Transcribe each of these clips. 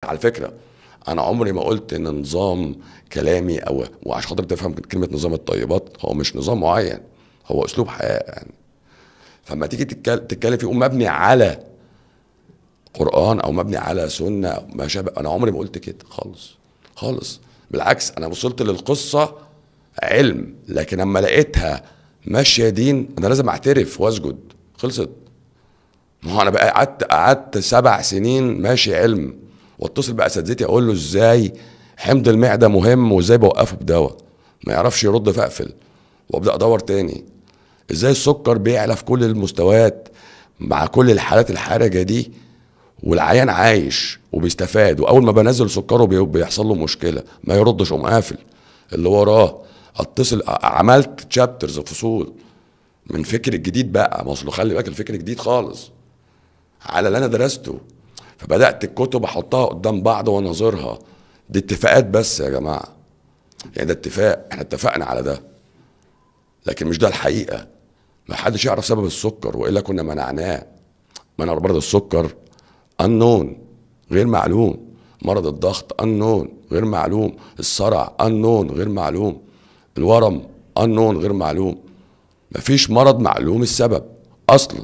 على فكره انا عمري ما قلت ان نظام كلامي او وعشان خاطر تفهم كلمه نظام الطيبات هو مش نظام معين هو اسلوب حياه يعني فلما تيجي تتكلم, تتكلم فيه يقوم مبني على قران او مبني على سنه أو ما شابه انا عمري ما قلت كده خالص خالص بالعكس انا وصلت للقصه علم لكن لما لقيتها ماشيه دين انا لازم اعترف واسجد خلصت ما هو انا بقى قعدت قعدت سبع سنين ماشي علم واتصل باساتذتي اقول له ازاي حمض المعده مهم وازاي بوقفه بدواء ما يعرفش يرد فاقفل وابدا ادور تاني ازاي السكر بيعلى في كل المستويات مع كل الحالات الحرجه دي والعيان عايش وبيستفاد واول ما بنزل سكره بي- بيحصل له مشكله ما يردش قوم قافل اللي وراه اتصل عملت تشابترز فصول من فكر الجديد بقى ما اصله خلي بالك الفكر الجديد خالص على اللي انا درسته فبدات الكتب احطها قدام بعض واناظرها دي اتفاقات بس يا جماعه يعني ده اتفاق احنا اتفقنا على ده لكن مش ده الحقيقه ما حدش يعرف سبب السكر والا كنا منعناه منع مرض السكر unknown غير معلوم مرض الضغط unknown غير معلوم الصرع unknown غير معلوم الورم unknown غير معلوم مفيش مرض معلوم السبب اصلا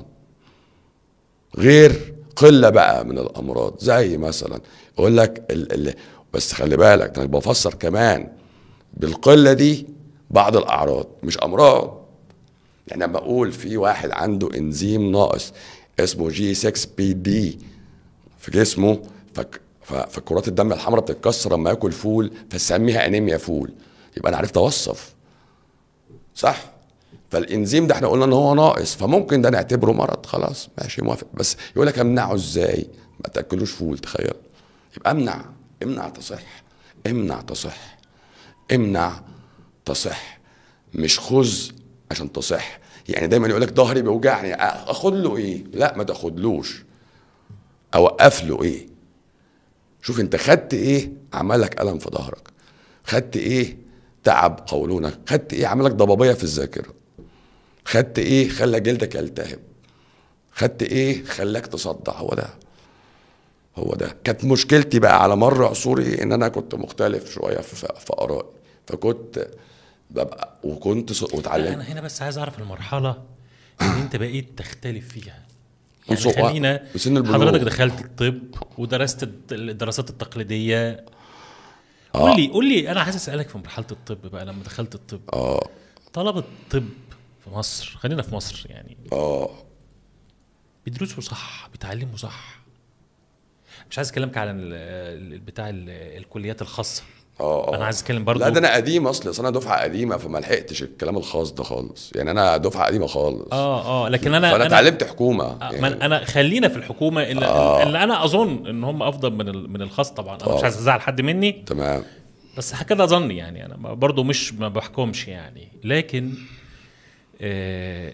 غير قله بقى من الامراض زي مثلا يقول لك ال ال بس خلي بالك انا بفسر كمان بالقله دي بعض الاعراض مش امراض يعني لما اقول في واحد عنده انزيم ناقص اسمه جي 6 بي دي في جسمه فك ف- فكرات الدم الحمراء بتتكسر لما ياكل فول فسميها انيميا فول يبقى انا عرفت اوصف صح فالانزيم ده احنا قلنا ان هو ناقص فممكن ده نعتبره مرض خلاص ماشي موافق بس يقول لك امنعه ازاي ما تاكلوش فول تخيل يبقى امنع امنع تصح امنع تصح امنع تصح مش خذ عشان تصح يعني دايما يقول لك ظهري بيوجعني اخد له ايه لا ما تاخدلوش اوقف له ايه شوف انت خدت ايه عمل لك الم في ظهرك خدت ايه تعب قولونك خدت ايه عمل لك ضبابيه في الذاكره خدت ايه خلى جلدك يلتهب خدت ايه خلاك تصدع هو ده هو ده كانت مشكلتي بقى على مر عصوري ان انا كنت مختلف شويه في, في ارائي فكنت ببقى وكنت ص- لا، واتعلمت انا هنا بس عايز اعرف المرحله اللي انت بقيت تختلف فيها من يعني صغر- خلينا بسن البلوغ. حضرتك دخلت الطب ودرست الد- الدراسات التقليديه آه. قول لي قول لي انا عايز اسالك في مرحله الطب بقى لما دخلت الطب اه طلبه الطب في مصر خلينا في مصر يعني اه بيدرسوا صح بيتعلموا صح مش عايز اكلمك على ال- ال- بتاع ال- الكليات الخاصه اه آه. انا عايز اتكلم برضو لا ده انا قديم اصل اصل انا دفعه قديمه فما لحقتش الكلام الخاص ده خالص يعني انا دفعه قديمه خالص اه اه لكن انا فانا أنا- اتعلمت حكومه آه، يعني ما انا خلينا في الحكومه اللي, آه. اللي انا اظن ان هم افضل من ال- من الخاص طبعا انا مش آه. عايز ازعل حد مني تمام بس هكذا ظني يعني انا برضو مش ما بحكمش يعني لكن آه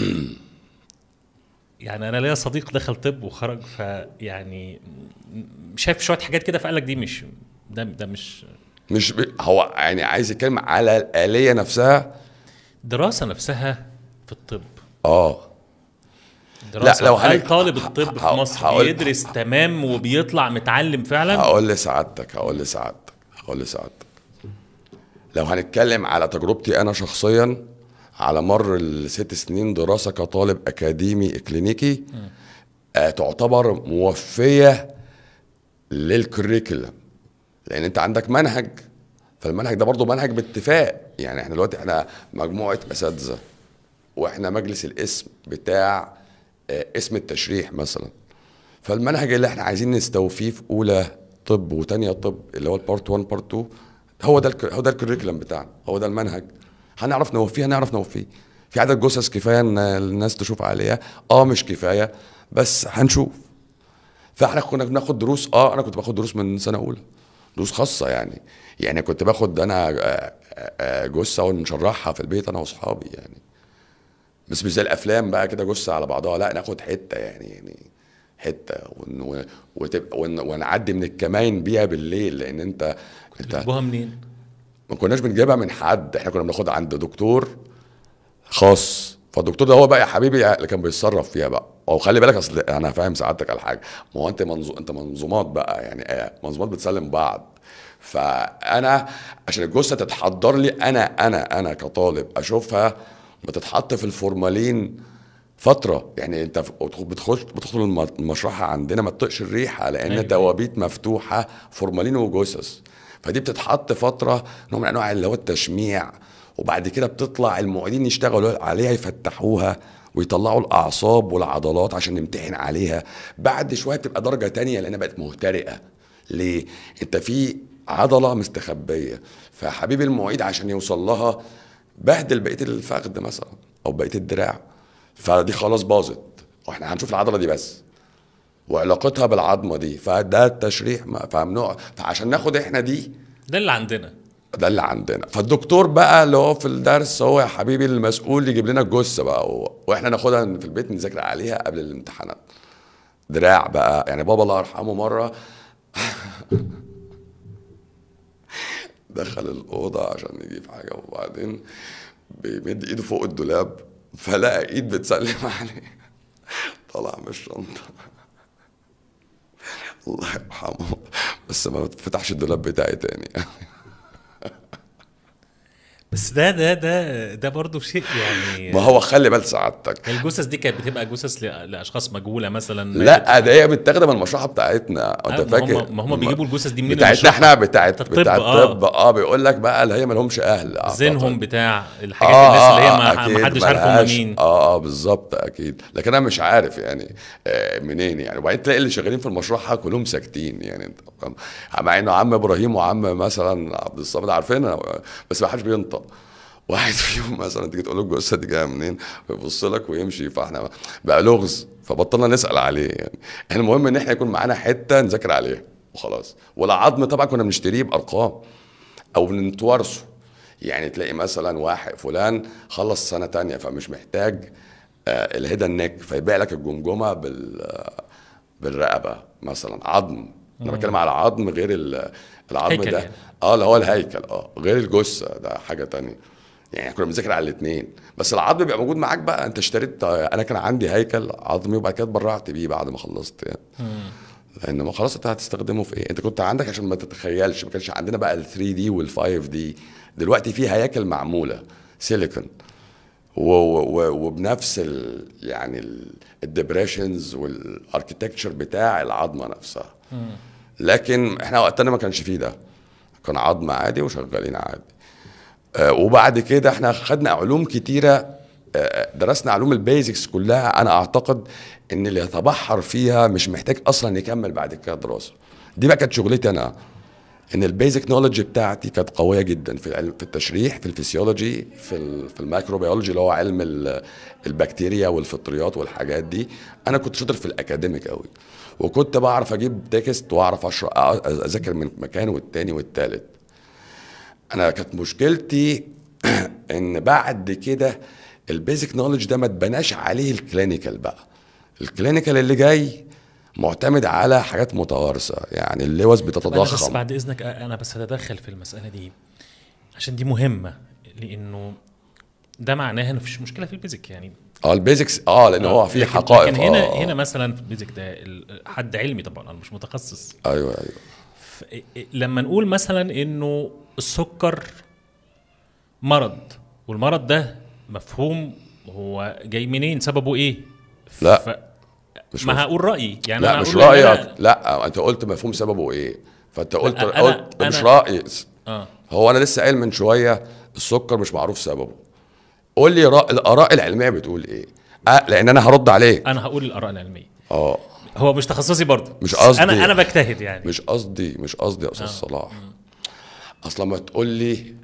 يعني انا ليا صديق دخل طب وخرج فيعني م- شايف شويه حاجات كده فقال لك دي مش ده ده مش مش ب... هو يعني عايز يتكلم على الآلية نفسها الدراسه نفسها في الطب اه دراسة لو هل هن- طالب ه- الطب في ه- مصر هقول- بيدرس تمام وبيطلع متعلم فعلا هقول لسعادتك هقول لسعادتك هقول لسعادتك لو هنتكلم على تجربتي انا شخصيا على مر الست سنين دراسه كطالب اكاديمي كلينيكي آه تعتبر موفيه للكريكولم لان انت عندك منهج فالمنهج ده برضه منهج باتفاق يعني احنا دلوقتي احنا مجموعه اساتذه واحنا مجلس الاسم بتاع آه، اسم التشريح مثلا فالمنهج اللي احنا عايزين نستوفيه في اولى طب وتانية طب اللي هو البارت 1 بارت 2 هو ده الك- هو ده الكريكولم بتاعنا هو ده المنهج هنعرف نوفيه هنعرف نوفيه في عدد جثث كفايه ان الناس تشوف عليها اه مش كفايه بس هنشوف فاحنا كنا بناخد دروس اه انا كنت باخد دروس من سنه اولى دروس خاصه يعني يعني كنت باخد انا آه، آه، آه، جثه ونشرحها في البيت انا واصحابي يعني بس مش زي الافلام بقى كده جثه على بعضها لا ناخد حته يعني يعني حته ون ون وتبقى ون ونعدي من الكمائن بيها بالليل لان انت انت بتجيبوها منين؟ ما كناش بنجيبها من حد احنا كنا بناخدها عند دكتور خاص فالدكتور ده هو بقى يا حبيبي اللي كان بيتصرف فيها بقى او خلي بالك اصل انا فاهم سعادتك على حاجه ما هو انت منظو... انت منظومات بقى يعني آه منظومات بتسلم بعض فانا عشان الجثه تتحضر لي انا انا انا كطالب اشوفها بتتحط في الفورمالين فتره يعني انت ف- بتخش بتدخل الم- المشرحه عندنا ما تطقش الريحه لان أيوة. توابيت مفتوحه فورمالين وجثث فدي بتتحط فتره نوع من انواع اللي هو التشميع وبعد كده بتطلع المعيدين يشتغلوا عليها يفتحوها ويطلعوا الاعصاب والعضلات عشان نمتحن عليها بعد شويه بتبقى درجه تانية لانها بقت مهترئه ليه انت في عضله مستخبيه فحبيب المعيد عشان يوصل لها بهدل بقيه الفخذ مثلا او بقيه الدراع فدي خلاص باظت واحنا هنشوف العضله دي بس وعلاقتها بالعظمه دي فده التشريح ما- فممنوع فعشان ناخد احنا دي ده اللي عندنا ده اللي عندنا فالدكتور بقى اللي هو في الدرس هو يا حبيبي المسؤول يجيب لنا الجثه بقى و... واحنا ناخدها في البيت نذاكر عليها قبل الامتحانات دراع بقى يعني بابا الله يرحمه مره دخل الاوضه عشان يجيب حاجه وبعدين بيمد ايده فوق الدولاب فلقى ايد بتسلم عليه طلع من الشنطه الله يرحمه بس ما فتحش الدولاب بتاعي تاني بس ده ده ده ده برضه شيء يعني ما هو خلي بال سعادتك الجثث دي كانت بتبقى جثث ل- لاشخاص مجهوله مثلا لا ده هي متاخده من المشرحه بتاعتنا آه، انت ما فاكر هم- ما هم بيجيبوا الجثث دي منين بتاعتنا المشرحة؟ احنا بتاعت الطب، بتاعت آه. الطب اه بيقول لك بقى اللي هي ما لهمش اهل أعتقد. ذهنهم بتاع الحاجات الناس اللي هي ما, أكيد ما حدش عارف هم ملهاش- مين اه اه بالظبط اكيد لكن انا مش عارف يعني آه منين يعني وبعدين تلاقي اللي شغالين في المشرحه كلهم ساكتين يعني انت فاهم؟ مع انه عم ابراهيم وعم مثلا عبد الصمد عارفينها بس ما حدش بينطق واحد فيهم مثلا تيجي تقول له الجثه دي جايه منين فيبص لك ويمشي فاحنا بقى لغز فبطلنا نسال عليه يعني احنا المهم ان احنا يكون معانا حته نذاكر عليها وخلاص والعظم طبعا كنا بنشتريه بارقام او بنتوارثه يعني تلاقي مثلا واحد فلان خلص سنه تانية فمش محتاج آه الهيدا النك فيبيع لك الجمجمه بال آه، بالرقبه مثلا عظم انا بتكلم على عظم غير ال- العظم هيكل ده يعني. اه اللي هو الهيكل اه غير الجثه ده حاجه تانية يعني كنا بنذاكر على الاثنين بس العظم بيبقى موجود معاك بقى انت اشتريت آه، انا كان عندي هيكل عظمي وبعد كده اتبرعت بيه بعد ما خلصت يعني لان ما خلاص انت هتستخدمه في ايه انت كنت عندك عشان ما تتخيلش ما كانش عندنا بقى ال 3 دي وال 5 دي دلوقتي في هياكل معموله سيليكون و- و- و- وبنفس ال يعني الديبريشنز والاركتكتشر بتاع العظمه نفسها لكن احنا وقتنا ما كانش فيه ده كان عظم عادي وشغالين عادي آه، وبعد كده احنا خدنا علوم كتيره آه، درسنا علوم البيزكس كلها انا اعتقد ان اللي يتبحر فيها مش محتاج اصلا يكمل بعد كده دراسه دي بقى كانت شغلتي انا ان البيزك نولج بتاعتي كانت قويه جدا في العلم في التشريح في الفسيولوجي في ال في الميكروبيولوجي اللي هو علم ال- البكتيريا والفطريات والحاجات دي انا كنت شاطر في الاكاديميك قوي وكنت بعرف اجيب تكست واعرف اشرح اذاكر من مكان والتاني والتالت انا كانت مشكلتي ان بعد كده البيزك نولج ده ما اتبناش عليه الكلينيكال بقى الكلينيكال اللي جاي معتمد على حاجات متوارثه يعني اللوز أنا بس بتتضخم بعد اذنك أ- انا بس هتدخل في المساله دي عشان دي مهمه لانه ده معناها ان مفيش مشكله في البيزك يعني اه البيزكس اه لان هو في لكن- حقائق لكن هنا آه. هنا مثلا في البيزك ده ال- حد علمي طبعا انا مش متخصص ايوه ايوه ف- لما نقول مثلا انه السكر مرض والمرض ده مفهوم هو جاي منين سببه ايه لا، ف... مش ما مفهوم. هقول رايي يعني لا أنا مش هقول إن رايك أنا... لا انت قلت مفهوم سببه ايه فانت قلت أنا- قلت ده مش أنا- رايي اه هو انا لسه قايل من شويه السكر مش معروف سببه قول لي رأ... الاراء العلميه بتقول ايه آه لان انا هرد عليك انا هقول الاراء العلميه اه هو مش تخصصي برضه مش بس قصدي. انا انا بجتهد يعني مش قصدي مش قصدي يا استاذ صلاح اصلا ما تقول لي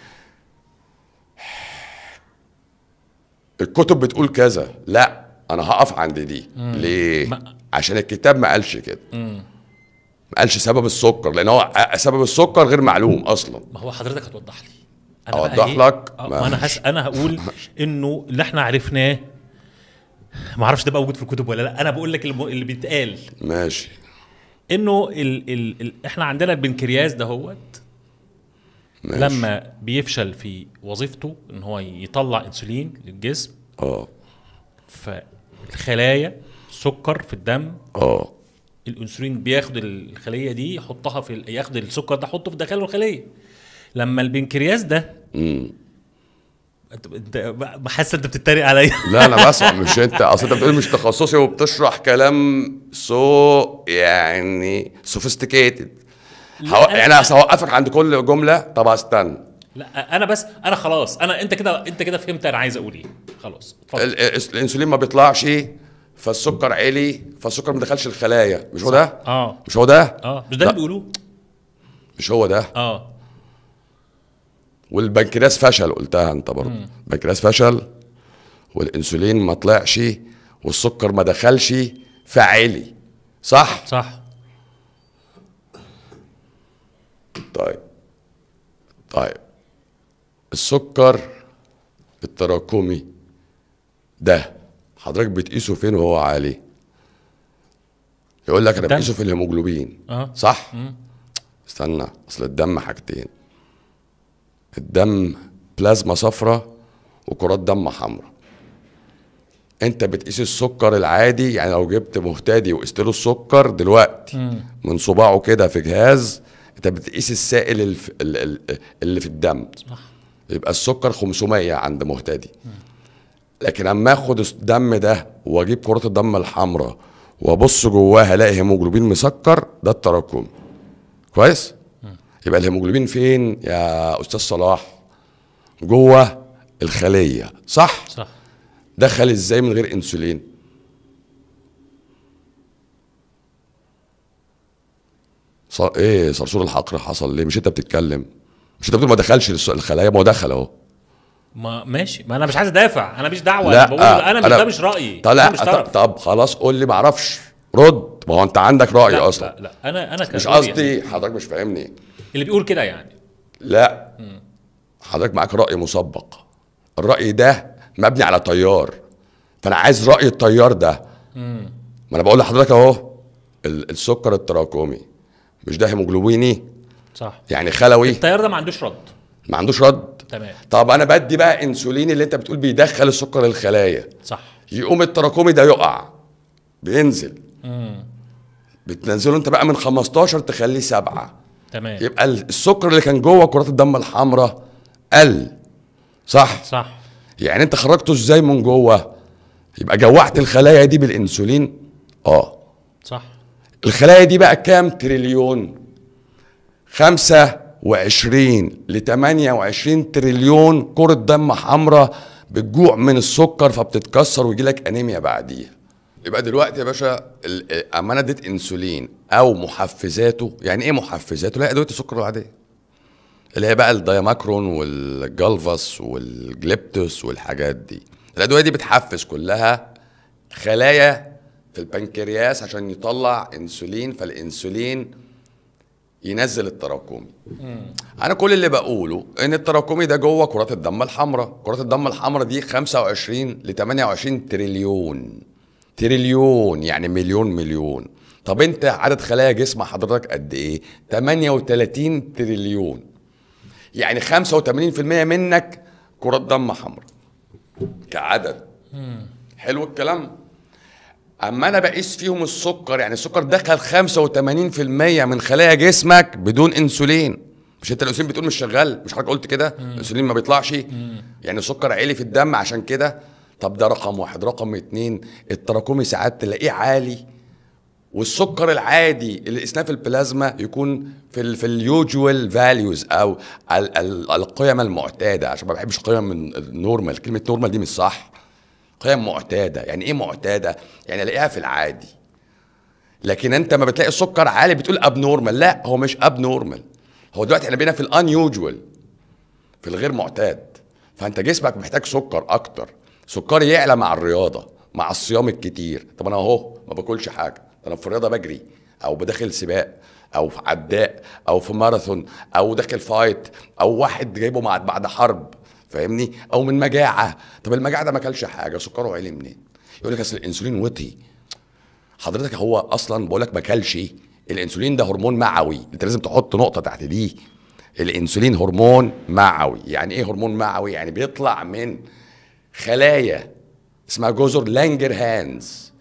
الكتب بتقول كذا لا انا هقف عند دي ليه ما- عشان الكتاب ما قالش كده ما قالش سبب السكر لان هو ع- سبب السكر غير معلوم اصلا ما هو حضرتك هتوضح لي بقى أوضح إيه؟ لك؟ آه، ما انا ماشي. هس... انا هقول انه اللي احنا عرفناه ما اعرفش ده بقى موجود في الكتب ولا لا انا بقول لك الم- اللي بيتقال ماشي انه ال ال ال احنا عندنا البنكرياس دهوت ماشي لما بيفشل في وظيفته ان هو يطلع انسولين للجسم اه فالخلايا سكر في الدم اه الانسولين بياخد الخليه دي يحطها في ال- ياخد السكر ده يحطه في داخل الخليه لما البنكرياس ده امم انت انت حاسس انت بتتريق عليا لا انا بسمع مش انت اصل انت بتقول مش تخصصي وبتشرح كلام سو يعني سوفيستيكيتد لا، أنا- يعني هوقفك عند كل جمله طب استنى لا انا بس انا خلاص انا انت كده انت كده فهمت انا عايز اقول ايه خلاص اتفضل ال- ال- الانسولين ما بيطلعش فالسكر عالي فالسكر ما دخلش الخلايا مش هو ده اه مش هو ده اه مش ده لا. اللي بيقولوه مش هو ده اه والبنكرياس فشل قلتها انت برضه البنكرياس فشل والانسولين ما طلعش والسكر ما دخلش فعلي صح صح طيب طيب السكر التراكمي ده حضرتك بتقيسه فين وهو عالي يقول لك انا الدم. بقيسه في الهيموجلوبين اه صح استنى اصل الدم حاجتين الدم بلازما صفراء وكرات دم حمراء انت بتقيس السكر العادي يعني لو جبت مهتدي وقست له السكر دلوقتي من صباعه كده في جهاز انت بتقيس السائل اللي في, ال- ال- اللي في الدم صح يبقى السكر 500 عند مهتدي لكن اما اخد الدم ده واجيب كرات الدم الحمراء وابص جواها الاقي هيموجلوبين مسكر ده التراكم كويس يبقى الهيموجلوبين فين يا استاذ صلاح جوه الخليه صح صح دخل ازاي من غير انسولين ص... ايه صرصور الحقر حصل ليه مش انت بتتكلم مش انت بتقول ما دخلش الس- الخلايا ما هو دخل اهو ما ماشي ما انا مش عايز ادافع انا مش دعوه لا، انا بقول انا مش أنا- ده مش رايي طب أنا لا مش طب, طرف طب خلاص قول لي ما اعرفش رد ما هو انت عندك راي لا, اصلا لا لا انا انا مش كرأيي قصدي حضرتك مش فاهمني اللي بيقول كده يعني لا حضرتك معاك راي مسبق الراي ده مبني على تيار فانا عايز راي التيار ده ما انا بقول لحضرتك اهو ال- السكر التراكمي مش ده هيموجلوبيني صح يعني خلوي التيار ده ما عندوش رد ما عندوش رد تمام طب انا بدي بقى انسولين اللي انت بتقول بيدخل السكر الخلايا صح يقوم التراكمي ده يقع بينزل بتنزله انت بقى من 15 تخليه سبعة تمام يبقى ال- السكر اللي كان جوه كرات الدم الحمراء قل صح صح يعني انت خرجته ازاي من جوه يبقى جوعت الخلايا دي بالانسولين اه صح الخلايا دي بقى كام تريليون خمسة وعشرين لتمانية وعشرين تريليون كرة دم حمراء بتجوع من السكر فبتتكسر ويجي لك انيميا بعديها يبقى دلوقتي يا باشا ال- اما انا اديت انسولين او محفزاته يعني ايه محفزاته لا ادويه السكر العاديه اللي هي بقى الدايماكرون والجالفاس والجليبتوس والحاجات دي الادويه دي بتحفز كلها خلايا في البنكرياس عشان يطلع انسولين فالانسولين ينزل التراكمي انا كل اللي بقوله ان التراكمي ده جوه كرات الدم الحمراء كرات الدم الحمراء دي 25 ل 28 تريليون تريليون يعني مليون مليون طب انت عدد خلايا جسم حضرتك قد ايه 38 تريليون يعني 85% منك كرات دم حمراء كعدد حلو الكلام اما انا بقيس فيهم السكر يعني السكر دخل 85% من خلايا جسمك بدون انسولين مش انت الانسولين بتقول مش شغال مش حضرتك قلت كده الانسولين ما بيطلعش يعني السكر عالي في الدم عشان كده طب ده رقم واحد رقم اتنين التراكمي ساعات تلاقيه عالي والسكر العادي اللي قسناه في البلازما يكون في ال في اليوجوال فاليوز او ال ال القيم المعتاده عشان ما بحبش قيم من النورمال كلمه نورمال دي مش صح قيم معتاده يعني ايه معتاده يعني الاقيها في العادي لكن انت ما بتلاقي السكر عالي بتقول اب نورمال لا هو مش اب نورمال هو دلوقتي احنا بقينا في الان يوجوال في الغير معتاد فانت جسمك محتاج سكر اكتر سكر يعلى مع الرياضه مع الصيام الكتير طب انا اهو ما باكلش حاجه ده انا في الرياضه بجري او بداخل سباق او في عداء او في ماراثون او داخل فايت او واحد جايبه مع بعد حرب فاهمني او من مجاعه طب المجاعه ده ما اكلش حاجه سكره عالي منين يقول لك اصل الانسولين وطي حضرتك هو اصلا بقول لك ما اكلش الانسولين ده هرمون معوي انت لازم تحط نقطه تحت دي الانسولين هرمون معوي يعني ايه هرمون معوي يعني بيطلع من خلايا اسمها جزر لانجر هانز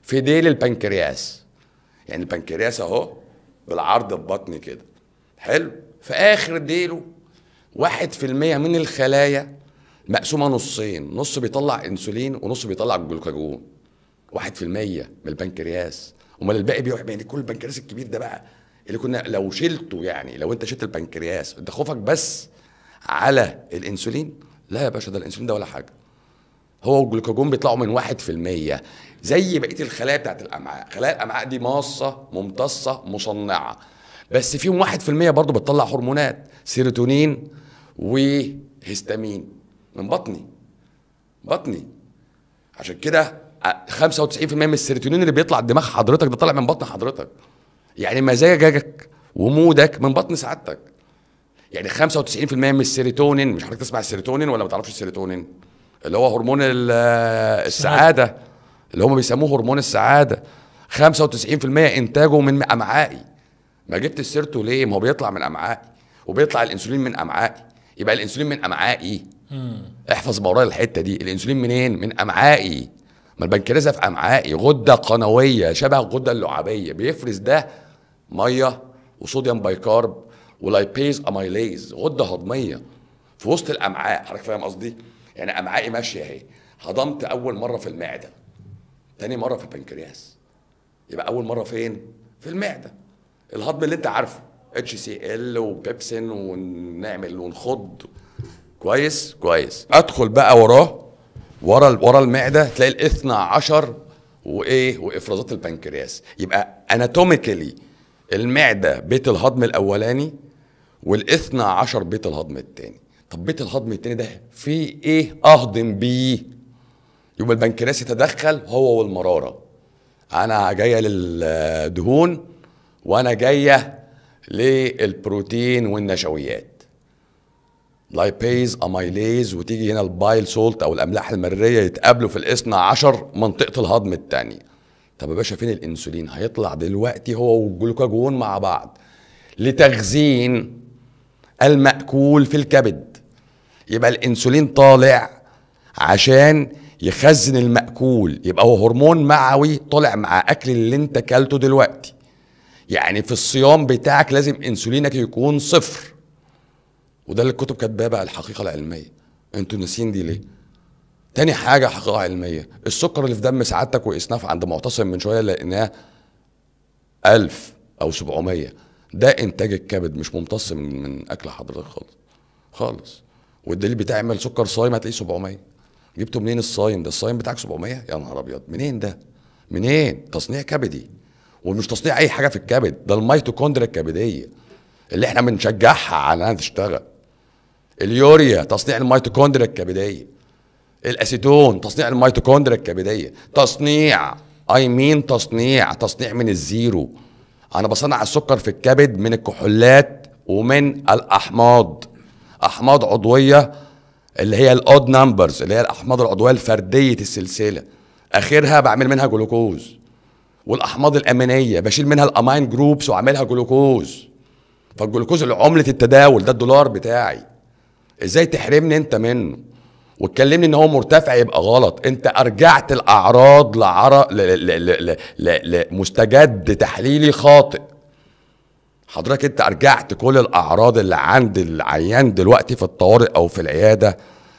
في ديل البنكرياس يعني البنكرياس اهو بالعرض في بطني كده حلو في اخر ديله واحد في المية من الخلايا مقسومة نصين نص بيطلع انسولين ونص بيطلع جلوكاجون واحد في المية من البنكرياس امال الباقي بيروح يعني كل البنكرياس الكبير ده بقى اللي كنا لو شلته يعني لو انت شلت البنكرياس انت خوفك بس على الانسولين لا يا باشا ده الانسولين ده ولا حاجه هو والجلوكاجون بيطلعوا من واحد في المية زي بقية الخلايا بتاعت الأمعاء خلايا الأمعاء دي ماصة ممتصة مصنعة بس فيهم واحد في المية برضو بتطلع هرمونات سيروتونين وهستامين من بطني بطني عشان كده 95% من السيروتونين اللي بيطلع دماغ حضرتك ده طالع من بطن حضرتك يعني مزاجك ومودك من بطن سعادتك يعني 95% من السيروتونين مش حضرتك تسمع السيروتونين ولا ما تعرفش السيروتونين اللي هو هرمون ال- السعاده اللي هم بيسموه هرمون السعاده 95% انتاجه من امعائي ما جبت سيرته ليه ما هو بيطلع من امعائي وبيطلع الانسولين من امعائي يبقى الانسولين من امعائي احفظ موراي الحته دي الانسولين منين من امعائي ما البنكرياس في امعائي غده قنويه شبه الغده اللعابيه بيفرز ده ميه وصوديوم بايكارب ولايبيز اميليز غده هضميه في وسط الامعاء حضرتك فاهم قصدي يعني امعائي ماشيه اهي هضمت اول مره في المعده تاني مره في البنكرياس يبقى اول مره فين في المعده الهضم اللي انت عارفه اتش سي ال وبيبسين ونعمل ونخض كويس كويس ادخل بقى وراه ورا ورا المعده تلاقي الاثنى عشر وايه وافرازات البنكرياس يبقى اناتوميكالي المعده بيت الهضم الاولاني والاثنى عشر بيت الهضم الثاني طب بيت الهضم الثاني ده فيه ايه اهضم بيه يبقى البنكرياس يتدخل هو والمراره انا جايه للدهون وانا جايه للبروتين والنشويات لايبيز اميليز وتيجي هنا البايل سولت او الاملاح المريه يتقابلوا في الاثنى عشر منطقه الهضم الثانيه طب يا باشا فين الانسولين هيطلع دلوقتي هو والجلوكاجون مع بعض لتخزين المأكول في الكبد يبقى الانسولين طالع عشان يخزن المأكول يبقى هو هرمون معوي طالع مع اكل اللي انت كلته دلوقتي يعني في الصيام بتاعك لازم انسولينك يكون صفر وده اللي الكتب كاتباه بقى الحقيقه العلميه انتوا ناسيين دي ليه تاني حاجه حقيقه علميه السكر اللي في دم سعادتك واسناف عند معتصم من شويه لقيناه 1000 او 700 ده انتاج الكبد مش ممتص من, من اكل حضرتك خالص خالص والدليل بتعمل سكر صايم هتلاقيه 700 جبته منين الصايم ده الصايم بتاعك 700 يا نهار ابيض منين ده منين تصنيع كبدي ومش تصنيع اي حاجه في الكبد ده الميتوكوندريا الكبديه اللي احنا بنشجعها على انها تشتغل اليوريا تصنيع الميتوكوندريا الكبديه الاسيتون تصنيع الميتوكوندريا الكبديه تصنيع اي مين تصنيع تصنيع من الزيرو انا بصنع السكر في الكبد من الكحولات ومن الاحماض احماض عضويه اللي هي الاود نمبرز اللي هي الاحماض العضويه الفرديه السلسله اخرها بعمل منها جلوكوز والاحماض الامينيه بشيل منها الامين جروبس واعملها جلوكوز فالجلوكوز اللي عمله التداول ده الدولار بتاعي ازاي تحرمني انت منه وتكلمني ان هو مرتفع يبقى غلط انت ارجعت الاعراض لعر... ل... ل... ل... ل... لمستجد تحليلي خاطئ حضرتك انت ارجعت كل الاعراض اللي عند العيان دلوقتي في الطوارئ او في العياده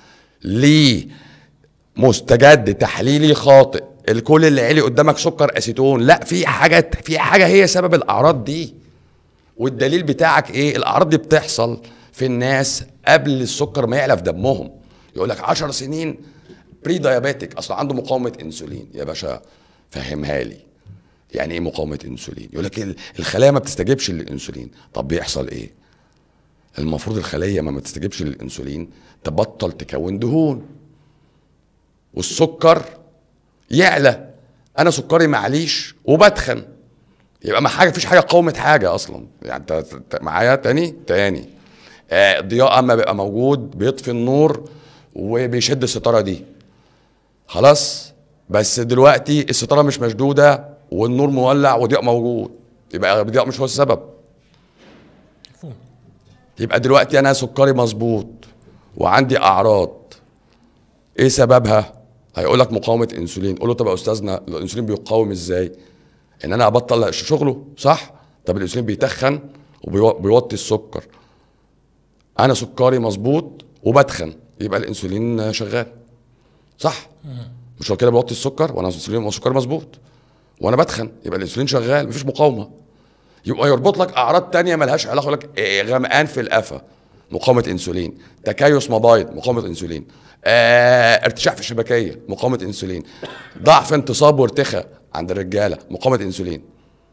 لمستجد تحليلي خاطئ الكل اللي عالي قدامك سكر اسيتون لا في حاجه في حاجه هي سبب الاعراض دي والدليل بتاعك ايه الاعراض دي بتحصل في الناس قبل السكر ما يعلى في دمهم يقول لك 10 سنين بري دايابيتك اصل عنده مقاومه انسولين يا باشا فهمها لي يعني ايه مقاومه انسولين يقول لك ال- الخلايا ما بتستجيبش للانسولين طب بيحصل ايه المفروض الخليه ما ما تستجيبش للانسولين تبطل تكون دهون والسكر يعلى انا سكري معليش وبتخن يبقى ما حاجه فيش حاجه قاومت حاجه اصلا يعني انت أنت معايا تاني تاني آه، الضياء اما بيبقى موجود بيطفي النور وبيشد الستاره دي خلاص بس دلوقتي الستاره مش مشدوده والنور مولع وضياء موجود يبقى الضياء مش هو السبب مفهوم يبقى دلوقتي انا سكري مظبوط وعندي اعراض ايه سببها هيقول لك مقاومه انسولين قول له طب يا استاذنا الانسولين بيقاوم ازاي ان انا ابطل شغله صح طب الانسولين بيتخن وبيوطي السكر انا سكري مظبوط وبتخن يبقى الانسولين شغال صح مش هو كده بيوطي السكر وانا الانسولين سكري مظبوط وانا بتخن يبقى الانسولين شغال مفيش مقاومه يبقى يربط لك اعراض تانية ملهاش علاقه يقول لك إيه غمقان في القفا مقاومه انسولين تكيس مبايض مقاومه انسولين آه ارتشاح في الشبكيه مقاومه انسولين ضعف انتصاب وارتخاء عند الرجاله مقاومه انسولين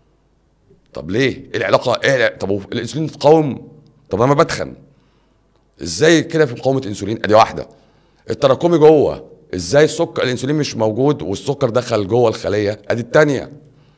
طب ليه ايه العلاقه ايه طب الانسولين تقاوم طب انا بتخن ازاي كده في مقاومه انسولين ادي واحده التراكمي جوه ازاي السكر الانسولين مش موجود والسكر دخل جوه الخليه ادي الثانيه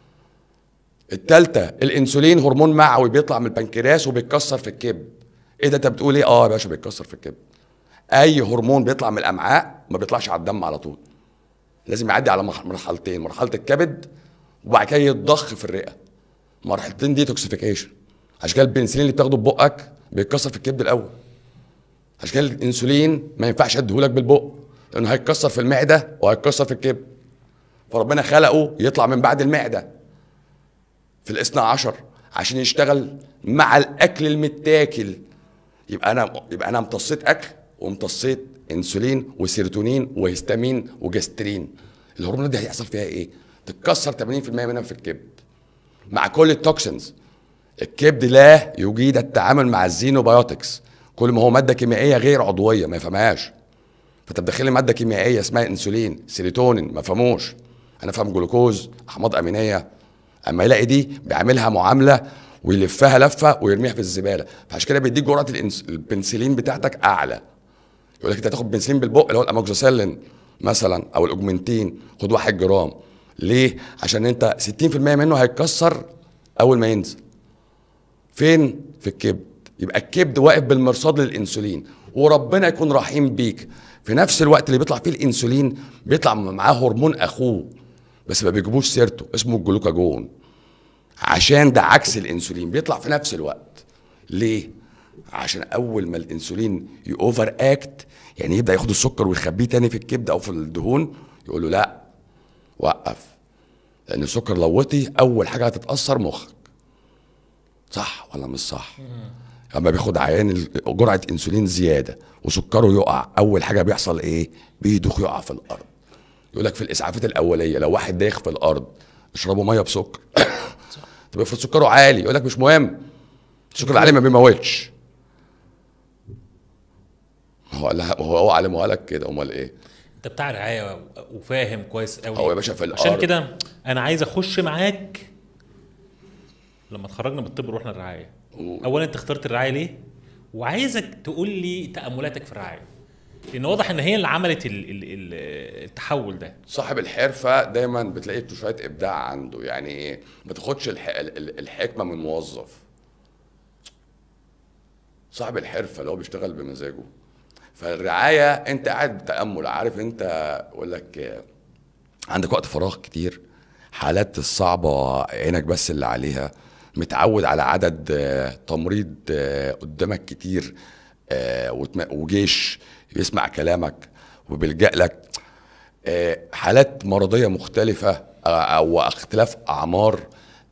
الثالثه الانسولين هرمون معوي بيطلع من البنكرياس وبيتكسر في الكبد ايه ده انت بتقول ايه اه يا باشا بيتكسر في الكبد اي هرمون بيطلع من الامعاء ما بيطلعش على الدم على طول لازم يعدي على مرحلتين مرحله الكبد وبعد كده يتضخ في الرئه مرحلتين دي توكسيفيكيشن عشان كده البنسلين اللي بتاخده ببقك بيتكسر في الكبد الاول عشان كده الانسولين ما ينفعش اديهولك بالبق لانه هيتكسر في المعده وهيتكسر في الكبد فربنا خلقه يطلع من بعد المعده في الاثنى عشر عشان يشتغل مع الاكل المتاكل يبقى انا يبقى انا امتصيت اكل وامتصيت انسولين وسيروتونين وهستامين وجسترين الهرمونات دي هيحصل فيها ايه تتكسر 80% منها في الكبد مع كل التوكسينز الكبد لا يجيد التعامل مع الزينوبيوتكس كل ما هو ماده كيميائيه غير عضويه ما يفهمهاش فانت بتدخل لي ماده كيميائيه اسمها انسولين سيروتونين ما فهموش انا فاهم جلوكوز احماض امينيه اما يلاقي دي بيعملها معامله ويلفها لفه ويرميها في الزباله فعشان كده بيديك جرعه البنسلين بتاعتك اعلى يقول لك انت هتاخد بنسلين بالبق اللي هو الاموكسيسيلين مثلا او الاوجمنتين خد 1 جرام ليه؟ عشان انت 60% منه هيتكسر اول ما ينزل فين؟ في الكبد يبقى الكبد واقف بالمرصاد للانسولين وربنا يكون رحيم بيك في نفس الوقت اللي بيطلع فيه الانسولين بيطلع معاه هرمون اخوه بس ما بيجيبوش سيرته اسمه الجلوكاجون عشان ده عكس الانسولين بيطلع في نفس الوقت ليه عشان اول ما الانسولين يوفر اكت يعني يبدا ياخد السكر ويخبيه تاني في الكبد او في الدهون يقول له لا وقف لان السكر لو وطي اول حاجه هتتاثر مخك صح ولا مش صح لما بياخد عيان جرعه انسولين زياده وسكره يقع اول حاجه بيحصل ايه بيدوخ يقع في الارض يقول لك في الاسعافات الاوليه لو واحد دايخ في الارض اشربوا ميه بسكر طب افرض سكره عالي يقول لك مش مهم السكر العالي ما بيموتش هو قال هو هو علمها لك كده امال ايه انت بتاع رعايه وفاهم كويس قوي هو يا باشا في الارض عشان كده انا عايز اخش معاك لما اتخرجنا من الطب رحنا الرعايه اولا انت اخترت الرعايه ليه وعايزك تقول لي تاملاتك في الرعايه لان واضح ان هي اللي عملت ال ال ال التحول ده صاحب الحرفه دايما بتلاقي شويه ابداع عنده يعني ايه ما تاخدش الح... الحكمه من موظف صاحب الحرفه اللي هو بيشتغل بمزاجه فالرعايه انت قاعد بتامل عارف انت اقول لك عندك وقت فراغ كتير حالات الصعبه عينك بس اللي عليها متعود على عدد تمريض قدامك كتير وجيش يسمع كلامك وبيلجأ لك حالات مرضيه مختلفه او اختلاف اعمار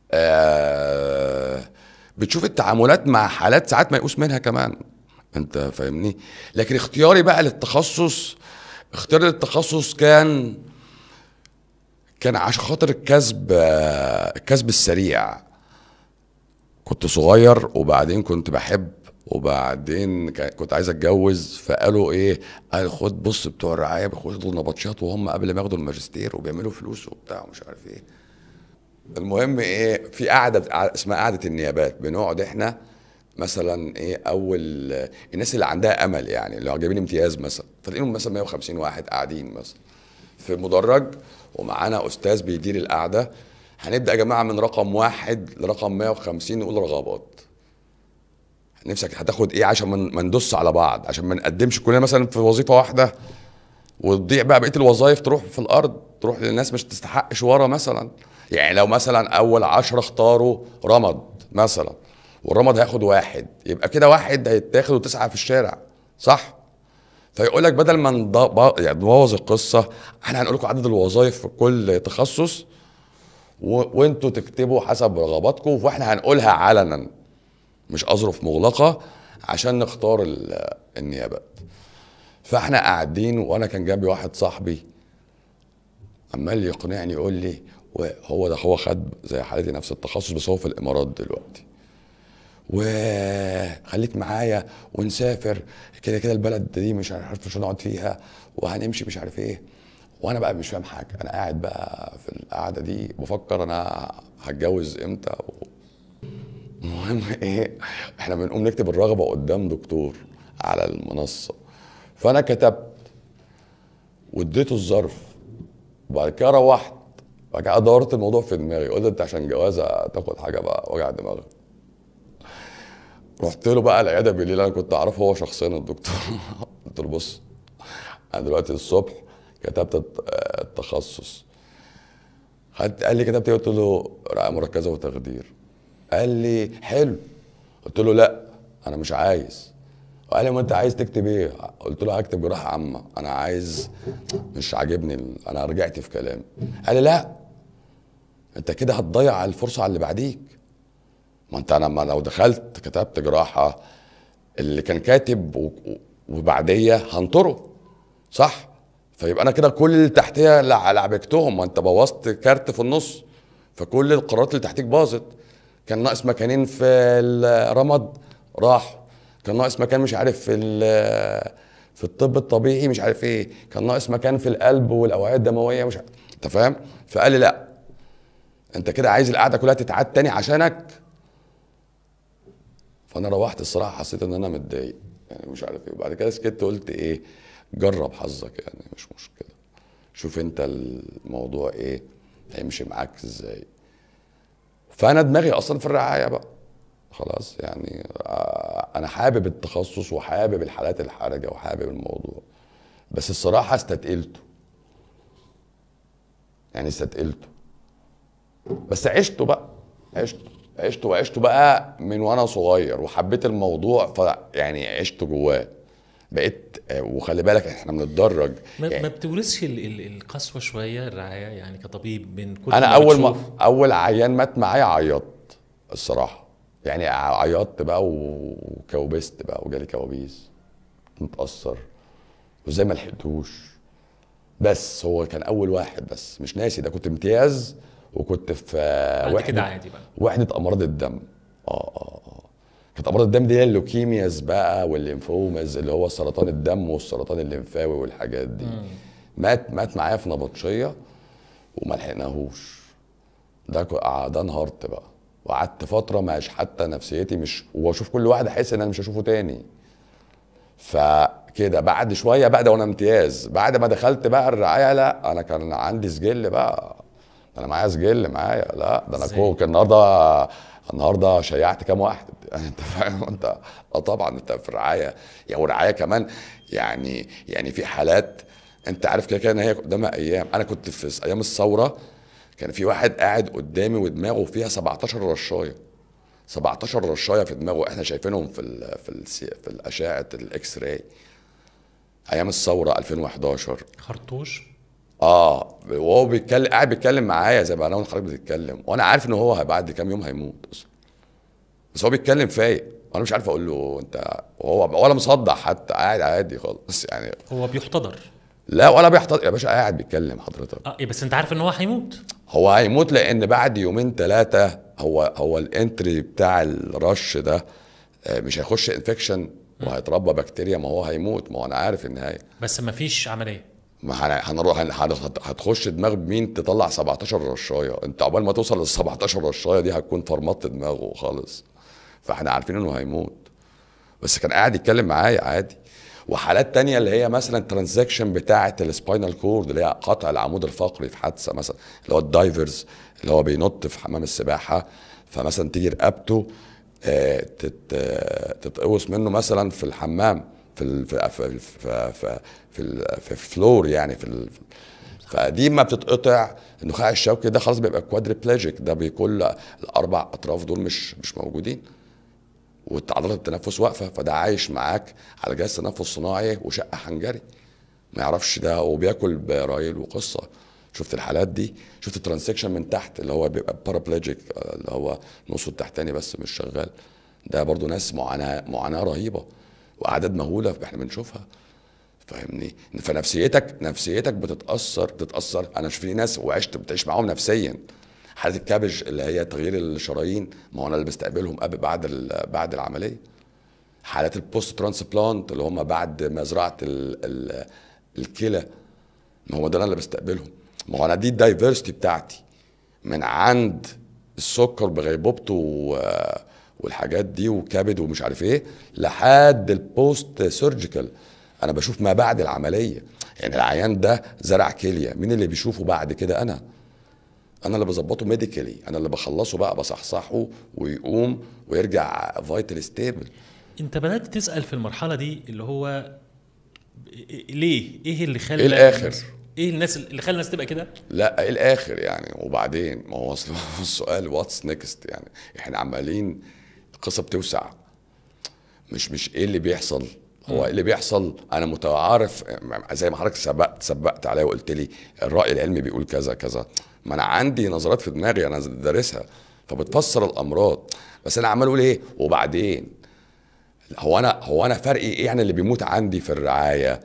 بتشوف التعاملات مع حالات ساعات ما يقوس منها كمان انت فاهمني لكن اختياري بقى للتخصص اختياري للتخصص كان كان عشان خاطر الكسب الكسب السريع كنت صغير وبعدين كنت بحب وبعدين كنت عايز اتجوز فقالوا ايه قال خد بص بتوع الرعايه بياخدوا نبطشات وهم قبل ما ياخدوا الماجستير وبيعملوا فلوس وبتاع ومش عارف ايه المهم ايه في قعده اسمها قعده النيابات بنقعد احنا مثلا ايه اول الناس اللي عندها امل يعني اللي جايبين امتياز مثلا فتلاقيهم مثلا 150 واحد قاعدين مثلا في مدرج ومعانا استاذ بيدير القعده هنبدا يا جماعه من رقم واحد لرقم 150 نقول رغبات نفسك هتاخد ايه عشان ما ندوس على بعض عشان ما نقدمش كلنا مثلا في وظيفه واحده وتضيع بقى بقيه الوظائف تروح في الارض تروح للناس مش تستحقش ورا مثلا يعني لو مثلا اول عشرة اختاروا رمض مثلا والرمض هياخد واحد يبقى كده واحد هيتاخد وتسعه في الشارع صح فيقول لك بدل ما نض- يعني نبوظ القصه احنا هنقول لكم عدد الوظائف في كل تخصص و... وانتوا تكتبوا حسب رغباتكم واحنا هنقولها علنا مش اظرف مغلقه عشان نختار ال- النيابات فاحنا قاعدين وانا كان جنبي واحد صاحبي عمال يقنعني يقول لي وهو ده هو خد زي حالتي نفس التخصص بس هو في الامارات دلوقتي وخليك معايا ونسافر كده كده البلد دي مش عارف مش هنقعد فيها وهنمشي مش عارف ايه وانا بقى مش فاهم حاجه انا قاعد بقى في القعده دي بفكر انا هتجوز امتى و... المهم ايه احنا بنقوم نكتب الرغبه قدام دكتور على المنصه فانا كتبت واديته الظرف وبعد كده روحت بعد كده دورت الموضوع في دماغي قلت انت عشان جوازه تاخد حاجه بقى وجع دماغك رحت له بقى العياده بالليل انا كنت اعرفه هو شخصيا الدكتور قلت له بص انا دلوقتي الصبح كتبت الت- التخصص خدت قال لي كتبت ايه قلت له رعايه مركزه وتخدير قال لي حلو قلت له لا انا مش عايز وقال لي ما انت عايز تكتب ايه قلت له هكتب جراحه عامه انا عايز مش عاجبني ال- انا رجعت في كلامي قال لي لا انت كده هتضيع الفرصه على اللي بعديك ما انت انا ما لو دخلت كتبت جراحه اللي كان كاتب و- و- وبعديه هنطره صح فيبقى انا كده كل اللي تحتيه لع- لعبكتهم ما انت بوظت كارت في النص فكل القرارات اللي تحتيك باظت كان ناقص مكانين في الرمد راح كان ناقص مكان مش عارف في ال- في الطب الطبيعي مش عارف ايه كان ناقص مكان في القلب والاوعيه الدمويه مش عارف. انت فاهم فقال لي لا انت كده عايز القعده كلها تتعاد تاني عشانك فانا روحت الصراحه حسيت ان انا متضايق يعني مش عارف ايه وبعد كده سكت قلت ايه جرب حظك يعني مش مشكله شوف انت الموضوع ايه هيمشي معاك ازاي فانا دماغي اصلا في الرعايه بقى خلاص يعني آه، انا حابب التخصص وحابب الحالات الحرجه وحابب الموضوع بس الصراحه استتقلته يعني استتقلته بس عشته بقى عشته عشته وعشته بقى من وانا صغير وحبيت الموضوع فيعني عشته جواه بقيت آه، وخلي بالك احنا بنتدرج ما, يعني ما بتورثش ال- ال- القسوه شويه الرعايه يعني كطبيب من كل انا ما اول ما بتشوف. اول عيان مات معايا عيطت الصراحه يعني عيطت بقى وكوبست بقى وجالي كوابيس متاثر وزي ما لحقتوش بس هو كان اول واحد بس مش ناسي ده كنت امتياز وكنت في آه، بعد كده وحده عادي بقى وحده امراض الدم اه اه اه كانت امراض الدم دي هي اللوكيمياز بقى والليمفوماز اللي هو سرطان الدم والسرطان الليمفاوي والحاجات دي مات مات معايا في نبطشيه وما لحقناهوش ده ك- آه، ده انهارت بقى وقعدت فتره مش حتى نفسيتي مش واشوف كل واحد احس ان انا مش هشوفه تاني فكده بعد شويه بقى ده وانا امتياز بعد ما دخلت بقى الرعايه لا انا كان عندي سجل بقى انا معايا سجل معايا لا ده انا إزاي؟ كو- كان النهارده النهارده شيعت كام واحد انت فاهم انت اه طبعا انت في الرعايه يعني والرعايه كمان يعني يعني في حالات انت عارف كده كده ان هي قدامها ايام انا كنت في ايام الثوره كان في واحد قاعد قدامي ودماغه فيها 17 رشايه 17 رشايه في دماغه احنا شايفينهم في ال في ال في الاشعه الاكس راي ايام الثوره 2011 خرطوش اه وهو بيتكلم قاعد بيتكلم معايا زي ما انا وحضرتك بتتكلم وانا عارف ان هو بعد كام يوم هيموت اصلا بس هو بيتكلم فايق وانا مش عارف اقول له انت وهو ولا مصدع حتى قاعد عادي خالص يعني هو بيحتضر لا ولا بيحتضر يا باشا قاعد بيتكلم حضرتك اه إيه بس انت عارف ان هو هيموت هو هيموت لان بعد يومين ثلاثه هو هو الانتري بتاع الرش ده آه، مش هيخش انفكشن وهيتربى بكتيريا ما هو هيموت ما هو انا عارف النهايه بس ما فيش عمليه ما هن- هنروح هن- هت- هتخش دماغ مين تطلع 17 رشايه انت عقبال ما توصل لل 17 رشايه دي هتكون فرمطت دماغه خالص فاحنا عارفين انه هيموت بس كان قاعد يتكلم معايا عادي وحالات تانية اللي هي مثلا ترانزاكشن بتاعة السباينال كورد اللي هي قطع العمود الفقري في حادثة مثلا اللي هو الدايفرز اللي هو بينط في حمام السباحة فمثلا تيجي رقبته آه، تت- آه، تتقوس منه مثلا في الحمام في ال- في في في في, في, ال- في الفلور يعني في ال- فدي ما بتتقطع النخاع الشوكي ده خلاص بيبقى كوادريبلاجيك ده بيكون الاربع اطراف دول مش مش موجودين وعضلات التنفس واقفه فده عايش معاك على جهاز تنفس صناعي وشقه حنجري ما يعرفش ده وبياكل برايل وقصه شفت الحالات دي شفت الترانسكشن من تحت اللي هو بيبقى بارابليجيك اللي هو نصه التحتاني بس مش شغال ده برضو ناس معاناه معاناه رهيبه واعداد مهوله احنا بنشوفها فاهمني فنفسيتك نفسيتك بتتاثر بتتاثر انا شفت ناس وعشت بتعيش معاهم نفسيا حاله الكبج اللي هي تغيير الشرايين ما هو انا اللي بستقبلهم قبل بعد بعد العمليه حالات البوست ترانسبلانت اللي هم بعد مزرعه ال ال الكلى ما هو ده انا اللي بستقبلهم ما هو انا دي الدايفرستي بتاعتي من عند السكر بغيبوبته والحاجات دي وكبد ومش عارف ايه لحد البوست سيرجيكال انا بشوف ما بعد العمليه يعني العيان ده زرع كليه مين اللي بيشوفه بعد كده انا انا اللي بظبطه ميديكالي انا اللي بخلصه بقى بصحصحه ويقوم ويرجع فايتال ستيبل انت بدات تسال في المرحله دي اللي هو ليه ايه اللي خلى ايه الاخر ايه الناس اللي خلى الناس تبقى كده لا ايه الاخر يعني وبعدين ما هو اصل السؤال واتس نيكست يعني احنا عمالين القصه بتوسع مش مش ايه اللي بيحصل هو ايه اللي بيحصل انا متعارف زي ما حضرتك سبقت سبقت عليا وقلت لي الراي العلمي بيقول كذا كذا ما انا عندي نظريات في دماغي انا دارسها فبتفسر الامراض بس انا عمال اقول ايه وبعدين هو انا هو انا فرقي ايه يعني اللي بيموت عندي في الرعايه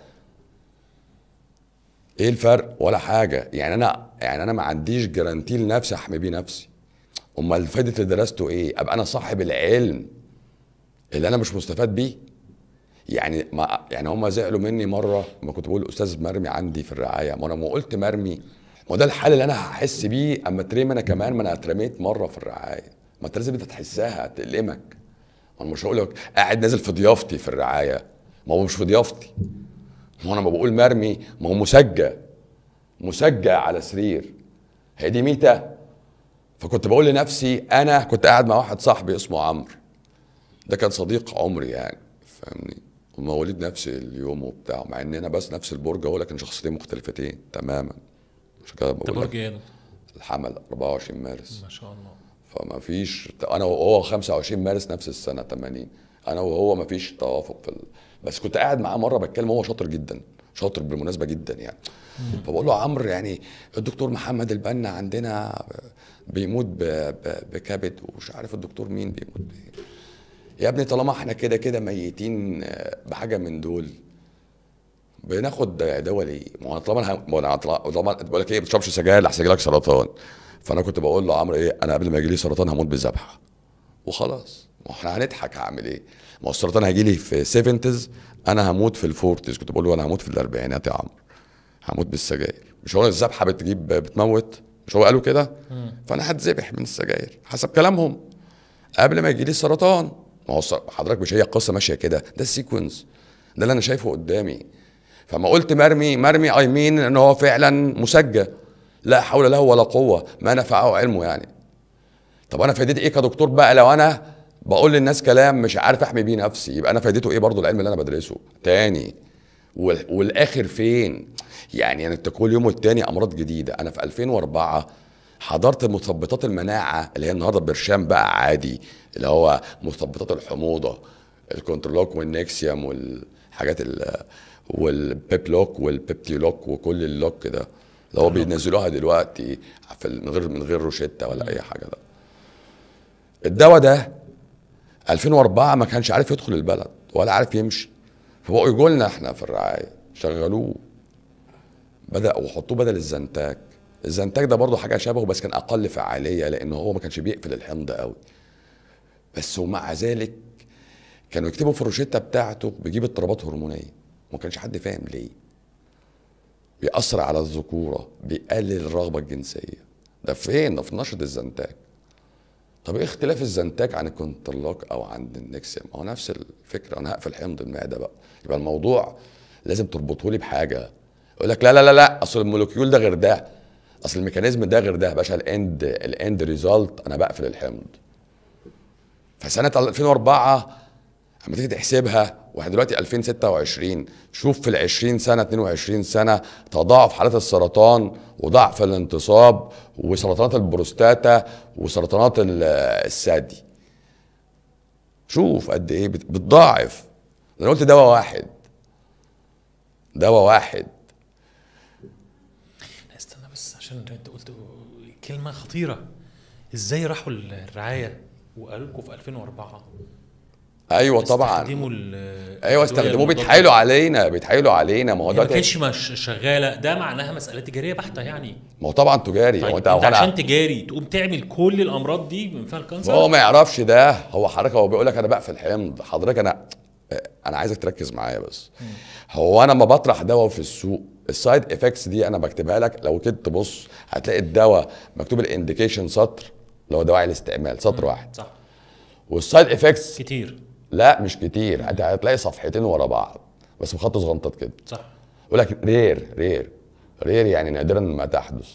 ايه الفرق ولا حاجه يعني انا يعني انا ما عنديش جرانتي لنفسي احمي بيه نفسي امال فايده اللي درسته ايه ابقى انا صاحب العلم اللي انا مش مستفاد بيه يعني ما يعني هم زعلوا مني مره لما كنت بقول استاذ مرمي عندي في الرعايه ما انا ما قلت مرمي ما ده الحال اللي انا هحس بيه اما اترمي انا كمان ما انا اترميت مره في الرعايه ما انت لازم انت تحسها تألمك انا مش هقول لك قاعد نازل في ضيافتي في الرعايه ما هو مش في ضيافتي ما انا ما بقول مرمي ما هو مسجى مسجى على سرير هي دي ميته فكنت بقول لنفسي انا كنت قاعد مع واحد صاحبي اسمه عمرو ده كان صديق عمري يعني فاهمني ومواليد نفس اليوم وبتاع مع اننا بس نفس البرج هو لكن شخصيتين مختلفتين تماما عشان كده بقول برج ايه الحمل 24 مارس ما شاء الله فما فيش انا وهو 25 مارس نفس السنه 80 انا وهو ما فيش توافق في ال... بس كنت قاعد معاه مره بتكلم هو شاطر جدا شاطر بالمناسبه جدا يعني فبقول له عمرو يعني الدكتور محمد البنا عندنا بيموت ب... ب... بكبد ومش عارف الدكتور مين بيموت ب... يا ابني طالما احنا كده كده ميتين بحاجه من دول بناخد دواء ليه؟ ما هو طالما انا طالما بقول لك ايه ما تشربش سجاير لحسن لك سرطان فانا كنت بقول له عمرو ايه انا قبل ما يجي لي سرطان هموت بالذبحه وخلاص ما احنا هنضحك هعمل ايه؟ ما هو السرطان هيجي لي في 70 انا هموت في الفورتيز كنت بقول له انا هموت في الاربعينات يا عمرو هموت بالسجاير مش هو الذبحه بتجيب بتموت مش هو قالوا كده؟ فانا هتذبح من السجاير حسب كلامهم قبل ما يجي لي السرطان ما هو حضرتك مش هي القصه ماشيه كده ده السيكونس ده اللي انا شايفه قدامي فما قلت مرمي مرمي اي مين ان هو فعلا مسجى لا حول له ولا قوه ما نفعه علمه يعني طب انا فايدتي ايه كدكتور بقى لو انا بقول للناس كلام مش عارف احمي بيه نفسي يبقى انا فايدته ايه برضو العلم اللي انا بدرسه تاني والاخر فين يعني انت كل يوم والتاني امراض جديده انا في 2004 حضرت مثبطات المناعه اللي هي النهارده برشام بقى عادي اللي هو مثبطات الحموضه الكنترولوك والنكسيوم والحاجات والبيبلوك والبيبتيلوك وكل اللوك ده اللي هو بينزلوها دلوقتي في من غير من غير روشته ولا اي حاجه ده الدواء ده 2004 ما كانش عارف يدخل البلد ولا عارف يمشي فبقوا يجوا لنا احنا في الرعايه شغلوه بداوا يحطوه بدل الزنتاك الزنتاج ده برضه حاجه شبهه بس كان اقل فعاليه لان هو ما كانش بيقفل الحمض قوي بس ومع ذلك كانوا يكتبوا في الروشته بتاعته بيجيب اضطرابات هرمونيه ما كانش حد فاهم ليه بيأثر على الذكوره بيقلل الرغبه الجنسيه ده فين ده في نشط الزنتاج طب ايه اختلاف الزنتاج عن الكونترلوك او عن النكسيوم هو نفس الفكره انا هقفل حمض المعده بقى يبقى الموضوع لازم تربطه لي بحاجه يقول لك لا لا لا لا اصل المولكيول ده غير ده اصل الميكانيزم ده غير ده يا باشا الاند الاند ريزلت انا بقفل الحمض فسنه 2004 لما تيجي تحسبها واحنا دلوقتي 2026 شوف في ال 20 سنه 22 سنه تضاعف حالات السرطان وضعف الانتصاب وسرطانات البروستاتا وسرطانات الثدي شوف قد ايه بت- بتضاعف انا قلت دواء واحد دواء واحد لا، استنى بس عشان انت قلت كلمه خطيره ازاي راحوا الرعايه وقالوا لكم في 2004 ايوه طبعا استخدموا ال- ايوه الأدوية استخدموه المضادة. بيتحايلوا علينا بيتحايلوا علينا ما هو هي ما ده كانش مش شغاله ده معناها مساله تجاريه بحته يعني ما هو طبعا تجاري طيب هو انت, انت هو عشان أنا- تجاري تقوم تعمل كل الامراض دي من فيها الكانسر هو ما يعرفش ده هو حضرتك هو بيقول لك انا بقفل حمض حضرتك انا انا عايزك تركز معايا بس هو انا لما بطرح دواء في السوق السايد افكتس دي انا بكتبها لك لو كده تبص هتلاقي الدواء مكتوب الانديكيشن سطر اللي هو دواعي الاستعمال سطر واحد صح والسايد افكتس كتير لا مش كتير انت هتلاقي صفحتين ورا بعض بس بخط صغنطط كده صح يقول لك رير رير رير يعني نادرا ما تحدث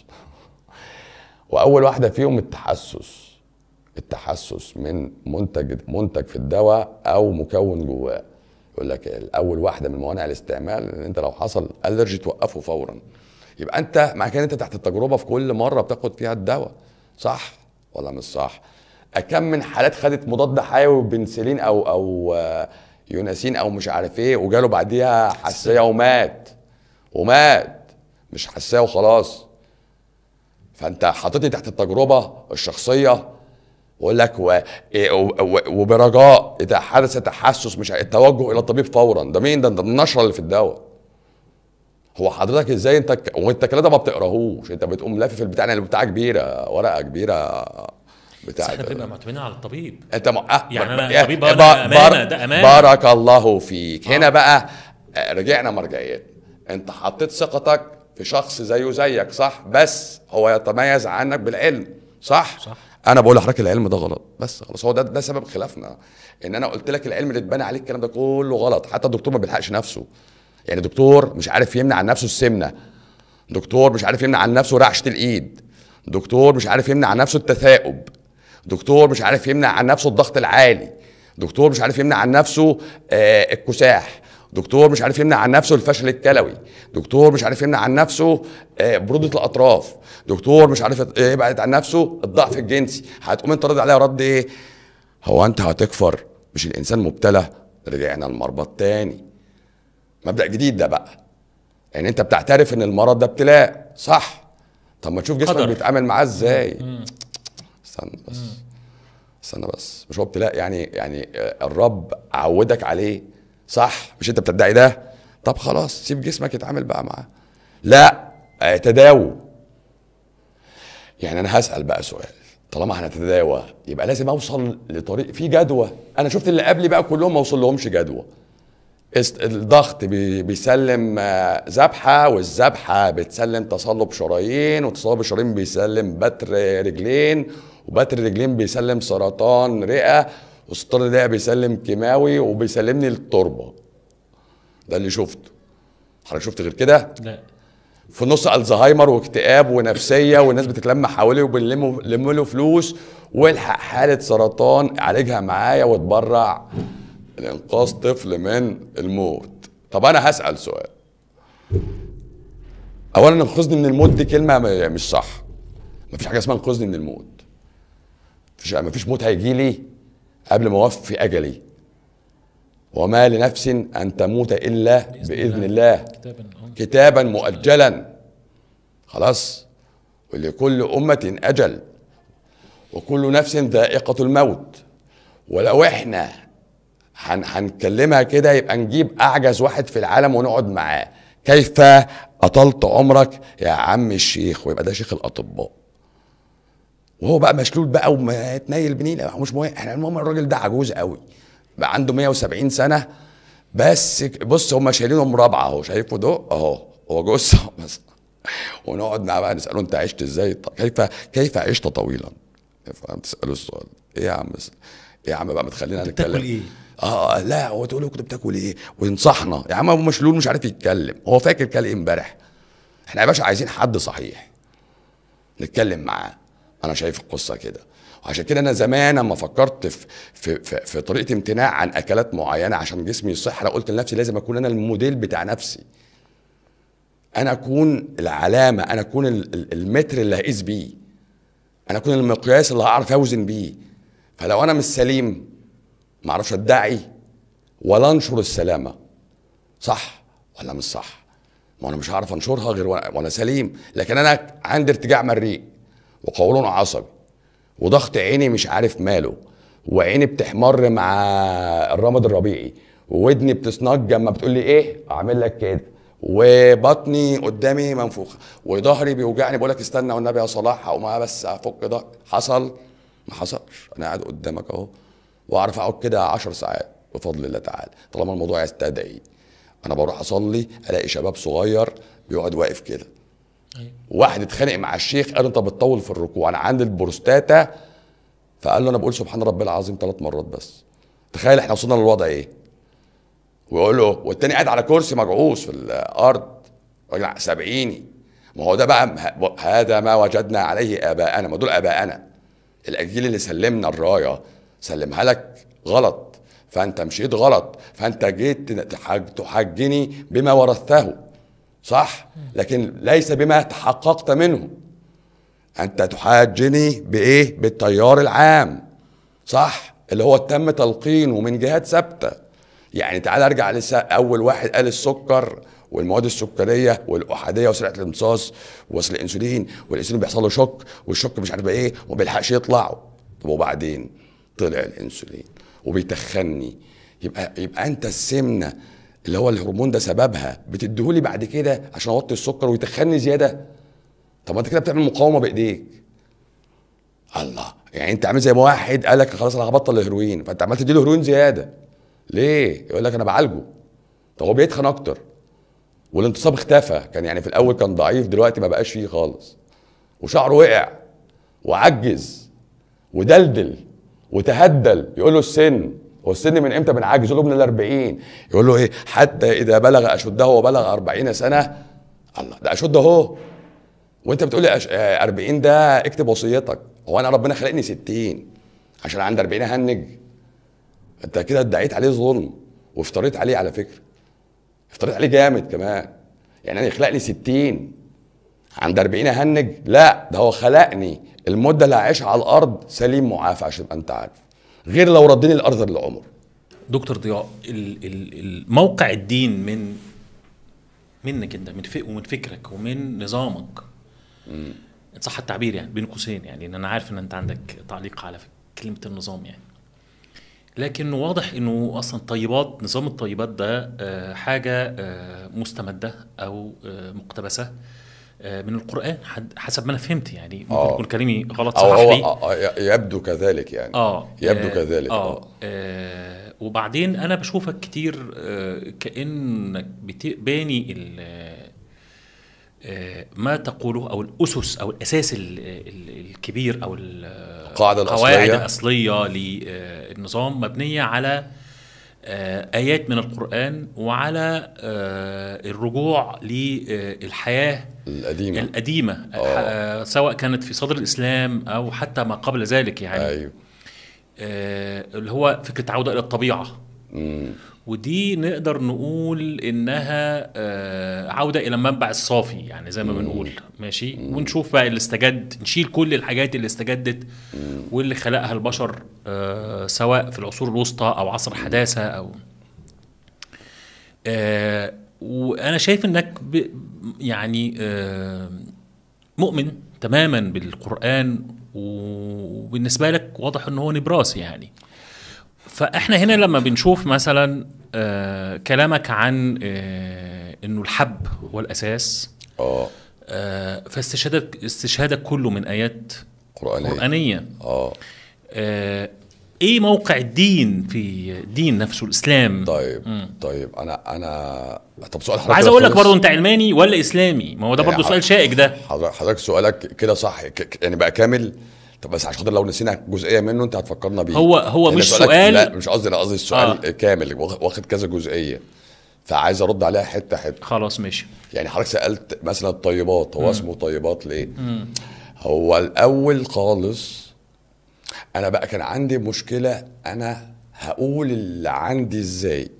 واول واحده فيهم التحسس التحسس من منتج منتج في الدواء او مكون جواه يقول لك الاول واحده من موانع الاستعمال ان انت لو حصل الرجي توقفه فورا يبقى انت مع كده انت تحت التجربه في كل مره بتاخد فيها الدواء صح ولا مش صح كم من حالات خدت مضاد حيوي بنسلين او او آه، يوناسين او مش عارف ايه وجاله بعديها حساسيه ومات ومات مش حساسيه وخلاص فانت حاططني تحت التجربه الشخصيه واقول لك و... إيه و... و... وبرجاء اذا حدث تحسس مش ع- التوجه الى الطبيب فورا ده مين ده ده النشره اللي في الدواء هو حضرتك ازاي انت ك... وانت الكلام ده ما بتقراهوش انت بتقوم لافف البتاع يعني البتاع كبيره ورقه كبيره بس بتاع احنا ده. بنبقى معتمدين على الطبيب انت م... آه يعني ب- أنا ب- طبيب أنا بار- أمانة، ده أمانة. بارك الله فيك هنا بقى آه، رجعنا مرجعيات انت حطيت ثقتك في شخص زيه زيك صح بس هو يتميز عنك بالعلم صح صح. انا بقول لحضرتك العلم ده غلط بس خلاص هو ده ده سبب خلافنا ان انا قلت لك العلم اللي اتبنى عليه الكلام ده كله غلط حتى الدكتور ما بيلحقش نفسه يعني دكتور مش عارف يمنع عن نفسه السمنه دكتور مش عارف يمنع عن نفسه رعشه الايد دكتور مش عارف يمنع عن نفسه التثاؤب دكتور مش عارف يمنع عن نفسه الضغط العالي دكتور مش عارف يمنع عن نفسه آه الكساح دكتور مش عارف يمنع عن نفسه الفشل الكلوي دكتور مش عارف يمنع عن نفسه آه برودة الأطراف دكتور مش عارف يبعد عن نفسه الضعف الجنسي هتقوم انت رد عليها رد ايه هو انت هتكفر مش الانسان مبتلى رجعنا المربط تاني مبدأ جديد ده بقى يعني انت بتعترف ان المرض ده ابتلاء صح طب ما تشوف جسمك قدر. بيتعامل معاه ازاي استنى بس استنى بس مش هو ابتلاء يعني يعني آه، الرب عودك عليه صح مش انت بتدعي ده طب خلاص سيب جسمك يتعامل بقى معاه لا آه، تداوى يعني انا هسال بقى سؤال طالما هنتداوى يبقى لازم اوصل لطريق في جدوى انا شفت اللي قبلي بقى كلهم ما وصل لهمش جدوى است- الضغط بي- بيسلم آه، ذبحه والذبحه بتسلم تصلب شرايين وتصلب الشرايين بيسلم بتر رجلين وبتر رجلين بيسلم سرطان رئه وسرطان الرئه بيسلم كيماوي وبيسلمني التربه ده اللي شفته حضرتك شفت غير كده لا في نص الزهايمر واكتئاب ونفسيه والناس بتتلم حواليه وبنلم لم له فلوس والحق حاله سرطان عالجها معايا واتبرع لانقاذ طفل من الموت طب انا هسال سؤال اولا انقذني من الموت دي كلمه م- مش صح مفيش حاجه اسمها انقذني من الموت مفيش مفيش موت هيجي لي قبل ما اوفي اجلي وما لنفس ان تموت الا بإذن باذن الله. الله كتابا آه. كتابا مؤجلا خلاص ولكل أمة أجل وكل نفس ذائقة الموت ولو احنا هن هنكلمها كده يبقى نجيب أعجز واحد في العالم ونقعد معاه كيف أطلت عمرك يا عم الشيخ ويبقى ده شيخ الأطباء وهو بقى مشلول بقى ومتنيل بنيله مش مهم احنا المهم الراجل ده عجوز قوي بقى عنده 170 سنه بس بص هم شايلينه مرابعه اهو شايفه ده اهو هو جثه بس ونقعد معاه بقى نساله انت عشت ازاي ط- كيف كيف عشت طويلا فاهم تساله السؤال ايه يا عم ايه يا عم بقى ما تخلينا كنت نتكلم بتاكل إيه؟ اه لا هو تقول له كنت بتاكل ايه وينصحنا يا عم ابو مشلول مش عارف يتكلم هو فاكر كان ايه امبارح احنا يا باشا عايزين حد صحيح نتكلم معاه انا شايف القصه كده وعشان كده انا زمان لما فكرت في في في, في طريقه امتناع عن اكلات معينه عشان جسمي يصح انا قلت لنفسي لازم اكون انا الموديل بتاع نفسي انا اكون العلامه انا اكون ال- ال- المتر اللي هقيس بيه انا اكون المقياس اللي هعرف اوزن بيه فلو انا مش سليم ما اعرفش ادعي ولا انشر السلامه صح ولا مش صح ما انا مش هعرف انشرها غير وانا وأنا سليم لكن انا عندي ارتجاع مريء وقولون عصبي وضغط عيني مش عارف ماله وعيني بتحمر مع الرمد الربيعي وودني بتصنج لما بتقول لي ايه اعمل لك كده وبطني قدامي منفوخه وظهري بيوجعني بقول لك استنى والنبي يا صلاح هقوم بس افك ده حصل ما حصلش انا قاعد قدامك اهو واعرف اقعد كده 10 ساعات بفضل الله تعالى طالما الموضوع يستدعي انا بروح اصلي الاقي شباب صغير بيقعد واقف كده أيوة. واحد اتخانق مع الشيخ قال له انت بتطول في الركوع انا عندي البروستاتا فقال له انا بقول سبحان ربي العظيم ثلاث مرات بس تخيل احنا وصلنا للوضع ايه ويقول له والتاني قاعد على كرسي مجعوص في الارض راجل سبعيني ما هو ده بقى ه- هذا ما وجدنا عليه اباءنا ما دول اباءنا الاجيال اللي سلمنا الرايه سلمها لك غلط فانت مشيت غلط فانت جيت تحج تحجني بما ورثته صح لكن ليس بما تحققت منه انت تحاجني بايه بالتيار العام صح اللي هو تم تلقينه من جهات ثابته يعني تعال ارجع لسه اول واحد قال السكر والمواد السكريه والاحاديه وسرعه الامتصاص ووصل الانسولين والانسولين بيحصل له شوك والشوك مش عارف ايه وما بيلحقش يطلع طب وبعدين طلع الانسولين وبيتخني يبقى يبقى انت السمنه اللي هو الهرمون ده سببها بتديهولي بعد كده عشان اوطي السكر ويتخني زياده طب ما انت كده بتعمل مقاومه بايديك الله يعني انت عامل زي ما واحد قال لك خلاص انا هبطل الهيروين فانت عمال تديله هيروين زياده ليه يقول لك انا بعالجه طب هو بيتخن اكتر والانتصاب اختفى كان يعني في الاول كان ضعيف دلوقتي ما بقاش فيه خالص وشعره وقع وعجز ودلدل وتهدل يقول له السن هو السن من امتى بنعجز يقول له من الأربعين يقول له ايه حتى اذا بلغ اشده وبلغ أربعين سنه الله ده اشده اهو وانت بتقول لي أش... آه، 40 ده اكتب وصيتك هو انا ربنا خلقني 60 عشان عند 40 هنج انت كده ادعيت عليه ظلم وافتريت عليه على فكره افتريت عليه جامد كمان يعني انا يخلقني 60 عند 40 هنج لا ده هو خلقني المده اللي هعيشها على الارض سليم معافى عشان تبقى انت عارف غير لو ردني الارض للعمر دكتور ضياء ال- ال- الموقع الدين من منك انت من فك ومن فكرك ومن نظامك ان صح التعبير يعني بين قوسين يعني ان انا عارف ان انت عندك تعليق على كلمه النظام يعني لكن واضح انه اصلا طيبات نظام الطيبات ده آه، حاجه آه، مستمده او آه، مقتبسه آه، من القران حد- حسب ما انا فهمت يعني ممكن آه. يكون كلامي غلط او صحح هو لي آه، آه، يبدو كذلك يعني اه يبدو آه، كذلك اه, اه آه وبعدين انا بشوفك كتير آه كانك بت- باني ال- آه ما تقوله او الاسس او الاساس ال- ال- الكبير او ال- القاعدة القواعد الأصلية. الاصليه للنظام مبنيه على آه ايات من القران وعلى آه الرجوع للحياه القديمه القديمه آه سواء كانت في صدر الاسلام او حتى ما قبل ذلك يعني ايوه آه، اللي هو فكره عوده الى الطبيعه مم. ودي نقدر نقول انها آه، عوده الى المنبع الصافي يعني زي ما بنقول ماشي ونشوف بقى اللي استجد نشيل كل الحاجات اللي استجدت واللي خلقها البشر آه، سواء في العصور الوسطى او عصر الحداثه او آه، وانا شايف انك ب يعني آه، مؤمن تماما بالقران وبالنسبه لك واضح ان هو نبراس يعني فاحنا هنا لما بنشوف مثلا آه كلامك عن آه انه الحب هو الاساس اه آه فاستشهادك استشهادك كله من ايات قرانيه قرانيه اه آه ايه موقع الدين في دين نفسه الاسلام طيب مم. طيب انا انا طب سؤال حضرتك وعايز كده اقول لك خلص؟ برضه انت علماني ولا اسلامي ما هو ده يعني برضه ح- سؤال شائك ده حضرتك حضرتك سؤالك كده صح ك- ك- يعني بقى كامل طب بس عشان خاطر لو نسينا جزئيه منه انت هتفكرنا بيه هو- هو لأن مش سؤالك- سؤال- لا مش قصدي انا قصدي السؤال آه. آه. كامل واخ- واخد كذا جزئيه فعايز ارد عليها حته حته خلاص ماشي يعني حضرتك سالت مثلا الطيبات هو اسمه طيبات ليه هو الاول خالص انا بقى كان عندي مشكله انا هقول اللي عندي ازاي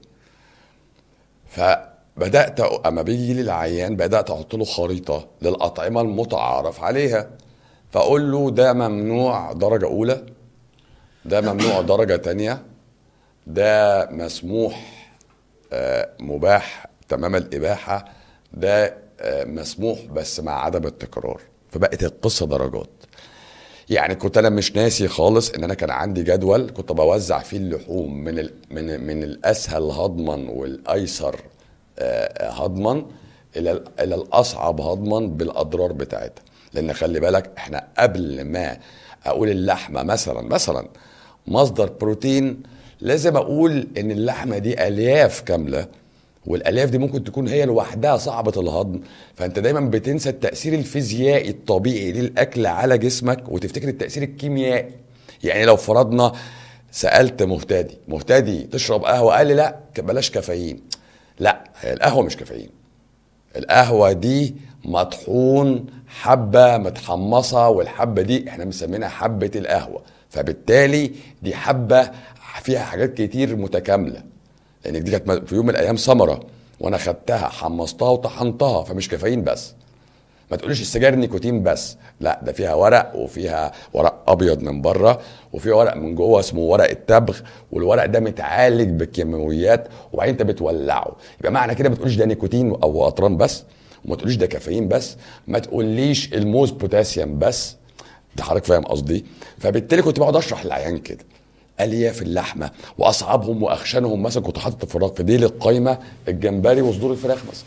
فبدات أ- اما بيجي لي العيان بدات احط له خريطه للاطعمه المتعارف عليها فاقول له ده ممنوع درجه اولى ده ممنوع درجه تانية ده مسموح آه، مباح تمام الاباحه ده آه، مسموح بس مع عدم التكرار فبقت القصه درجات يعني كنت انا مش ناسي خالص ان انا كان عندي جدول كنت بوزع فيه اللحوم من ال من من الاسهل هضما والايسر آه، هضما الى ال- الى الاصعب هضما بالاضرار بتاعتها لان خلي بالك احنا قبل ما اقول اللحمه مثلا مثلا مصدر بروتين لازم اقول ان اللحمه دي الياف كامله والالياف دي ممكن تكون هي لوحدها صعبه الهضم فانت دايما بتنسى التاثير الفيزيائي الطبيعي للاكل على جسمك وتفتكر التاثير الكيميائي يعني لو فرضنا سالت مهتدي مهتدي تشرب قهوه قال لي لا بلاش كافيين لا هي القهوه مش كافيين القهوه دي مطحون حبه متحمصه والحبه دي احنا مسمينها حبه القهوه فبالتالي دي حبه فيها حاجات كتير متكامله لان دي كانت في يوم من الايام ثمره وانا خدتها حمصتها وطحنتها فمش كافيين بس ما تقوليش السجاير نيكوتين بس لا ده فيها ورق وفيها ورق ابيض من بره وفيها ورق من جوه اسمه ورق التبغ والورق ده متعالج بالكيماويات وبعدين انت بتولعه يبقى معنى كده ما تقوليش ده نيكوتين او قطران بس وما تقوليش ده كافيين بس ما تقوليش الموز بوتاسيوم بس ده حضرتك فاهم قصدي فبالتالي كنت بقعد اشرح للعيان كده الياف اللحمه واصعبهم واخشنهم مثلا كنت حاطط في في ديل القايمه الجمبري وصدور الفراخ مثلا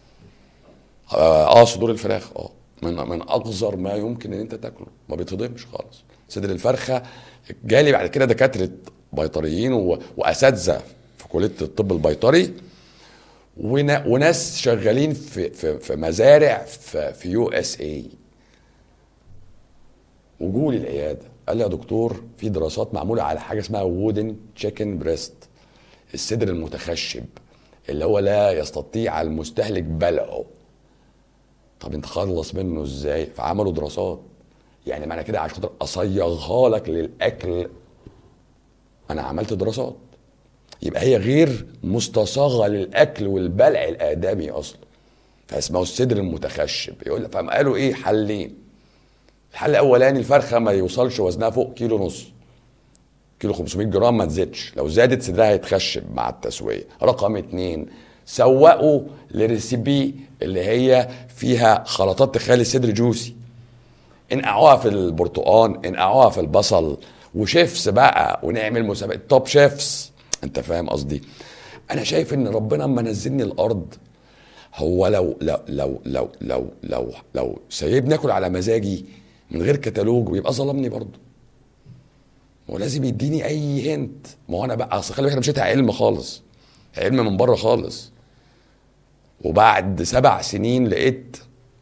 اه آه، صدور الفراخ اه من من اقذر ما يمكن ان انت تاكله ما بيتهضمش خالص صدر الفرخه جالي بعد كده دكاتره بيطريين و- واساتذه في كليه الطب البيطري ونا- وناس شغالين في في في مزارع في, في يو اس اي وجوا لي العياده قال لي يا دكتور في دراسات معموله على حاجه اسمها وودن تشيكن بريست الصدر المتخشب اللي هو لا يستطيع المستهلك بلعه طب انت خلص منه ازاي فعملوا دراسات يعني معنى كده عشان خاطر اصيغها لك للاكل انا عملت دراسات يبقى هي غير مستصاغه للاكل والبلع الادمي اصلا فاسمه الصدر المتخشب يقول لك فقام قالوا ايه حلين الحل الاولاني الفرخه ما يوصلش وزنها فوق كيلو ونص كيلو 500 جرام ما تزيدش لو زادت صدرها هيتخشب مع التسويه رقم اتنين سوقوا لريسيبي اللي هي فيها خلطات تخلي الصدر جوسي انقعوها في البرتقان انقعوها في البصل وشيفس بقى ونعمل مسابقه توب شيفس انت فاهم قصدي انا شايف ان ربنا اما نزلني الارض هو لو لو لو لو لو لو, لو سايبني اكل على مزاجي من غير كتالوج ويبقى ظلمني برضه هو لازم يديني اي هنت ما هو انا بقى اصل خلي بالك انا مشيتها علم خالص علم من بره خالص وبعد سبع سنين لقيت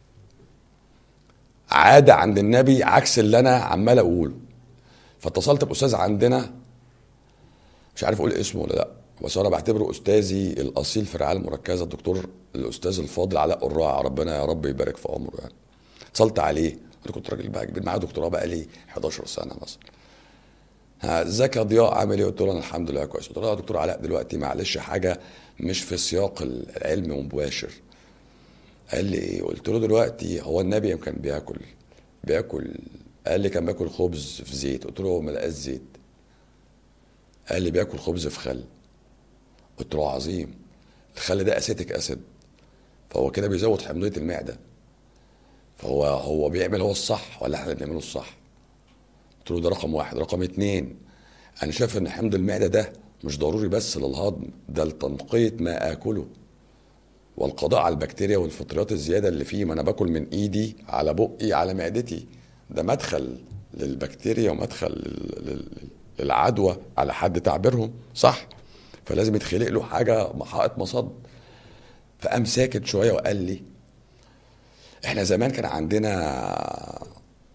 عادة عند النبي عكس اللي انا عمال اقوله فاتصلت باستاذ عندنا مش عارف اقول اسمه ولا لا بس انا بعتبره استاذي الاصيل في الرعايه المركزه الدكتور الاستاذ الفاضل علاء الراعي ربنا يا رب يبارك في عمره يعني اتصلت عليه انا كنت راجل بقى كبير معايا دكتوراه بقى لي 11 سنه مثلا ها، ازيك يا ضياء عامل ايه؟ قلت له انا الحمد لله كويس قلت له يا دكتور علاء دلوقتي معلش حاجه مش في سياق العلم مباشر قال لي ايه؟ قلت له دلوقتي هو النبي كان بياكل بياكل قال لي كان بياكل خبز في زيت قلت له هو ما لقاش زيت قال لي بياكل خبز في خل قلت له عظيم الخل ده اسيتيك اسيد فهو كده بيزود حمضيه المعده فهو هو بيعمل هو الصح ولا احنا اللي بنعمله الصح قلت له ده رقم واحد رقم اتنين انا شايف ان حمض المعده ده مش ضروري بس للهضم ده لتنقيه ما اكله والقضاء على البكتيريا والفطريات الزياده اللي فيه ما انا باكل من ايدي على بقي على معدتي ده مدخل للبكتيريا ومدخل لل- لل- للعدوى على حد تعبيرهم صح فلازم يتخلق له حاجه حائط مصد فقام ساكت شويه وقال لي احنا زمان كان عندنا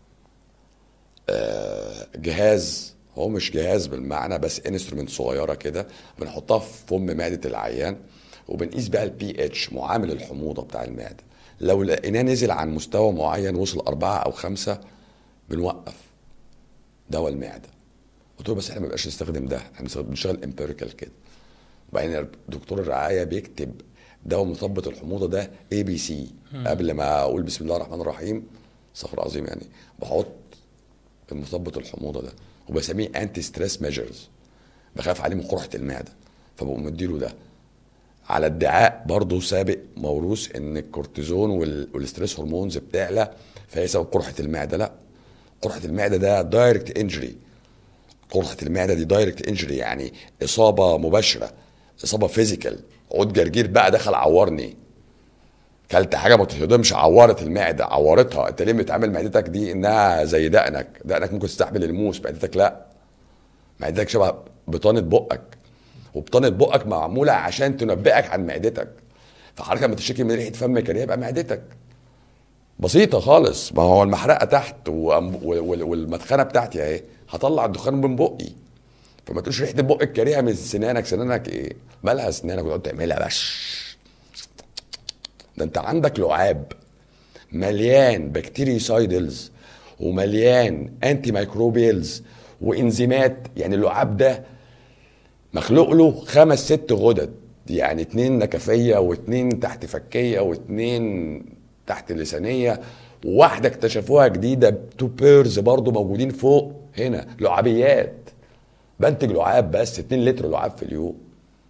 آه، جهاز هو مش جهاز بالمعنى بس انسترومنت صغيره كده بنحطها في فم معده العيان وبنقيس بقى البي اتش معامل الحموضه بتاع المعده لو لقيناه نزل عن مستوى معين وصل أربعة أو خمسة بنوقف دواء المعدة قلت له بس احنا ما بنبقاش نستخدم ده احنا بنستخدم- بنشتغل امبيريكال كده وبعدين دكتور الرعاية بيكتب دواء مثبط الحموضة ده اي بي سي قبل ما اقول بسم الله الرحمن الرحيم استغفر العظيم يعني بحط المثبط الحموضة ده وبسميه انتي ستريس ميجرز بخاف عليه من قرحه المعده فبقوم مديله ده على ادعاء برضه سابق موروث ان الكورتيزون وال- والستريس هرمونز بتعلى فهي سبب قرحه المعده لا قرحه المعده ده دايركت انجري قرحه المعده دي دايركت انجري يعني اصابه مباشره اصابه فيزيكال عود جرجير بقى دخل عورني كلت حاجه ما تهضمش عورت المعده عورتها انت ليه بتعمل معدتك دي انها زي دقنك دقنك ممكن تستحمل الموس معدتك لا معدتك شبه بطانه بقك وبطانه بقك معموله عشان تنبئك عن معدتك فحضرتك لما تشتكي من ريحه فم كريهه يبقى معدتك بسيطة خالص ما هو المحرقة تحت وأم- وال- والمدخنة بتاعتي اهي هطلع الدخان من بقي فما تقولش ريحة البق الكريهة من سنانك سنانك ايه مالها سنانك وتقعد تعملها بش ده انت عندك لعاب مليان بكتيريسايدلز ومليان انتي مايكروبيلز وانزيمات يعني اللعاب ده مخلوق له خمس ست غدد يعني اتنين نكفية واتنين تحت فكية واتنين تحت لسانية وواحدة اكتشفوها جديدة تو بيرز برضو موجودين فوق هنا لعابيات بنتج لعاب بس 2 لتر لعاب في اليوم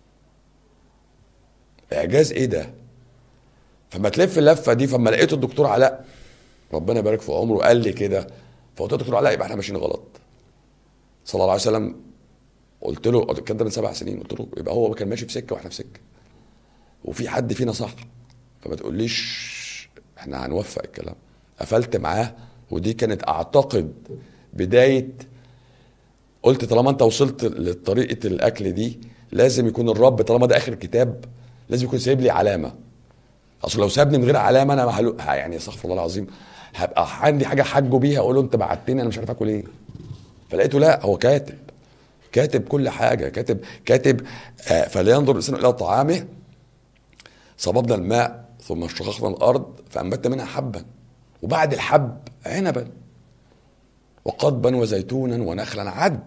اعجاز ايه ده فما تلف اللفه دي فما لقيت الدكتور علاء ربنا يبارك في عمره قال لي كده فقلت له دكتور علاء يبقى احنا ماشيين غلط صلى الله عليه وسلم قلت له الكلام ده من سبع سنين قلت له يبقى هو كان ماشي في سكه واحنا في سكه وفي حد فينا صح فما تقوليش احنا هنوفق الكلام قفلت معاه ودي كانت اعتقد بدايه قلت طالما انت وصلت لطريقه الاكل دي لازم يكون الرب طالما ده اخر كتاب لازم يكون سايب لي علامه اصل لو سابني من غير علامه انا هلو... ه- يعني استغفر الله العظيم هبقى عندي حاجه حاجه بيها اقول له انت بعتني انا مش عارف اكل ايه فلقيته لا هو كاتب كاتب كل حاجه كاتب كاتب آه فلينظر الانسان الى طعامه صببنا الماء ثم اشتققنا الارض فانبتنا منها حبا وبعد الحب عنبا وقضبا وزيتونا ونخلا عد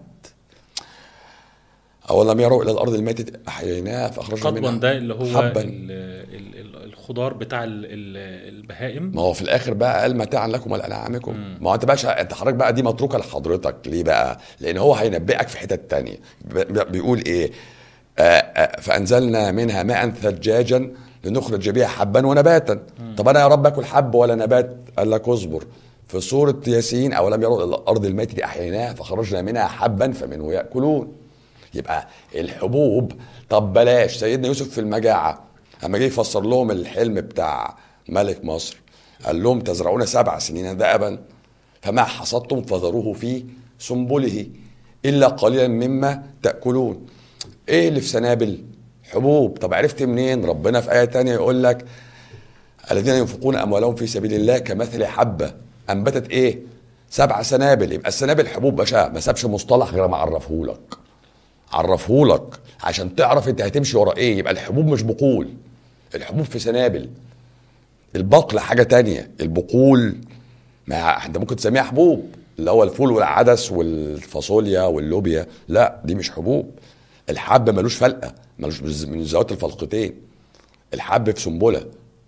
أولم يروا إلى الأرض الميتة أحييناها فأخرجنا قطبا منها ده اللي هو حبا ال- ال- ال- الخضار بتاع ال- ال- البهائم ما هو في الاخر بقى قال متاعا لكم ولانعامكم ما هو انت بقى انت حضرتك بقى دي متروكه لحضرتك ليه بقى؟ لان هو هينبئك في حتت تانية ب- بيقول ايه؟ آه آه فانزلنا منها ماء ثجاجا لنخرج بها حبا ونباتا طب انا يا رب اكل حب ولا نبات؟ قال لك اصبر في سورة ياسين أولم يروا إلى الأرض الميتة أحييناها فخرجنا منها حبا فمنه يأكلون يبقى الحبوب طب بلاش سيدنا يوسف في المجاعة لما جه يفسر لهم الحلم بتاع ملك مصر قال لهم تزرعون سبع سنين دأبا فما حصدتم فذروه في سنبله إلا قليلا مما تأكلون إيه اللي في سنابل حبوب طب عرفت منين ربنا في آية تانية يقول لك الذين ينفقون أموالهم في سبيل الله كمثل حبة أنبتت إيه سبع سنابل يبقى السنابل حبوب باشا ما سابش مصطلح غير ما عرفهولك عرفهولك عشان تعرف انت هتمشي ورا ايه يبقى الحبوب مش بقول الحبوب في سنابل البقل حاجة تانية البقول ما انت ممكن تسميها حبوب اللي هو الفول والعدس والفاصوليا واللوبيا لا دي مش حبوب الحب ملوش فلقة ملوش من ذوات الفلقتين الحب في سنبلة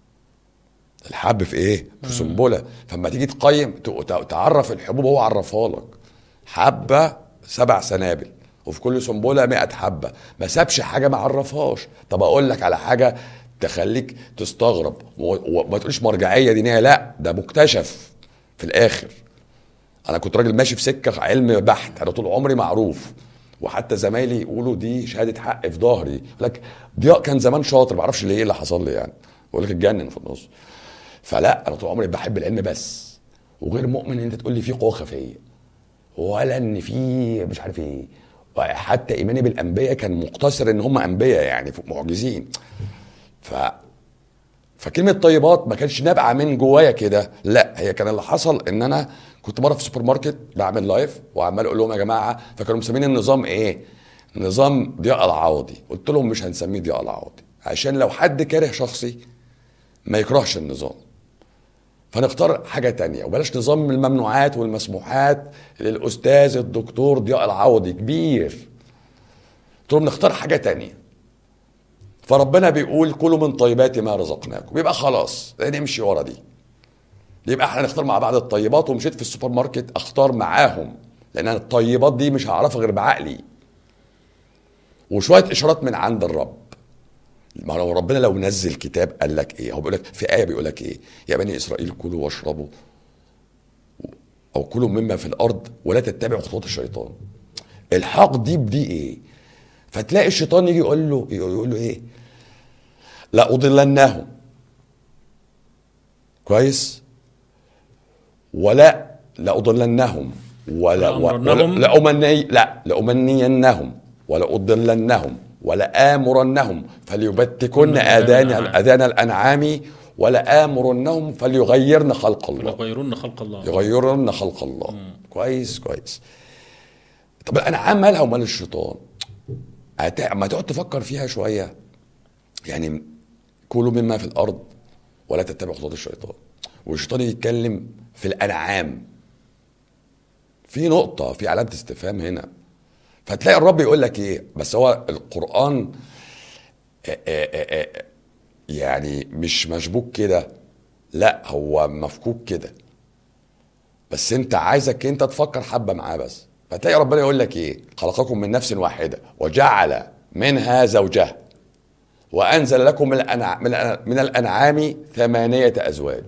الحب في ايه في سنبلة فلما تيجي تقيم ت- تعرف الحبوب هو عرفها لك حبة سبع سنابل وفي كل سنبلة 100 حبة ما سابش حاجة ما عرفهاش طب اقول لك على حاجة تخليك تستغرب و- وما تقولش مرجعية دينية لا ده مكتشف في الاخر انا كنت راجل ماشي في سكة علم بحت انا طول عمري معروف وحتى زمايلي يقولوا دي شهادة حق في ظهري يقول لك ضياء كان زمان شاطر ما اعرفش ليه ايه اللي حصل لي يعني بقول لك اتجنن في النص فلا انا طول عمري بحب العلم بس وغير مؤمن ان انت تقول لي في قوه خفيه ولا ان في مش عارف ايه حتى ايماني بالانبياء كان مقتصر ان هم انبياء يعني معجزين ف فكلمة طيبات ما كانش نابعة من جوايا كده لا هي كان اللي حصل ان انا كنت مرة في سوبر ماركت بعمل لايف وعمال اقول لهم يا جماعة فكانوا مسمين النظام ايه نظام ضياء العوضي قلت لهم مش هنسميه ضياء العوضي عشان لو حد كاره شخصي ما يكرهش النظام فنختار حاجة تانية وبلاش نظام الممنوعات والمسموحات للأستاذ الدكتور ضياء العوضي كبير قلت لهم نختار حاجة تانية فربنا بيقول كلوا من طيبات ما رزقناكم يبقى خلاص نمشي ورا دي يبقى احنا نختار مع بعض الطيبات ومشيت في السوبر ماركت اختار معاهم لان أنا الطيبات دي مش هعرفها غير بعقلي وشويه اشارات من عند الرب ما لو ربنا لو نزل كتاب قال لك ايه هو بيقول لك في ايه بيقول لك ايه يا بني اسرائيل كلوا واشربوا او كلوا مما في الارض ولا تتبعوا خطوات الشيطان الحاق دي بدي ايه فتلاقي الشيطان يجي يقول له يقول له ايه لا اضلنهم كويس ولا لاضلنهم ولا لأمرنهم. ولا لأمني لا لأمنينهم ولا أضلنهم ولا آمرنهم فليبتكن آذان الأنعام. آذان الأنعام ولا آمرنهم فليغيرن خلق الله يغيرون خلق الله يغيرن خلق الله كويس كويس طب الأنعام مالها ومال الشيطان هت- اما تقعد تفكر فيها شوية يعني كلوا مما في الأرض ولا تتبعوا خطوات الشيطان والشيطان يتكلم في الأنعام في نقطة في علامة استفهام هنا فتلاقي الرب يقول لك ايه بس هو القرآن آه، آه، آه، آه، يعني مش مشبوك كده لا هو مفكوك كده بس انت عايزك انت تفكر حبة معاه بس فتلاقي ربنا يقول لك ايه خلقكم من نفس واحدة وجعل منها زوجها وانزل لكم من الأنع- من الأنع- من الانعام ثمانية ازواج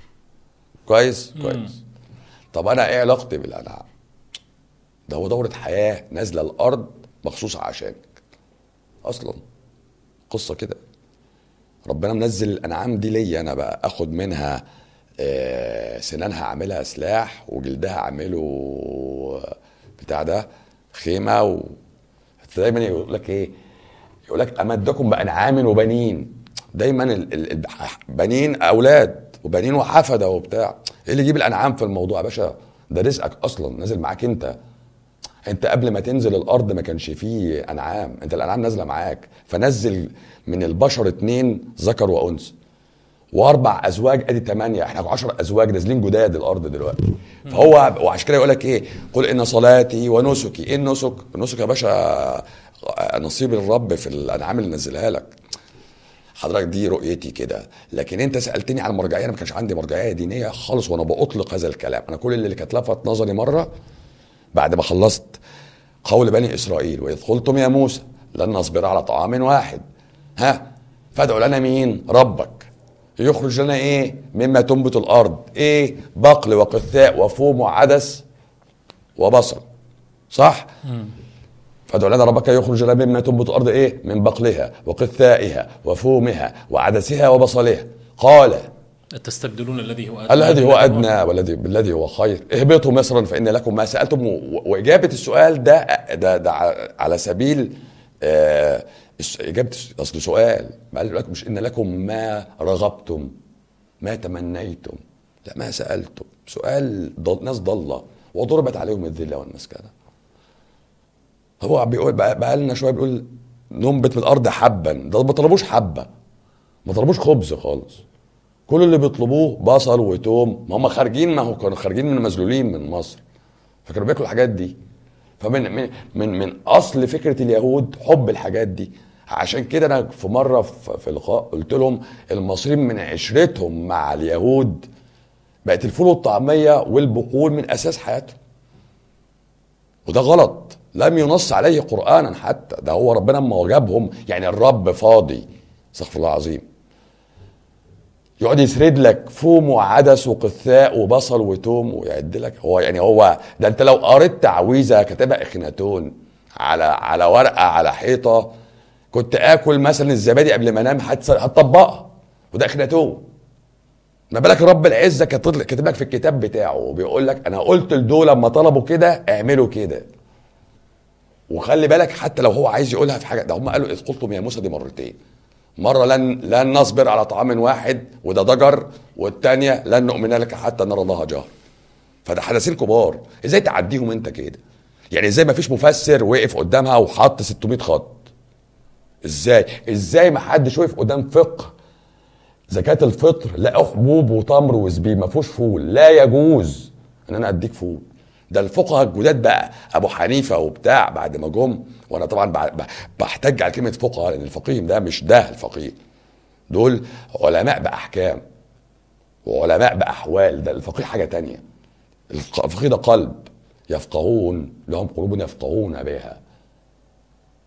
كويس كويس طب انا ايه علاقتي بالانعام ده هو دورة حياة نازلة الأرض مخصوصة عشانك أصلا قصة كده ربنا منزل الأنعام دي ليا أنا بقى أخد منها آه، سنانها أعملها سلاح وجلدها أعمله بتاع ده خيمة و دايما يقول لك إيه يقول لك أمدكم بأنعام وبنين دايما ال- ال- ال- بنين أولاد وبنين وحفدة وبتاع إيه اللي يجيب الأنعام في الموضوع يا باشا ده رزقك أصلا نازل معاك أنت انت قبل ما تنزل الارض ما كانش فيه انعام انت الانعام نازله معاك فنزل من البشر اتنين ذكر وانثى واربع ازواج ادي ثمانيه احنا 10 ازواج نازلين جداد الارض دلوقتي فهو وعشان كده يقول لك ايه قل ان صلاتي ونسكي ايه النسك النسك يا باشا نصيب الرب في الانعام اللي نزلها لك حضرتك دي رؤيتي كده لكن انت سالتني عن المرجعيه انا ما كانش عندي مرجعيه دينيه خالص وانا باطلق هذا الكلام انا كل اللي كانت لفت نظري مره بعد ما خلصت قول بني اسرائيل واذ قلتم يا موسى لن نصبر على طعام واحد ها فادعوا لنا مين ربك يخرج لنا ايه مما تنبت الارض ايه بقل وقثاء وفوم وعدس وبصل صح فادعوا لنا ربك يخرج لنا مما تنبت الارض ايه من بقلها وقثائها وفومها وعدسها وبصلها قال تستبدلون الذي هو أدنى الذي هو بالذي ادنى والذي بالذي هو خير اهبطوا مصرا فان لكم ما سالتم و- واجابه السؤال ده ده, ده ع- على سبيل آه الس- اجابه الس- اصل سؤال ما قال لك مش ان لكم ما رغبتم ما تمنيتم لا ما سالتم سؤال ضل ناس ضاله وضربت عليهم الذله والمسكنه هو بيقول بقى, بقى لنا شويه بيقول ننبت من الارض حبا ده ما طلبوش حبه ما طلبوش خبز خالص كل اللي بيطلبوه بصل وتوم ما هم خارجين ما هو كانوا خارجين من مذلولين من مصر فكانوا بياكلوا الحاجات دي فمن من من من اصل فكره اليهود حب الحاجات دي عشان كده انا في مره في في لقاء قلت لهم المصريين من عشرتهم مع اليهود بقت الفول والطعميه والبقول من اساس حياتهم وده غلط لم ينص عليه قرانا حتى ده هو ربنا اما وجبهم يعني الرب فاضي استغفر الله العظيم يقعد يسرد لك فوم وعدس وقثاء وبصل وتوم ويعد لك هو يعني هو ده انت لو قريت تعويذه كاتبها اخناتون على على ورقه على حيطه كنت اكل مثلا الزبادي قبل ما انام هتس- هتطبقها وده اخناتون ما بالك رب العزه كاتب لك كاتب لك في الكتاب بتاعه وبيقول لك انا قلت لدول لما طلبوا كده اعملوا كده وخلي بالك حتى لو هو عايز يقولها في حاجه ده هم قالوا اذ قلتم يا موسى دي مرتين مره لن لن نصبر على طعام واحد وده ضجر والثانيه لن نؤمن لك حتى نرى الله جهر فده حدثين كبار ازاي تعديهم انت كده يعني ازاي ما فيش مفسر وقف قدامها وحط 600 خط ازاي ازاي ما حدش وقف قدام فقه زكاة الفطر لقوا حبوب وتمر وزبيب ما فيهوش فول لا يجوز ان انا اديك فول ده الفقهاء الجداد بقى ابو حنيفه وبتاع بعد ما جم وانا طبعا بع- ب- بحتج على كلمه فقهاء لان الفقيه ده مش ده الفقيه دول علماء باحكام وعلماء باحوال ده الفقيه حاجه تانية الق- الفقيه ده قلب يفقهون لهم قلوب يفقهون بها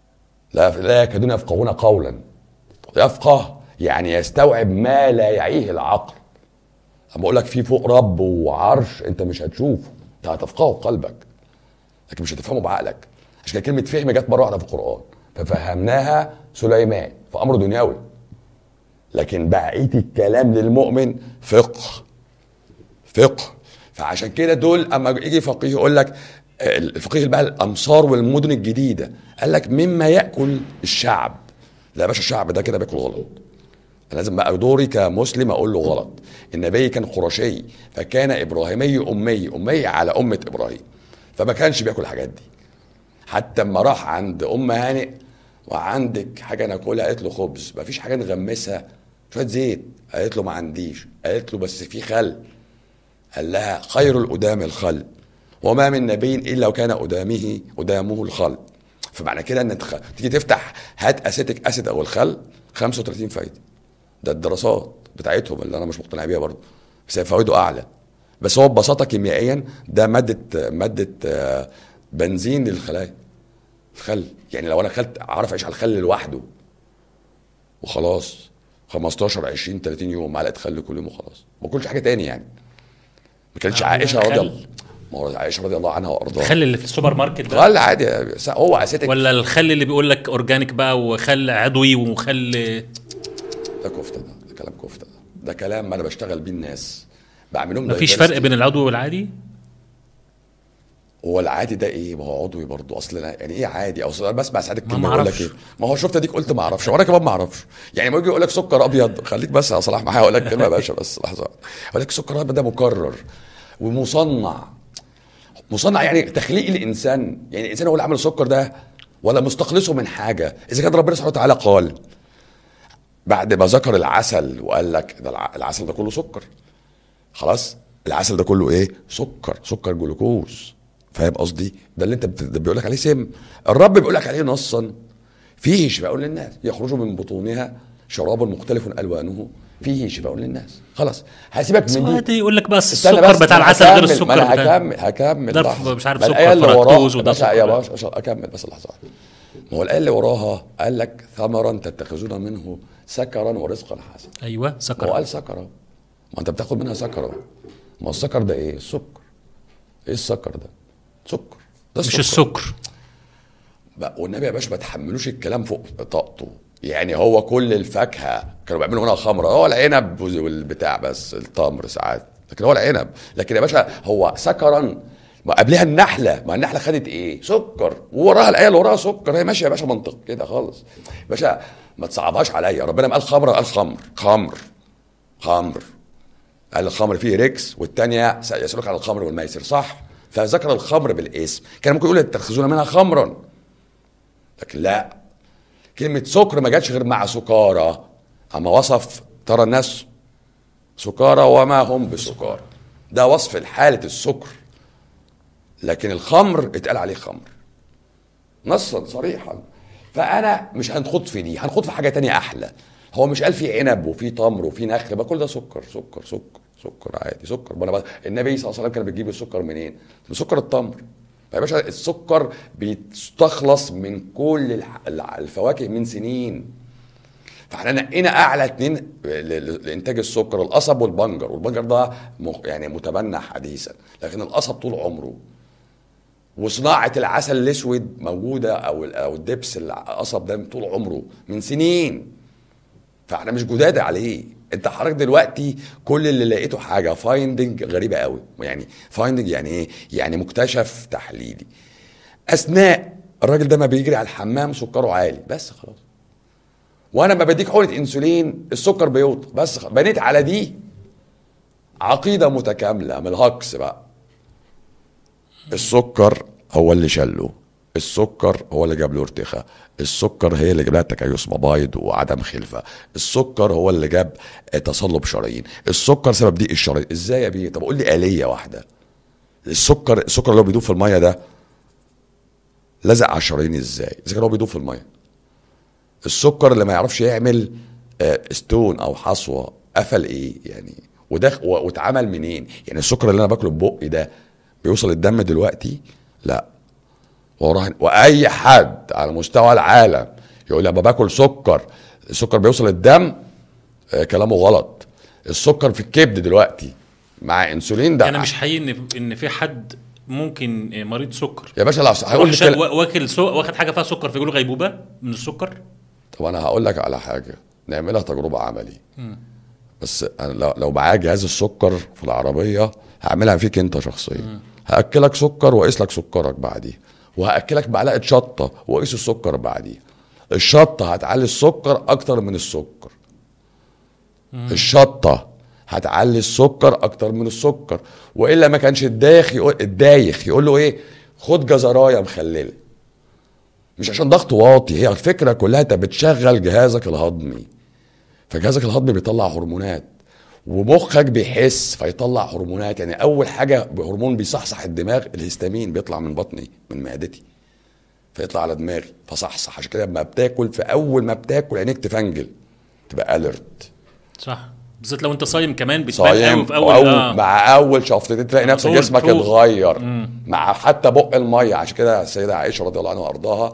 لا لا يكادون يفقهون قولا يفقه يعني يستوعب ما لا يعيه العقل اما اقول لك في فوق رب وعرش انت مش هتشوفه انت هتفقهه بقلبك لكن مش هتفهمه بعقلك عشان كده كلمه فهم جت مره واحده في القران ففهمناها سليمان في امر دنيوي لكن بقيه الكلام للمؤمن فقه فقه فعشان كده دول اما يجي فقيه يقول لك الفقيه بقى الامصار والمدن الجديده قال لك مما ياكل الشعب لا يا باشا الشعب ده كده بياكل غلط أنا لازم بقى دوري كمسلم اقول له غلط النبي كان قرشي فكان ابراهيمي امي امي على امه ابراهيم فما كانش بياكل الحاجات دي حتى اما راح عند ام هانئ وعندك حاجه ناكلها قالت له خبز ما فيش حاجه نغمسها شويه زيت قالت له ما عنديش قالت له بس في خل قال لها خير الأدام الخل وما من نبي إلا وكان أدامه أدامه الخل فمعنى كده ان تخ... تيجي تفتح هات اسيتك اسيد او الخل 35 فايده ده الدراسات بتاعتهم اللي انا مش مقتنع بيها برضه بس هي فوائده اعلى بس هو ببساطه كيميائيا ده ماده ماده آه، بنزين للخلايا الخل يعني لو انا خلت اعرف اعيش على الخل لوحده وخلاص 15 20 30 يوم معلقه خل كل يوم وخلاص ما باكلش حاجه تاني يعني ما كانتش آه، عائشه خل. رضي الله ما هو عائشه رضي الله عنها وارضاها الخل اللي في السوبر ماركت ده خل عادي هو اسيتك ولا الخل اللي بيقول لك اورجانيك بقى وخل عضوي وخل ده كفته ده ده كلام كفته ده ده كلام انا بشتغل بيه الناس بعملهم مفيش diversity. فرق بين العضوي والعادي هو العادي ده ايه ما هو عضوي برضه اصل أنا- يعني ايه عادي اصل انا بسمع ساعات ما الكلمه يقول لك معرفش. ايه ما هو شفت اديك قلت ما اعرفش وانا كمان ما اعرفش يعني ما يجي يقول لك سكر ابيض خليك بس يا صلاح معايا اقول لك كلمه يا باشا بس لحظه واحدة. يقول لك سكر ابيض ده مكرر ومصنع مصنع يعني تخليق الانسان يعني الانسان هو اللي عمل السكر ده ولا مستخلصه من حاجه اذا كان ربنا سبحانه وتعالى قال بعد ما ذكر العسل وقال لك ده الع- العسل ده كله سكر خلاص العسل ده كله ايه سكر سكر جلوكوز فاهم قصدي ده اللي انت بت- ده بيقول لك عليه سم الرب بيقول لك عليه نصا فيه شفاء للناس يخرج من بطونها شراب مختلف الوانه فيه شفاء للناس خلاص هسيبك من دي ساعات يقول لك بس استنى السكر بس، بتاع ما العسل غير هكمل، السكر ما انا بتاع هكمل هكمل ده لحظة. مش عارف ما سكر الآية اللي فركتوز وراها وده باشا يا سكر. باشا عشان اكمل بس لحظه واحدة. ما هو الايه اللي وراها قال لك ثمرا تتخذون منه سكرا ورزقا حسنا ايوه هو سكر قال سكر اهو ما انت بتاخد منها سكر اهو ما هو السكر ده ايه السكر ايه السكر ده سكر ده مش السكر بقى والنبي يا باشا ما تحملوش الكلام فوق طاقته يعني هو كل الفاكهه كانوا بيعملوا منها خمره هو العنب والبتاع بس التمر ساعات لكن هو العنب لكن يا باشا هو سكرا ما قبلها النحله ما النحله خدت ايه سكر ووراها الايه اللي وراها سكر هي ماشيه يا باشا منطق كده خالص يا باشا ما تصعبهاش عليا ربنا ما قال خمره قال خمر خمر خمر قال الخمر فيه ريكس والثانيه يسألك عن الخمر والميسر صح فذكر الخمر بالاسم كان ممكن يقول تتخذون منها خمرا لكن لا كلمة سكر ما جاتش غير مع سكارى أما وصف ترى الناس سكارى وما هم بسكارى ده وصف لحالة السكر لكن الخمر اتقال عليه خمر نصا صريحا فأنا مش هنخوض في دي هنخوض في حاجة تانية أحلى هو مش قال في عنب وفي تمر وفي نخل ما كل ده سكر سكر سكر سكر عادي سكر ما أنا بقى- النبي صلى الله عليه وسلم كان بيجيب السكر منين؟ من سكر التمر فيا باشا السكر بيستخلص من كل الح- الع- الفواكه من سنين فاحنا نقينا اعلى اتنين ل- ل- لانتاج السكر القصب والبنجر والبنجر ده م- يعني متبنى حديثا لكن القصب طول عمره وصناعه العسل الاسود موجوده او ال- او الدبس القصب ده طول عمره من سنين فاحنا مش جداد عليه انت حضرتك دلوقتي كل اللي لقيته حاجه فايندنج غريبه قوي يعني فايندنج يعني ايه يعني مكتشف تحليلي اثناء الراجل ده ما بيجري على الحمام سكره عالي بس خلاص وانا ما بديك حقنه انسولين السكر بيوطى بس خ- بنيت على دي عقيده متكامله من الهكس بقى السكر هو اللي شله السكر هو اللي جاب له ارتخاء السكر هي اللي جاب لها تكيس مبايض وعدم خلفه السكر هو اللي جاب تصلب شرايين السكر سبب ضيق الشرايين ازاي يا بيه طب قول لي آلية واحده السكر السكر اللي هو بيدوب في الميه ده لزق على الشرايين ازاي اذا كان هو بيدوب في الميه السكر اللي ما يعرفش يعمل آه، ستون او حصوه قفل ايه يعني وده و- واتعمل منين يعني السكر اللي انا باكله ببقي ده بيوصل الدم دلوقتي لا وراه واي حد على مستوى العالم يقول لي لما باكل سكر السكر بيوصل الدم آه كلامه غلط السكر في الكبد دلوقتي مع انسولين ده انا مش حقيقي ان ان في حد ممكن مريض سكر يا باشا لو هيقول لي يروح شا- كده وا- واكل سو... واخد حاجه فيها سكر فيقول له غيبوبه من السكر طب انا هقول لك على حاجه نعملها تجربه عملي بس أنا لو, لو معايا جهاز السكر في العربيه هعملها فيك انت شخصيا هاكلك سكر واقيس لك سكرك بعديه وهاكلك معلقه شطه واقيس السكر بعديه الشطه هتعلي السكر اكتر من السكر الشطه هتعلي السكر اكتر من السكر والا ما كانش الدايخ يقول الدايخ يقول له ايه خد جزرايه مخلله مش عشان ضغط واطي هي الفكره كلها انت بتشغل جهازك الهضمي فجهازك الهضمي بيطلع هرمونات ومخك بيحس فيطلع هرمونات يعني اول حاجه هرمون بيصحصح الدماغ الهستامين بيطلع من بطني من معدتي فيطلع على دماغي فصحصح عشان كده لما بتاكل في اول ما بتاكل عينيك تفنجل تبقى الرت صح بالذات لو انت صايم كمان بتبان قوي صايم في اول أو آه. مع اول شفطتين تلاقي على نفسك طول جسمك فوق. اتغير مع حتى بق الميه عشان كده السيده عائشه رضي الله عنها وارضاها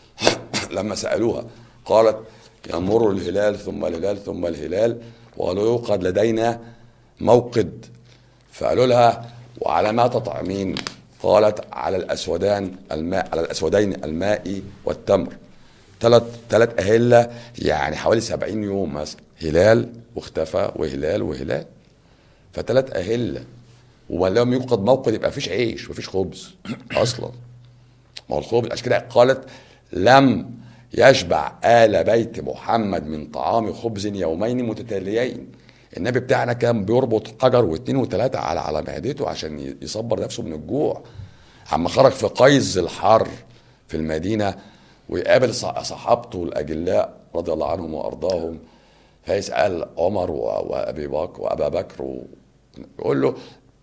لما سالوها قالت يمر الهلال ثم الهلال ثم الهلال ولا يوقد لدينا موقد فقالوا لها وعلى ما تطعمين قالت على الاسودان الماء على الاسودين الماء والتمر ثلاث ثلاث اهله يعني حوالي 70 يوم مثلا هلال واختفى وهلال وهلال فثلاث اهله ولم يوقد موقد يبقى مفيش عيش مفيش خبز اصلا ما هو الخبز عشان كده قالت لم يشبع آل بيت محمد من طعام خبز يومين متتاليين النبي بتاعنا كان بيربط حجر واثنين وثلاثة على على معدته عشان يصبر نفسه من الجوع عما خرج في قيز الحر في المدينة ويقابل ص- صحابته الأجلاء رضي الله عنهم وأرضاهم فيسأل عمر و- وأبي بكر وأبا بكر و- يقول له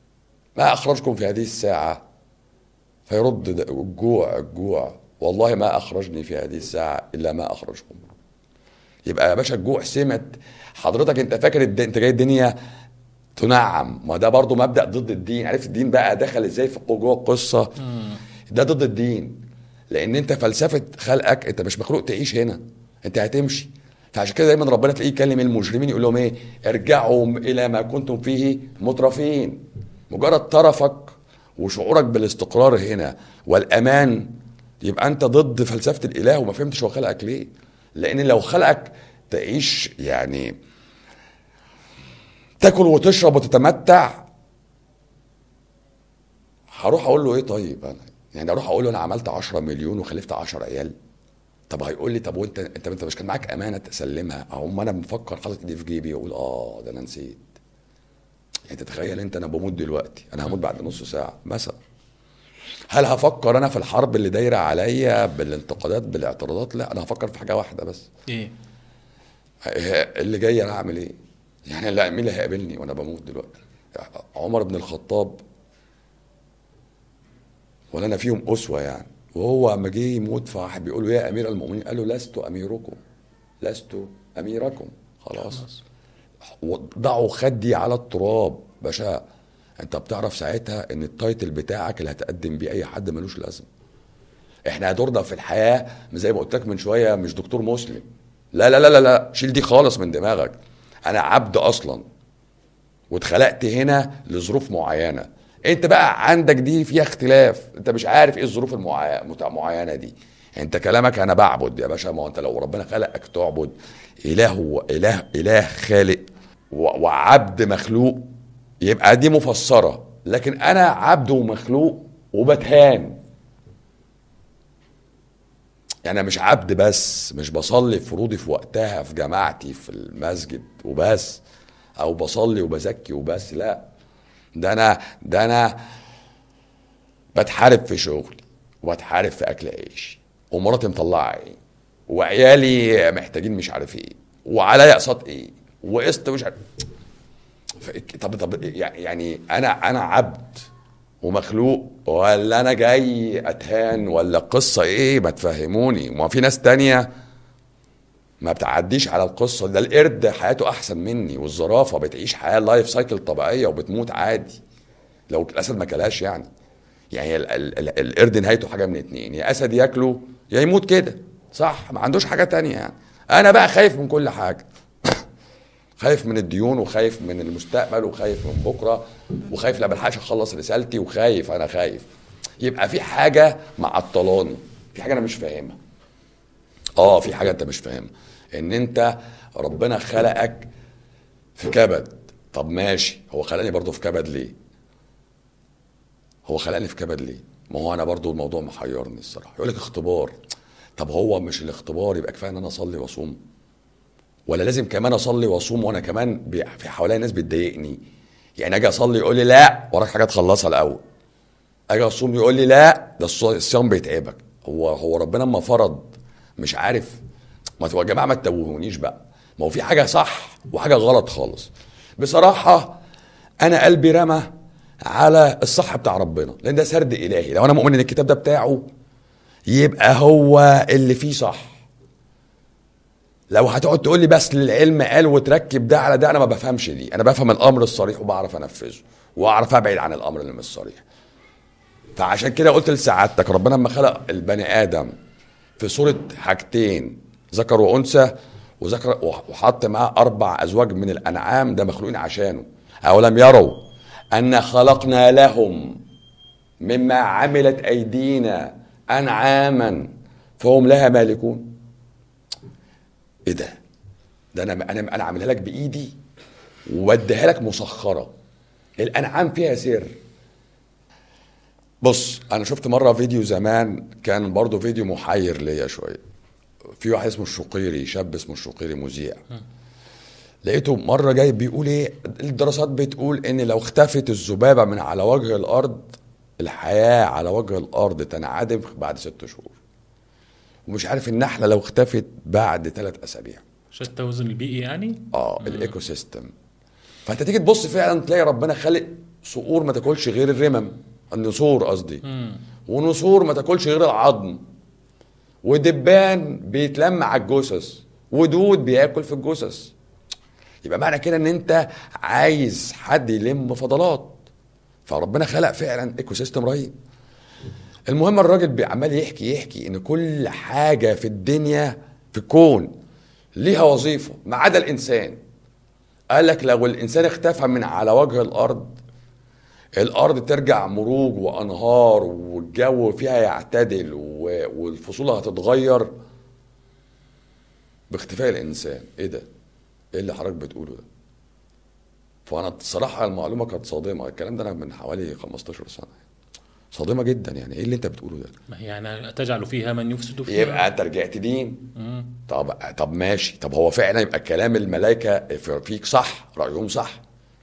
ما أخرجكم في هذه الساعة فيرد د- الجوع الجوع والله ما أخرجني في هذه الساعة إلا ما أخرجكم يبقى يا باشا الجوع سمت حضرتك انت فاكر الد... انت جاي الدنيا تنعم ما ده برضو مبدأ ضد الدين عرفت الدين بقى دخل ازاي في جوه القصة ده ضد الدين لان انت فلسفة خلقك انت مش مخلوق تعيش هنا انت هتمشي فعشان كده دايما ربنا تلاقيه يكلم المجرمين يقول لهم ايه ارجعوا الى ما كنتم فيه مترفين مجرد طرفك وشعورك بالاستقرار هنا والامان يبقى انت ضد فلسفه الاله وما فهمتش هو خلقك ليه لان لو خلقك تعيش يعني تاكل وتشرب وتتمتع هروح اقول له ايه طيب انا يعني اروح اقول له انا عملت 10 مليون وخلفت 10 عيال طب هيقول لي طب وانت انت انت مش كان معاك امانه تسلمها او ما انا مفكر حاطط ايدي في جيبي واقول اه ده انا نسيت يعني تتخيل انت انا بموت دلوقتي انا هموت بعد نص ساعه مثلا هل هفكر انا في الحرب اللي دايره عليا بالانتقادات بالاعتراضات لا انا هفكر في حاجه واحده بس ايه ه- اللي جاي انا هعمل ايه يعني لا مين اللي هيقابلني وانا بموت دلوقتي عمر بن الخطاب ولا انا فيهم اسوه يعني وهو اما جه يموت فواحد بيقول له يا امير المؤمنين قال له لست اميركم لست اميركم خلاص ضعوا خدي على التراب باشا انت بتعرف ساعتها ان التايتل بتاعك اللي هتقدم بيه اي حد ملوش لازمه احنا دورنا في الحياه زي ما قلت لك من شويه مش دكتور مسلم لا لا لا لا لا شيل دي خالص من دماغك انا عبد اصلا واتخلقت هنا لظروف معينه انت بقى عندك دي فيها اختلاف انت مش عارف ايه الظروف المعينه المعينه دي انت كلامك انا بعبد يا باشا ما هو انت لو ربنا خلقك تعبد اله و- اله اله خالق و- وعبد مخلوق يبقى دي مفسره لكن انا عبد ومخلوق وبتهان يعني أنا مش عبد بس مش بصلي فروضي في وقتها في جماعتي في المسجد وبس او بصلي وبزكي وبس لا ده انا ده انا بتحارب في شغلي وبتحارب في اكل عيشي ومراتي مطلعه عيني وعيالي محتاجين مش عارف ايه وعليا اقساط ايه وقسط مش عارف ف- طب طب يعني انا انا عبد ومخلوق ولا انا جاي اتهان ولا قصه ايه ما تفهموني ما في ناس تانية ما بتعديش على القصه ده القرد حياته احسن مني والزرافه بتعيش حياه لايف سايكل طبيعيه وبتموت عادي لو الاسد ما كلهاش يعني يعني ال- ال- ال- القرد نهايته حاجه من اتنين يا اسد ياكله يا يموت كده صح ما عندوش حاجه تانية يعني انا بقى خايف من كل حاجه خايف من الديون وخايف من المستقبل وخايف من بكره وخايف لا بلحقش اخلص رسالتي وخايف انا خايف يبقى في حاجه معطلاني في حاجه انا مش فاهمها اه في حاجه انت مش فاهمها ان انت ربنا خلقك في كبد طب ماشي هو خلقني برضه في كبد ليه هو خلقني في كبد ليه ما هو انا برضه الموضوع محيرني الصراحه يقول لك اختبار طب هو مش الاختبار يبقى كفايه ان انا اصلي واصوم ولا لازم كمان اصلي واصوم وانا كمان بي- في حواليا ناس بتضايقني يعني اجي اصلي يقول لي لا وراك حاجه تخلصها الاول اجي اصوم يقول لي لا ده الص- الصيام بيتعبك هو هو ربنا اما فرض مش عارف ما تبقى يا جماعه ما تتوهونيش بقى ما هو في حاجه صح وحاجه غلط خالص بصراحه انا قلبي رمى على الصح بتاع ربنا لان ده سرد الهي لو انا مؤمن ان الكتاب ده بتاعه يبقى هو اللي فيه صح لو هتقعد تقول لي بس للعلم قال وتركب ده على ده انا ما بفهمش دي انا بفهم الامر الصريح وبعرف انفذه واعرف ابعد عن الامر اللي مش صريح فعشان كده قلت لسعادتك ربنا لما خلق البني ادم في صوره حاجتين ذكر وانثى وذكر وحط معاه اربع ازواج من الانعام ده مخلوقين عشانه اولم يروا ان خلقنا لهم مما عملت ايدينا انعاما فهم لها مالكون ايه ده ده انا انا انا عاملها لك بايدي ووديها لك مسخره الانعام فيها سر بص انا شفت مره فيديو زمان كان برضو فيديو محير ليا شويه في واحد اسمه الشقيري شاب اسمه الشقيري مذيع لقيته مره جاي بيقول ايه الدراسات بتقول ان لو اختفت الذبابه من على وجه الارض الحياه على وجه الارض تنعدم بعد ست شهور ومش عارف النحله لو اختفت بعد ثلاث اسابيع عشان التوازن البيئي يعني اه الايكو سيستم فانت تيجي تبص فعلا تلاقي ربنا خالق صقور ما تاكلش غير الرمم النسور قصدي ونسور ما تاكلش غير العظم ودبان بيتلم على الجثث ودود بياكل في الجثث يبقى معنى كده ان انت عايز حد يلم فضلات فربنا خلق فعلا ايكو سيستم رهيب المهم الراجل بي- عمال يحكي يحكي ان كل حاجه في الدنيا في الكون ليها وظيفه ما عدا الانسان قال لك لو الانسان اختفى من على وجه الارض الارض ترجع مروج وانهار والجو فيها يعتدل و- والفصول هتتغير باختفاء الانسان ايه ده ايه اللي حضرتك بتقوله ده فانا الصراحه المعلومه كانت صادمه الكلام ده انا من حوالي 15 سنه صادمه جدا يعني ايه اللي انت بتقوله ده ما هي يعني تجعل فيها من يفسد فيها يبقى انت رجعت دين مم. طب طب ماشي طب هو فعلا يبقى كلام الملائكه في- فيك صح رايهم صح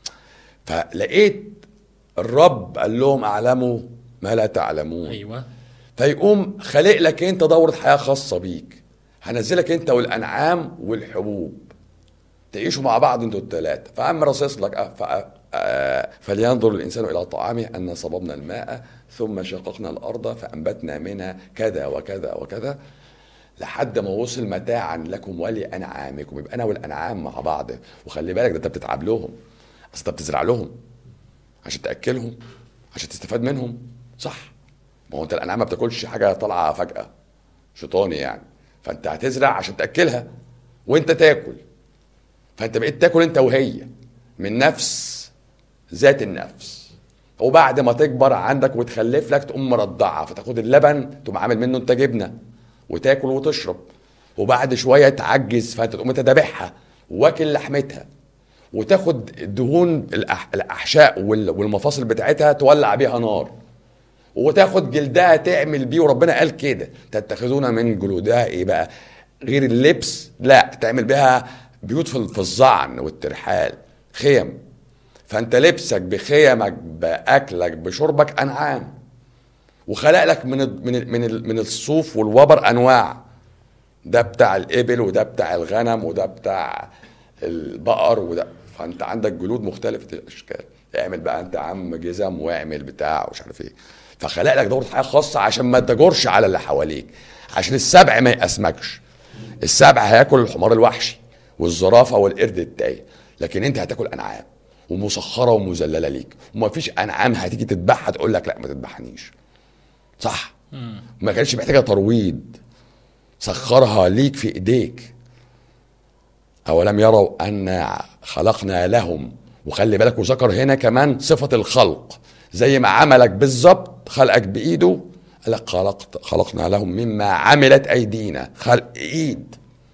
فلقيت الرب قال لهم اعلموا ما لا تعلمون ايوه فيقوم خالق لك انت دوره حياه خاصه بيك هنزلك انت والانعام والحبوب تعيشوا مع بعض انتوا الثلاثه فقام رصص لك أه ف- آه، فلينظر الانسان الى طعامه ان صببنا الماء ثم شققنا الارض فانبتنا منها كذا وكذا وكذا لحد ما وصل متاعا لكم ولانعامكم يبقى انا والانعام مع بعض وخلي بالك ده انت بتتعب لهم اصل انت بتزرع لهم عشان تاكلهم عشان تستفاد منهم صح ما هو انت الانعام ما بتاكلش حاجه طالعه فجاه شيطاني يعني فانت هتزرع عشان تاكلها وانت تاكل فانت بقيت تاكل انت وهي من نفس ذات النفس وبعد ما تكبر عندك وتخلف لك تقوم مرضعها فتاخد اللبن تقوم عامل منه انت جبنه وتاكل وتشرب وبعد شويه تعجز فانت تقوم انت ذابحها واكل لحمتها وتاخد دهون الأح- الاحشاء وال- والمفاصل بتاعتها تولع بيها نار وتاخد جلدها تعمل بيه وربنا قال كده تتخذون من جلودها ايه بقى غير اللبس لا تعمل بيها بيوت في في الظعن والترحال خيم فانت لبسك بخيمك باكلك بشربك انعام وخلق لك من ال- من ال- من ال- من الصوف والوبر انواع ده بتاع الابل وده بتاع الغنم وده بتاع البقر وده فانت عندك جلود مختلفه الاشكال اعمل بقى انت عم جزم واعمل بتاع ومش عارف ايه فخلق لك دوره حياه خاصه عشان ما تجرش على اللي حواليك عشان السبع ما يقسمكش السبع هياكل الحمار الوحشي والزرافه والقرد التايه لكن انت هتاكل انعام ومسخره ومذلله ليك ومفيش انعام هتيجي تذبحها تقول لك لا ما تذبحنيش صح ما كانتش محتاجه ترويض سخرها ليك في ايديك اولم يروا ان خلقنا لهم وخلي بالك وذكر هنا كمان صفه الخلق زي ما عملك بالظبط خلقك بايده قال لك خلقت خلقنا لهم مما عملت ايدينا خلق ايد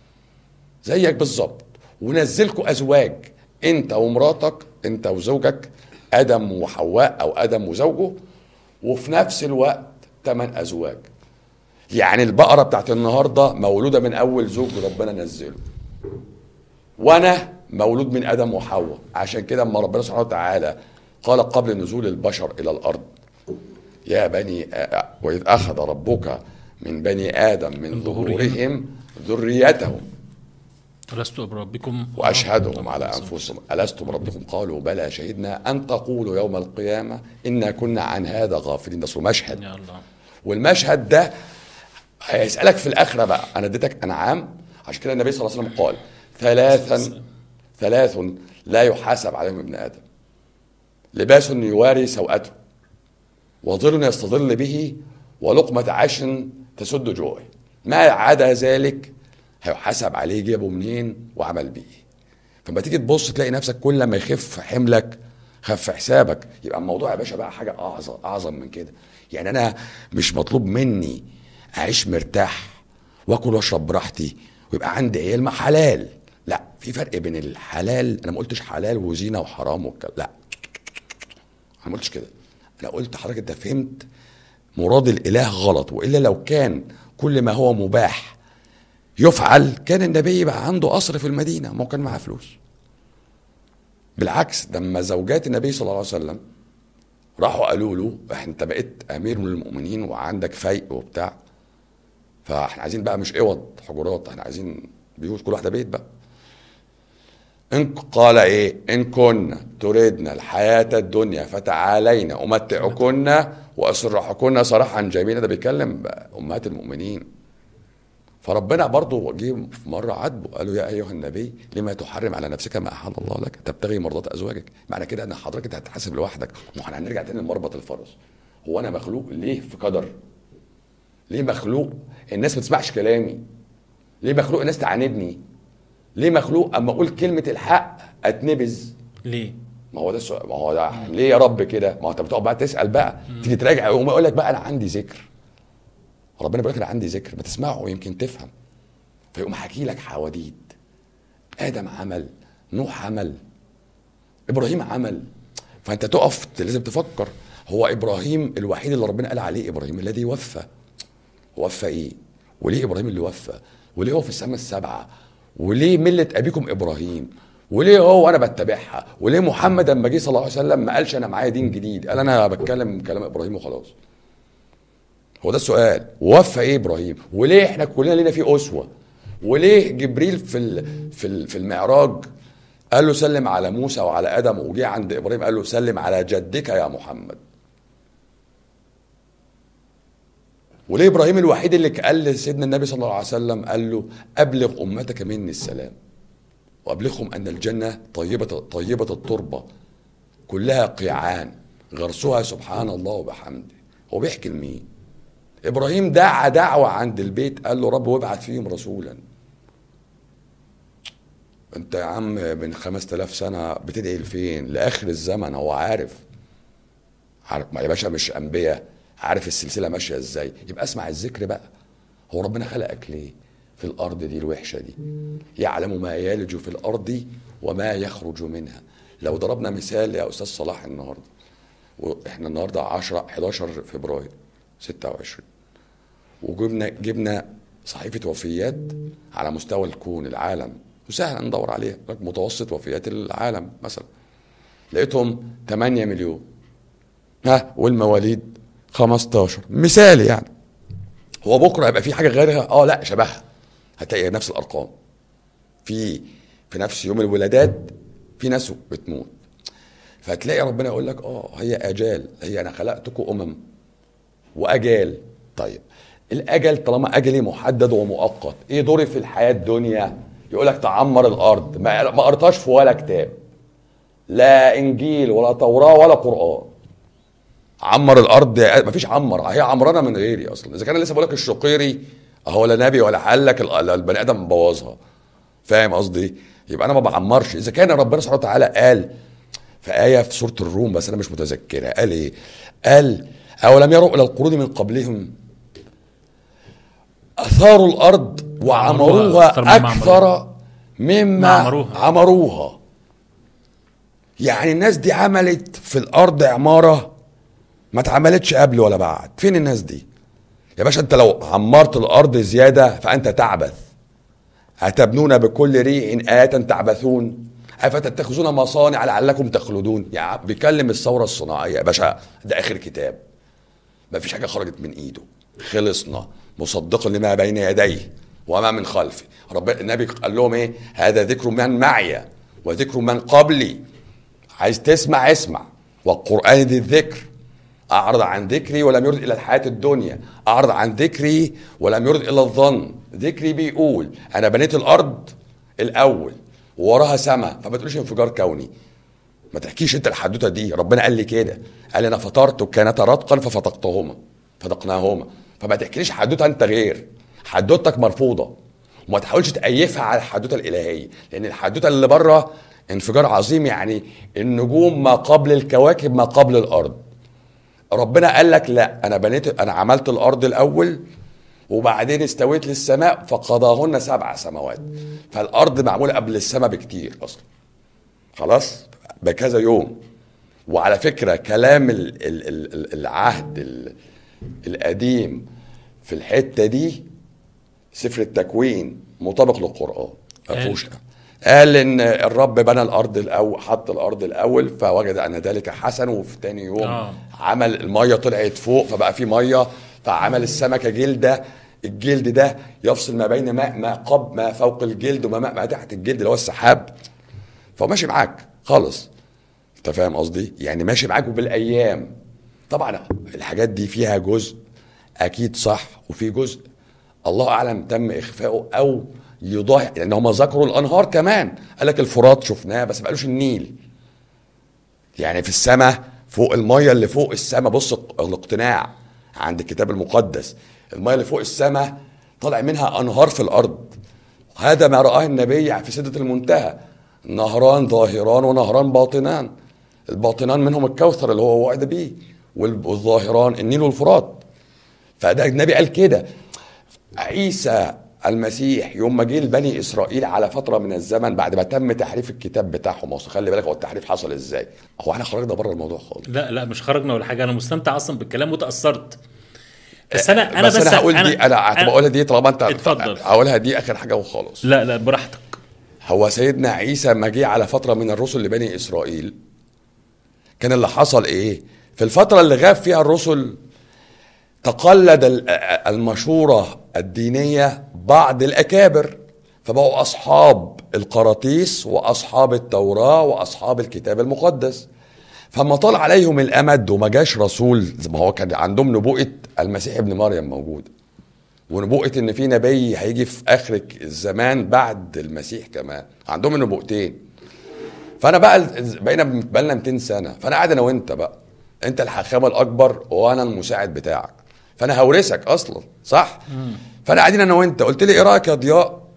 زيك بالظبط ونزلكوا ازواج انت ومراتك انت وزوجك ادم وحواء او ادم وزوجه وفي نفس الوقت ثمان ازواج يعني البقره بتاعت النهارده مولوده من اول زوج ربنا نزله وانا مولود من ادم وحواء عشان كده اما ربنا سبحانه وتعالى قال قبل نزول البشر الى الارض يا بني آ... واذ اخذ ربك من بني ادم من ظهورهم ذريتهم ألست بربكم واشهدهم على انفسهم الست بربكم قالوا بلى شهدنا ان تقولوا يوم القيامه انا كنا عن هذا غافلين ده مشهد يا الله والمشهد ده هيسالك في الاخره بقى انا اديتك انعام عشان كده النبي صلى الله عليه وسلم قال ثلاثا ثلاث لا يحاسب عليهم ابن ادم لباس يواري سوءته وظل يستظل به ولقمة عيش تسد جوعه ما عدا ذلك هيحاسب عليه جابه منين وعمل بيه فلما تيجي تبص تلاقي نفسك كل ما يخف حملك خف حسابك يبقى الموضوع يا باشا بقى حاجة أعظم أعظم من كده يعني أنا مش مطلوب مني أعيش مرتاح وآكل وأشرب براحتي ويبقى عندي عيال ما حلال لا في فرق بين الحلال أنا ما قلتش حلال وزينة وحرام والكلام لا انا ما قلتش كده انا قلت حضرتك انت فهمت مراد الاله غلط والا لو كان كل ما هو مباح يفعل كان النبي يبقى عنده قصر في المدينه ما هو كان معاه فلوس بالعكس لما زوجات النبي صلى الله عليه وسلم راحوا قالوا له انت بقيت امير من المؤمنين وعندك فيء وبتاع فاحنا عايزين بقى مش اوض حجرات احنا عايزين بيوت كل واحده بيت بقى إن قال إيه إن كنا تردن الحياة الدنيا فتعالين أمتعكن وأسرحكن سراحا جميلا ده بيتكلم أمهات المؤمنين فربنا برضه جه في مرة عاتبه قال له يا أيها النبي لما تحرم على نفسك ما أحل الله لك تبتغي مرضات أزواجك معنى كده أن حضرتك أنت هتحاسب لوحدك ما احنا هنرجع تاني لمربط الفرس هو أنا مخلوق ليه في قدر ليه مخلوق الناس ما تسمعش كلامي ليه مخلوق الناس تعاندني ليه مخلوق اما اقول كلمه الحق اتنبذ ليه؟ ما هو ده السؤال ما هو ده ليه يا رب كده ما هو انت بتقعد بقى تسال بقى تيجي تراجع يقوم يقول لك بقى انا عندي ذكر ربنا بيقول لك انا عندي ذكر ما تسمعه يمكن تفهم فيقوم حكي لك حواديت ادم عمل نوح عمل ابراهيم عمل فانت تقف لازم تفكر هو ابراهيم الوحيد اللي ربنا قال عليه ابراهيم الذي وفى وفى ايه وليه ابراهيم اللي وفى وليه هو في السماء السبعه وليه ملة أبيكم إبراهيم وليه هو أنا بتبعها وليه محمد لما جه صلى الله عليه وسلم ما قالش أنا معايا دين جديد قال أنا بتكلم كلام إبراهيم وخلاص هو ده السؤال ووفى إيه إبراهيم وليه إحنا كلنا لينا فيه أسوة وليه جبريل في ال في ال في المعراج قال له سلم على موسى وعلى آدم وجه عند إبراهيم قال له سلم على جدك يا محمد وليه ابراهيم الوحيد اللي قال لسيدنا النبي صلى الله عليه وسلم قال له ابلغ امتك مني السلام وابلغهم ان الجنه طيبه طيبه التربه كلها قيعان غرسها سبحان الله وبحمده هو بيحكي لمين ابراهيم دعا دعوه عند البيت قال له رب وابعث فيهم رسولا انت يا عم من 5000 سنه بتدعي لفين لاخر الزمن هو عارف عارف ما يا باشا مش انبياء عارف السلسله ماشيه ازاي يبقى اسمع الذكر بقى هو ربنا خلقك ليه في الارض دي الوحشه دي يعلم ما يلج في الارض وما يخرج منها لو ضربنا مثال يا استاذ صلاح النهارده واحنا النهارده 10 11 فبراير 26 وجبنا جبنا صحيفه وفيات على مستوى الكون العالم وسهل ندور عليها متوسط وفيات العالم مثلا لقيتهم 8 مليون ها والمواليد 15 مثال يعني هو بكره يبقى في حاجه غيرها اه لا شبهها هتلاقي نفس الارقام في في نفس يوم الولادات في ناس بتموت فتلاقي ربنا يقول لك اه هي اجال هي انا خلقتكم امم واجال طيب الاجل طالما اجلي محدد ومؤقت ايه دوري في الحياه الدنيا يقول لك تعمر الارض ما ما قريتهاش في ولا كتاب لا انجيل ولا توراه ولا قران عمر الارض ما فيش عمر هي عمرانه من غيري اصلا اذا كان لسه بقول لك الشقيري هو لا نبي ولا قال لك ال- البني ادم مبوظها فاهم قصدي يبقى انا ما بعمرش اذا كان ربنا سبحانه وتعالى قال في آية في سورة الروم بس أنا مش متذكرها قال إيه؟ قال أولم يروا إلى القرون من قبلهم أثاروا الأرض وعمروها أكثر مما أكثر مما عمروها. عمروها يعني الناس دي عملت في الأرض عمارة ما اتعملتش قبل ولا بعد فين الناس دي يا باشا أنت لو عمرت الأرض زيادة فأنت تعبث أتبنون بكل ريع آية تعبثون أفتتخذون مصانع لعلكم تخلدون يا عم بيكلم الثورة الصناعية يا باشا ده آخر كتاب ما فيش حاجة خرجت من إيده خلصنا مصدقا لما بين يديه وما من خلفه رب النبي قال لهم ايه هذا ذكر من معي وذكر من قبلي عايز تسمع اسمع والقرآن ذي الذكر أعرض عن ذكري ولم يرد إلى الحياة الدنيا أعرض عن ذكري ولم يرد إلى الظن ذكري بيقول أنا بنيت الأرض الأول ووراها سماء فما تقولش انفجار كوني ما تحكيش انت الحدوته دي ربنا قال لي كده قال لي انا فطرت كانتا رتقا ففتقتهما فتقناهما فما تحكيليش حدوته انت غير حدوتك مرفوضه وما تحاولش تأيفها على الحدوته الالهيه لان الحدوته اللي بره انفجار عظيم يعني النجوم ما قبل الكواكب ما قبل الارض ربنا قال لك لا انا بنيت انا عملت الارض الاول وبعدين استويت للسماء فقضاهن سبع سماوات فالارض معموله قبل السماء بكتير اصلا خلاص بكذا يوم وعلى فكره كلام ال ال ال العهد ال القديم في الحته دي سفر التكوين مطابق للقران ما قال. فيهوش قال ان الرب بنى الارض الاول حط الارض الاول فوجد ان ذلك حسن وفي تاني يوم آه. عمل الميه طلعت فوق فبقى في ميه فعمل السمكه جلده الجلد ده يفصل ما بين ماء ما قب ما فوق الجلد وما ماء ما تحت الجلد اللي هو السحاب فماشي معاك خالص انت فاهم قصدي يعني ماشي معاك بالايام طبعا الحاجات دي فيها جزء اكيد صح وفي جزء الله اعلم تم اخفائه او يضاهي لان هم ذكروا الانهار كمان قال لك الفرات شفناه بس ما قالوش النيل يعني في السماء فوق الميه اللي فوق السماء بص الاقتناع عند الكتاب المقدس الميه اللي فوق السماء طلع منها انهار في الارض هذا ما رآه النبي في سدة المنتهى نهران ظاهران ونهران باطنان الباطنان منهم الكوثر اللي هو وعد بيه والظاهران النيل والفرات فده النبي قال كده عيسى المسيح يوم ما جه لبني اسرائيل على فتره من الزمن بعد ما تم تحريف الكتاب بتاعهم اصل خلي بالك هو التحريف حصل ازاي هو احنا خرجنا بره الموضوع خالص لا لا مش خرجنا ولا حاجه انا مستمتع اصلا بالكلام وتاثرت بس انا انا بس, بس انا هقول دي انا هتبقى اقولها دي طالما انت اتفضل. هقولها دي اخر حاجه وخلاص لا لا براحتك هو سيدنا عيسى ما جه على فتره من الرسل لبني اسرائيل كان اللي حصل ايه في الفتره اللي غاب فيها الرسل تقلد ال- المشوره الدينيه بعض الاكابر فبقوا اصحاب القراطيس واصحاب التوراه واصحاب الكتاب المقدس فما طال عليهم الامد وما جاش رسول زي ما هو كان عندهم نبوءه المسيح ابن مريم موجود ونبوءة ان في نبي هيجي في اخر الزمان بعد المسيح كمان عندهم النبوءتين فانا بقى ال- بقينا بقالنا 200 سنه فانا قاعد انا وانت بقى انت الحاخامه الاكبر وانا المساعد بتاعك فانا هورثك اصلا صح فانا قاعدين انا وانت قلت لي ايه رايك يا ضياء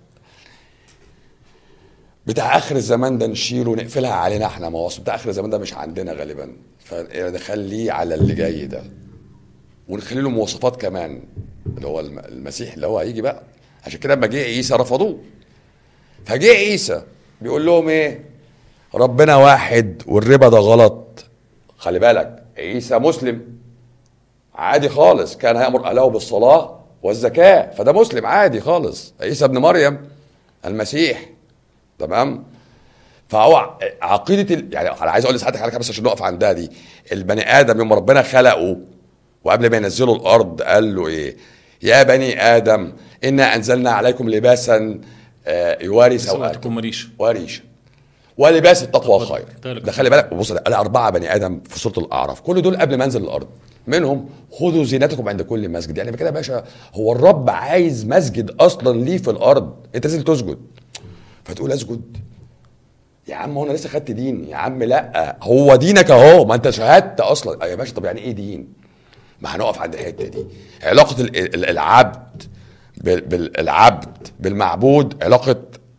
بتاع اخر الزمان ده نشيله ونقفلها علينا احنا ما هو أصل بتاع اخر الزمان ده مش عندنا غالبا فنخليه على اللي جاي ده ونخلي له مواصفات كمان اللي هو الم- المسيح اللي هو هيجي بقى عشان كده لما جه عيسى رفضوه فجه عيسى بيقول لهم ايه ربنا واحد والربا ده غلط خلي بالك عيسى مسلم عادي خالص كان هيأمر أهله بالصلاة والزكاة فده مسلم عادي خالص عيسى ابن مريم المسيح تمام فهو عقيدة ال... يعني انا عايز اقول لساعتك حاجه بس عشان نقف عندها دي البني ادم يوم ربنا خلقه وقبل ما ينزله الارض قال له ايه يا بني ادم انا انزلنا عليكم لباسا آه، يواري سوءاتكم سواتكم مريش وريشا ولباس التقوى خير ذلك ده خلي بالك بص ده قال اربعه بني ادم في سوره الاعراف كل دول قبل ما انزل الارض منهم خذوا زينتكم عند كل مسجد يعني كده يا باشا هو الرب عايز مسجد اصلا ليه في الارض انت لازم تسجد فتقول اسجد يا عم هو انا لسه خدت دين يا عم لا هو دينك اهو ما انت شهدت اصلا يا باشا طب يعني ايه دين ما هنقف عند الحته دي علاقه ال- ال- العبد بال- بالعبد بالمعبود علاقه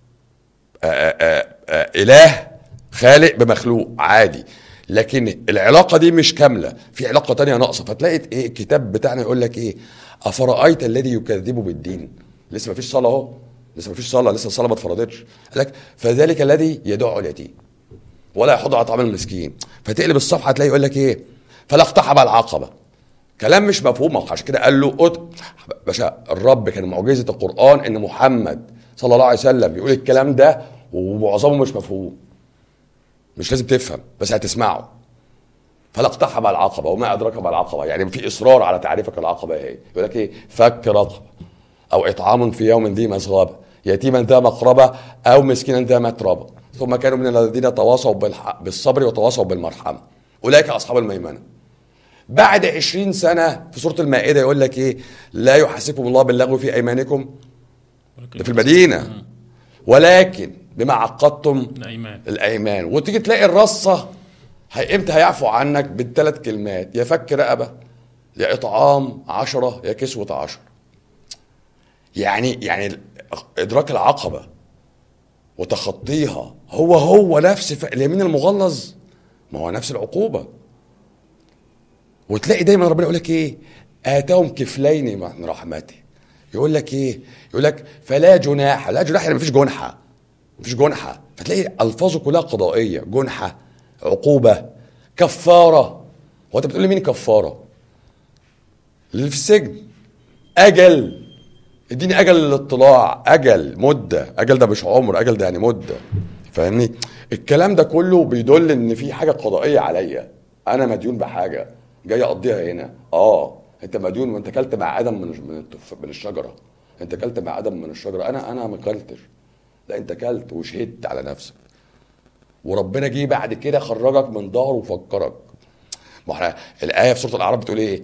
آآ آآ آآ اله خالق بمخلوق عادي لكن العلاقه دي مش كامله في علاقه تانية ناقصه فتلاقي ايه الكتاب بتاعنا يقول لك ايه افرايت الذي يكذب بالدين لسه ما فيش صلاه اهو لسه ما فيش صلاه لسه الصلاه ما اتفرضتش قال لك فذلك الذي يدع اليتيم ولا يحض على طعام المسكين فتقلب الصفحه تلاقي يقول لك ايه فلا اقتحم العقبه كلام مش مفهوم ما هو عشان كده قال له أت... باشا الرب كان معجزه القران ان محمد صلى الله عليه وسلم يقول الكلام ده ومعظمه مش مفهوم مش لازم تفهم بس هتسمعه فلا اقتحم العقبه وما ادراك ما العقبه يعني في اصرار على تعريفك العقبه ايه يقول لك ايه فك رقبه او اطعام في يوم ذي مسغبه يتيما ذا مقربه او مسكينا ذا متربه ثم كانوا من الذين تواصوا بالح... بالصبر وتواصوا بالمرحمه اولئك اصحاب الميمنه بعد عشرين سنة في سورة المائدة يقول لك إيه لا يحاسبكم الله باللغو في أيمانكم ده في المدينة ولكن بما عقدتم الايمان الأيمان وتيجي تلاقي الرصة هي- إمتى هيعفو عنك بالثلاث كلمات يا فك رقبة يا إطعام عشرة يا كسوة عشرة يعني يعني إدراك العقبة وتخطيها هو هو نفس ف- اليمين المغلظ ما هو نفس العقوبة وتلاقي دايما ربنا يقول لك ايه اتاهم كفلين من رحمته يقول لك ايه يقول لك فلا جناح لا جناح يعني مفيش جنحه مفيش جنحه فتلاقي الفاظه كلها قضائيه جنحه عقوبه كفاره هو انت بتقول لي مين كفاره اللي في السجن اجل اديني اجل للاطلاع اجل مده اجل ده مش عمر اجل ده يعني مده فاهمني الكلام ده كله بيدل ان في حاجه قضائيه عليا انا مديون بحاجه جاي اقضيها هنا اه انت مديون وانت كلت مع ادم من من, التف... من الشجره انت كلت مع ادم من الشجره انا انا ما كلتش لا انت كلت وشهدت على نفسك وربنا جه بعد كده خرجك من ظهره وفكرك ما احنا الايه في سوره الاعراف بتقول ايه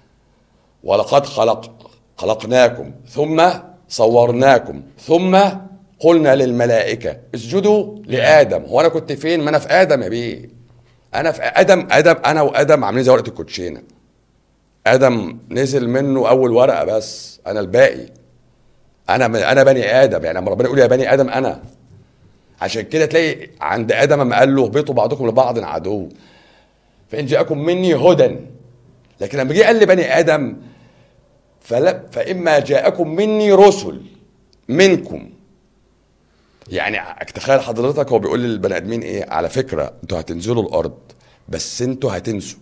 ولقد خلق خلقناكم ثم صورناكم ثم قلنا للملائكة اسجدوا لآدم هو أنا كنت فين ما أنا في آدم يا بيه أنا في آدم آدم أنا وآدم عاملين زي ورقة الكوتشينة آدم نزل منه أول ورقة بس أنا الباقي أنا أنا بني آدم يعني لما ربنا يقول يا بني آدم أنا عشان كده تلاقي عند آدم لما قال له اهبطوا بعضكم لبعض عدو فإن جاءكم مني هدى لكن لما جه قال لبني آدم فلا فإما جاءكم مني رسل منكم يعني تخيل حضرتك هو بيقول للبني ادمين ايه على فكره انتوا هتنزلوا الارض بس انتوا هتنسوا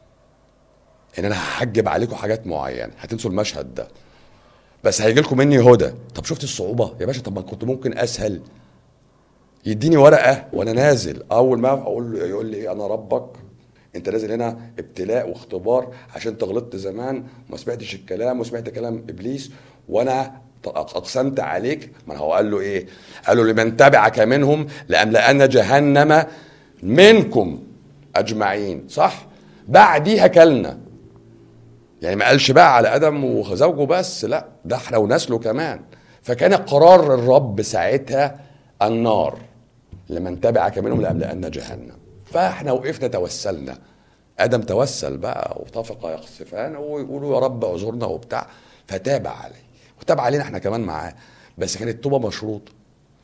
ان انا هحجب عليكم حاجات معينه هتنسوا المشهد ده بس هيجي لكم مني هدى طب شفت الصعوبه يا باشا طب ما كنت ممكن اسهل يديني ورقه وانا نازل اول ما اقول له يقول لي ايه انا ربك انت نازل هنا ابتلاء واختبار عشان انت غلطت زمان وما سمعتش الكلام وسمعت كلام ابليس وانا اقسمت عليك ما هو قال له ايه قال له لمن تبعك منهم لاملأن جهنم منكم اجمعين صح بعديها كلنا يعني ما قالش بقى على ادم وزوجه بس لا ده احنا ونسله كمان فكان قرار الرب ساعتها النار لمن تبعك منهم لاملأن جهنم فاحنا وقفنا توسلنا ادم توسل بقى وطفق يقصفان ويقولوا يا رب اعذرنا وبتاع فتاب عليه وتاب علينا احنا كمان معاه بس كانت التوبه مشروطه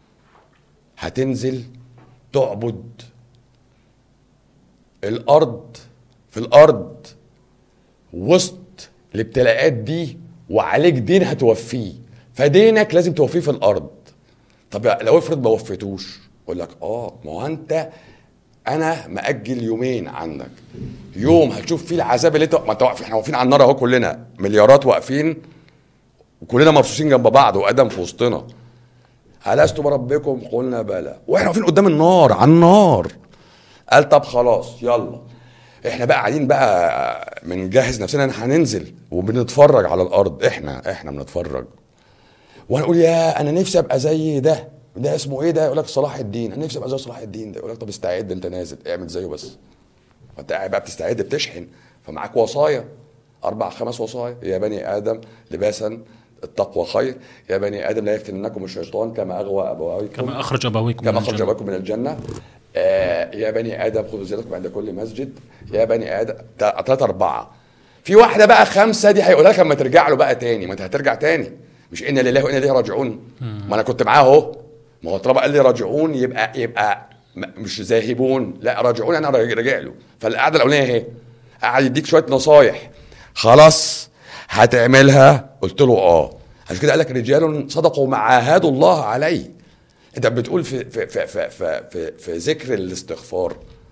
هتنزل تعبد الارض في الارض وسط الابتلاءات دي وعليك دين هتوفيه فدينك لازم توفيه في الارض طب لو افرض ما وفيتوش اقول لك اه ما هو انت انا ماجل يومين عنك يوم هتشوف فيه العذاب اللي انت ما انت واقف احنا واقفين على النار اهو كلنا مليارات واقفين وكلنا مرصوصين جنب بعض وادم في وسطنا ألست بربكم قلنا بلى واحنا واقفين قدام النار على النار قال طب خلاص يلا احنا بقى قاعدين بقى بنجهز نفسنا ان هننزل وبنتفرج على الارض احنا احنا بنتفرج وهنقول يا انا نفسي ابقى زي ده ده اسمه ايه ده يقول لك صلاح الدين انا نفسي ابقى زي صلاح الدين ده يقول لك طب استعد انت نازل اعمل زيه بس فانت قاعد بقى بتستعد بتشحن فمعاك وصايا اربع خمس وصايا يا بني ادم لباسا التقوى خير يا بني ادم لا يفتننكم الشيطان كما اغوى ابويكم كما اخرج ابويكم كما من اخرج الجنة. ابويكم من الجنه آه يا بني ادم خذوا زينتكم عند كل مسجد يا بني ادم ثلاثة أربعة في واحدة بقى خمسة دي هيقولها لك لما ترجع له بقى تاني ما انت هترجع تاني مش انا لله وانا اليه راجعون ما انا كنت معاه اهو ما هو طالما قال لي راجعون يبقى يبقى م- مش ذاهبون لا راجعون انا راجع راجع له فالقعده الاولانيه اهي قعد يديك شويه نصايح خلاص هتعملها قلت له اه عشان كده قال لك رجال صدقوا ما عاهدوا الله عليه انت بتقول في في في في في, في, في ذكر الاستغفار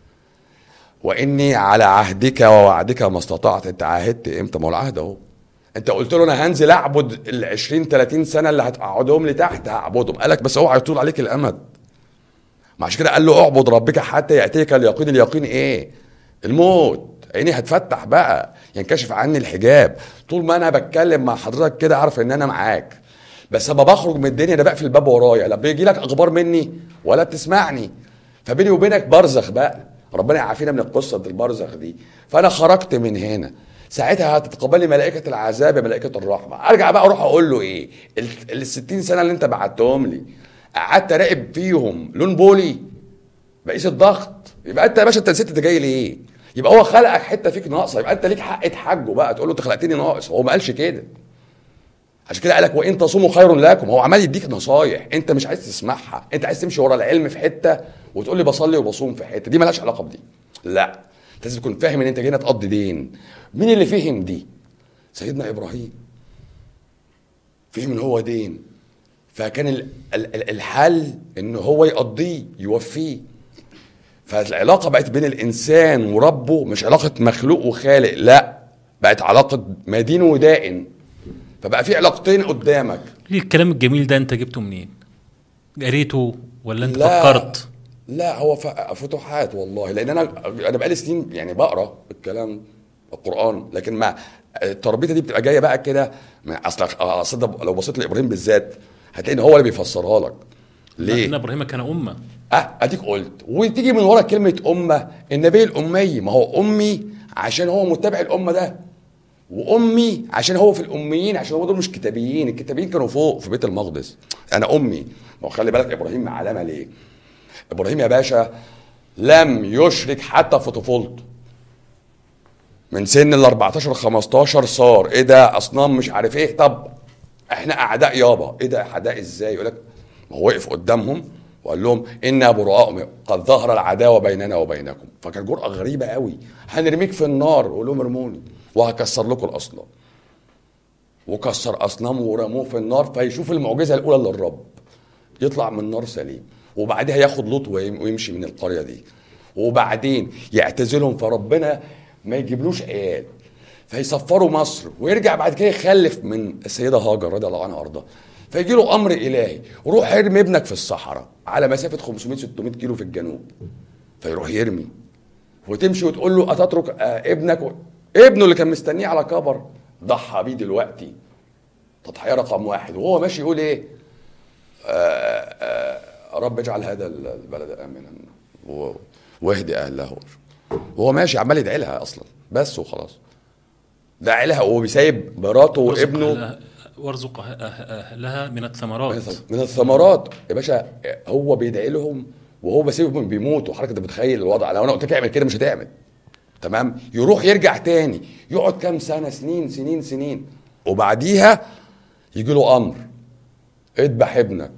واني على عهدك ووعدك ما استطعت انت عاهدت امتى ما هو العهد اهو انت قلت له انا هنزل اعبد ال 20 30 سنه اللي هتقعدهم لي تحت هعبدهم قال لك بس اوعى يطول عليك الامد ما عشان كده قال له اعبد ربك حتى ياتيك اليقين اليقين ايه الموت عيني هتفتح بقى ينكشف عني الحجاب طول ما انا بتكلم مع حضرتك كده اعرف ان انا معاك بس لما بخرج من الدنيا انا بقفل الباب ورايا لا بيجي لك اخبار مني ولا بتسمعني فبيني وبينك برزخ بقى ربنا يعافينا من القصه دي البرزخ دي فانا خرجت من هنا ساعتها هتتقبلي ملائكه العذاب يا ملائكه الرحمه ارجع بقى اروح اقول له ايه ال ال 60 سنه اللي انت بعتهم لي قعدت اراقب فيهم لون بولي بقيس الضغط يبقى انت يا باشا انت نسيت انت جاي ليه يبقى هو خلقك حته فيك ناقصه يبقى انت ليك حق تحجه بقى تقول له انت خلقتني ناقص هو ما قالش كده عشان كده قال لك وان تصوموا خير لكم هو عمال يديك نصايح انت مش عايز تسمعها انت عايز تمشي ورا العلم في حته وتقول لي بصلي وبصوم في حته دي مالهاش علاقه بدي لا انت لازم تكون فاهم ان انت جاي هنا تقضي دين مين اللي فهم دي سيدنا ابراهيم فهم ان هو دين فكان ال- ال- ال- الحل ان هو يقضيه يوفيه فالعلاقه بقت بين الانسان وربه مش علاقه مخلوق وخالق لا بقت علاقه مدين ودائن فبقى في علاقتين قدامك ليه الكلام الجميل ده انت جبته منين قريته ولا انت لا. فكرت لا هو ف- فتوحات والله لان انا انا بقالي سنين يعني بقرا الكلام القران لكن ما التربيته دي بتبقى جايه بقى كده ما- اصل اصل ده لو بصيت لابراهيم بالذات هتلاقي ان هو اللي بيفسرها لك ليه؟ ان ابراهيم كان امه اه اديك قلت وتيجي من ورا كلمه امه النبي الامي ما هو امي عشان هو متبع الامه ده وامي عشان هو في الاميين عشان هو دول مش كتابيين الكتابيين كانوا فوق في بيت المقدس انا امي ما هو خلي بالك ابراهيم علامه ليه ابراهيم يا باشا لم يشرك حتى في طفولته من سن ال 14 15 صار ايه ده اصنام مش عارف ايه طب احنا اعداء يابا ايه ده اعداء ازاي يقول لك ما هو وقف قدامهم وقال لهم انا براء من- قد ظهر العداوه بيننا وبينكم فكان جرأه غريبه قوي هنرميك في النار وقول لهم ارموني وهكسر لكم الاصنام وكسر اصنامه ورموه في النار فيشوف المعجزه الاولى للرب يطلع من النار سليم وبعدها ياخد لوط ويم- ويمشي من القريه دي وبعدين يعتزلهم فربنا ما يجيبلوش عيال فيسفروا مصر ويرجع بعد كده يخلف من السيده هاجر رضي الله عنها وارضاها فيجي له امر الهي روح ارمي ابنك في الصحراء على مسافه 500 600 كيلو في الجنوب فيروح يرمي وتمشي وتقول له اتترك آه، ابنك و... ابنه اللي كان مستنيه على كبر ضحى بيه دلوقتي تضحيه رقم واحد وهو ماشي يقول ايه آه، آه، رب اجعل هذا البلد امنا و- واهدي اهله وهو ماشي عمال يدعي لها اصلا بس وخلاص داعي لها وهو بيسايب مراته وارزق وابنه أهلها- وارزق أه- أه- اهلها من الثمرات من الثمرات يا باشا هو بيدعي لهم وهو بيسيبهم بيموتوا حضرتك انت متخيل الوضع لو انا قلت لك اعمل كده مش هتعمل تمام يروح يرجع تاني يقعد كام سنه سنين سنين سنين وبعديها يجي له امر اذبح ابنك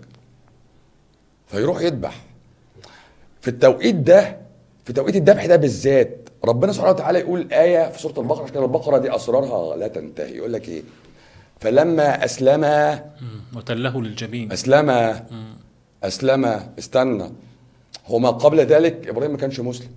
فيروح يذبح في التوقيت ده في توقيت الذبح ده بالذات ربنا سبحانه وتعالى يقول آية في سورة البقرة عشان كده البقرة دي أسرارها لا تنتهي يقول لك إيه فلما أسلم مم. وتله للجبين أسلم أسلم استنى هو ما قبل ذلك إبراهيم ما كانش مسلم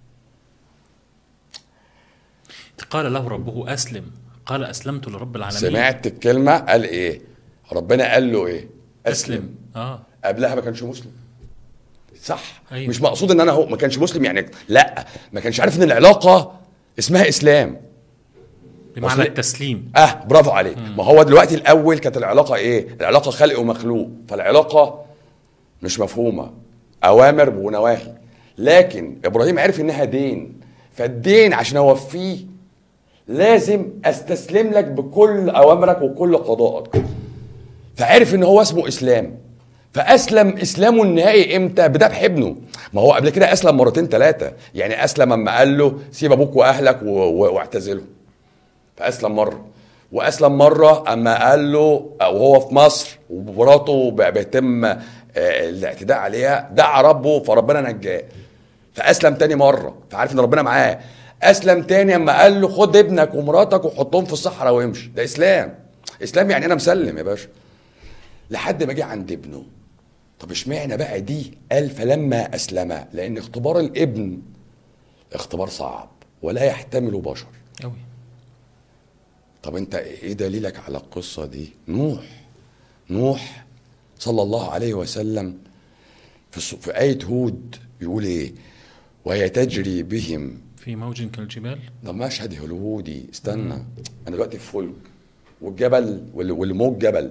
قال له ربه اسلم قال اسلمت لرب العالمين سمعت الكلمة قال إيه ربنا قال له إيه اسلم اه قبلها ما كانش مسلم صح أيوة. مش مقصود ان انا هو ما كانش مسلم يعني لا ما كانش عارف ان العلاقه اسمها اسلام بمعنى أصل- التسليم اه برافو عليك ما هو دلوقتي الاول كانت العلاقه ايه العلاقه خلق ومخلوق فالعلاقه مش مفهومه اوامر ونواهي لكن ابراهيم عرف انها دين فالدين عشان اوفيه لازم استسلم لك بكل اوامرك وكل قضائك فعرف ان هو اسمه اسلام فاسلم اسلامه النهائي امتى بذبح ابنه ما هو قبل كده اسلم مرتين ثلاثه يعني اسلم اما قال له سيب ابوك واهلك و- و- واعتزلهم فاسلم مره واسلم مره اما قال له وهو في مصر ومراته ب- بيتم آه، الاعتداء عليها دعا ربه فربنا نجاه فاسلم تاني مره فعارف ان ربنا معاه اسلم تاني اما قال له خد ابنك ومراتك وحطهم في الصحراء وامشي ده اسلام اسلام يعني انا مسلم يا باشا لحد ما جه عند ابنه طب اشمعنى بقى دي قال فلما اسلم لان اختبار الابن اختبار صعب ولا يحتمل بشر قوي طب انت ايه دليلك على القصه دي نوح نوح صلى الله عليه وسلم في, الس- في آية هود يقول ايه وهي تجري بهم في موج كالجبال ده مشهد هوليوودي استنى انا دلوقتي في فلك والجبل وال- والموج جبل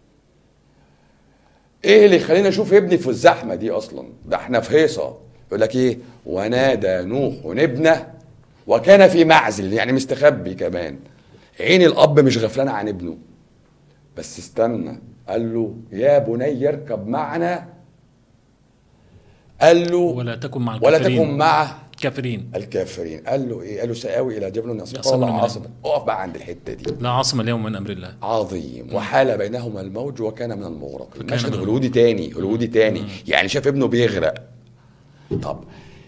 ايه اللي يخليني اشوف ابني في الزحمه دي اصلا ده احنا في هيصه يقول لك ايه ونادى نوح ابنه وكان في معزل يعني مستخبي كمان عين الاب مش غفلان عن ابنه بس استنى قال له يا بني اركب معنا قال له ولا تكن مع ولا الكافرين تكن معه كافرين الكافرين قال له ايه قال له سآوي الى جبل يصف يعصمني قال من عاصم اقف بقى عند الحته دي لا عاصم اليوم من امر الله عظيم وحال بينهما الموج وكان من المغرقين فكان مشهد من- هوليودي تاني هوليودي تاني يعني شاف ابنه بيغرق طب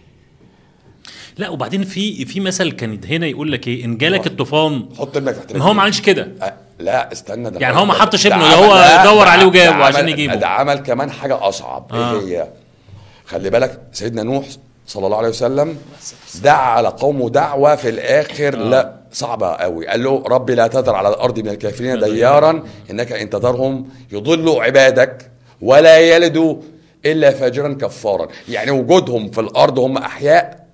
لا وبعدين في في مثل كان هنا يقول لك ايه ان جالك الطوفان حط ابنك تحت ما هو ما رجليك. عملش كده أه، لا استنى ده يعني هو ما ده- حطش ده ابنه، ده عمل- هو لا، دور ده- عليه وجابه ده عشان عمل- يجيبه. ده عمل كمان حاجه اصعب آه. ايه هي خلي بالك سيدنا نوح صلى الله عليه وسلم دعا على قومه دعوه في الاخر لا صعبه قوي قال له ربي لا تذر على الارض من الكافرين ديارا انك ان تذرهم يضلوا عبادك ولا يلدوا الا فاجرا كفارا يعني وجودهم في الارض هم احياء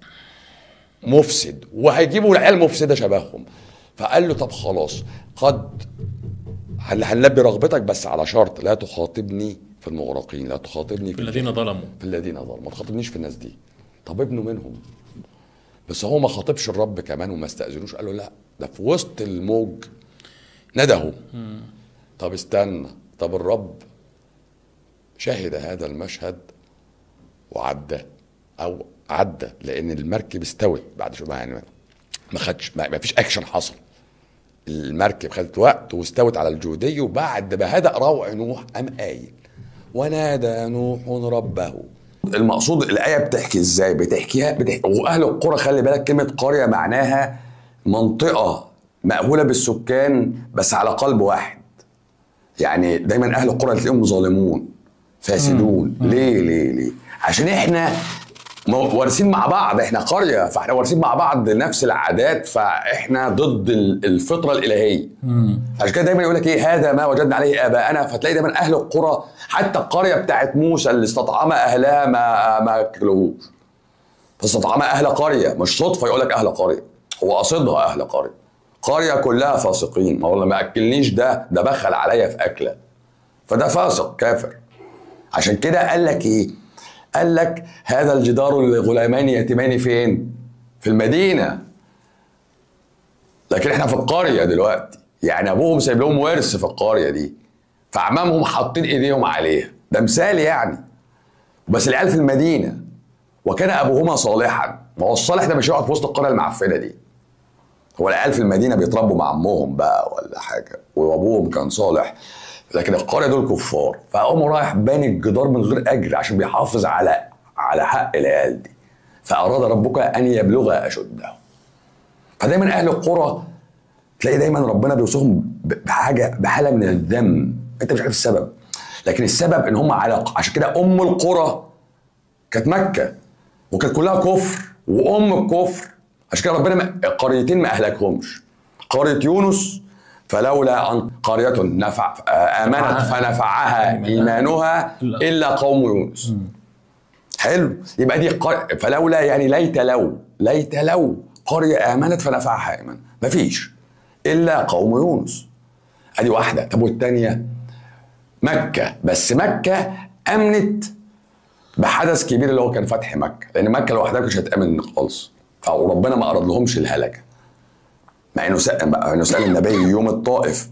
مفسد وهيجيبوا العيال مفسده شبههم فقال له طب خلاص قد هن- هنلبي رغبتك بس على شرط لا تخاطبني في المغرقين لا تخاطبني في الذين ظلموا في الذين ظلموا ما تخاطبنيش في الناس دي طب ابنه منهم بس هو ما خاطبش الرب كمان وما استأذنوش قال له لا ده في وسط الموج نده طب استنى طب الرب شهد هذا المشهد وعدى او عدى لان المركب استوت بعد شو يعني ما خدش ما ما فيش اكشن حصل المركب خدت وقت واستوت على الجودي وبعد ما هدأ روع نوح قام قايل ونادى نوح ربه المقصود الآية بتحكي ازاي بتحكيها بتحكي وأهل القرى خلي بالك كلمة قرية معناها منطقة مأهولة بالسكان بس على قلب واحد يعني دايما أهل القرى تلاقيهم ظالمون فاسدون ليه ليه ليه عشان احنا م- وارثين مع بعض احنا قريه فاحنا وارثين مع بعض نفس العادات فاحنا ضد ال- الفطره الالهيه عشان كده دايما يقول لك ايه هذا ما وجدنا عليه اباءنا فتلاقي دايما اهل القرى حتى القريه بتاعت موسى اللي استطعم اهلها ما ما اكلوهوش فاستطعم اهل قريه مش صدفه يقول لك اهل قريه هو قصدها اهل قريه قريه كلها فاسقين ما والله ما اكلنيش ده ده بخل عليا في اكله فده فاسق كافر عشان كده قال لك ايه قال لك هذا الجدار لغلامين يتيمين فين في المدينه لكن احنا في القريه دلوقتي يعني ابوهم سايب لهم ورث في القريه دي فعمامهم حاطين ايديهم عليها ده مثال يعني بس العيال في المدينه وكان ابوهما صالحا ما هو الصالح ده مش يقعد في وسط القريه المعفنه دي هو العيال في المدينه بيتربوا مع امهم بقى ولا حاجه وابوهم كان صالح لكن القريه دول كفار فقام رايح باني الجدار من غير اجر عشان بيحافظ على على حق العيال دي فاراد ربك ان يبلغ اشده فدايما اهل القرى تلاقي دايما ربنا بيوصفهم ب- بحاجه بحاله من الذم انت مش عارف السبب لكن السبب ان هم على عشان كده ام القرى كانت مكه وكانت كلها كفر وام الكفر عشان كده ربنا ما- قريتين ما اهلكهمش قريه يونس فلولا ان قريه نفع آه، امنت فنفعها ايمانها الا قوم يونس حلو يبقى دي قر... فلولا يعني ليت لو ليت لو قريه امنت فنفعها ايمان مفيش الا قوم يونس ادي واحده طب والثانيه مكه بس مكه امنت بحدث كبير اللي هو كان فتح مكه لان مكه لوحدها مش هتامن خالص فربنا ما اراد لهمش الهلكه مع انه سأل مع انه سال النبي يوم الطائف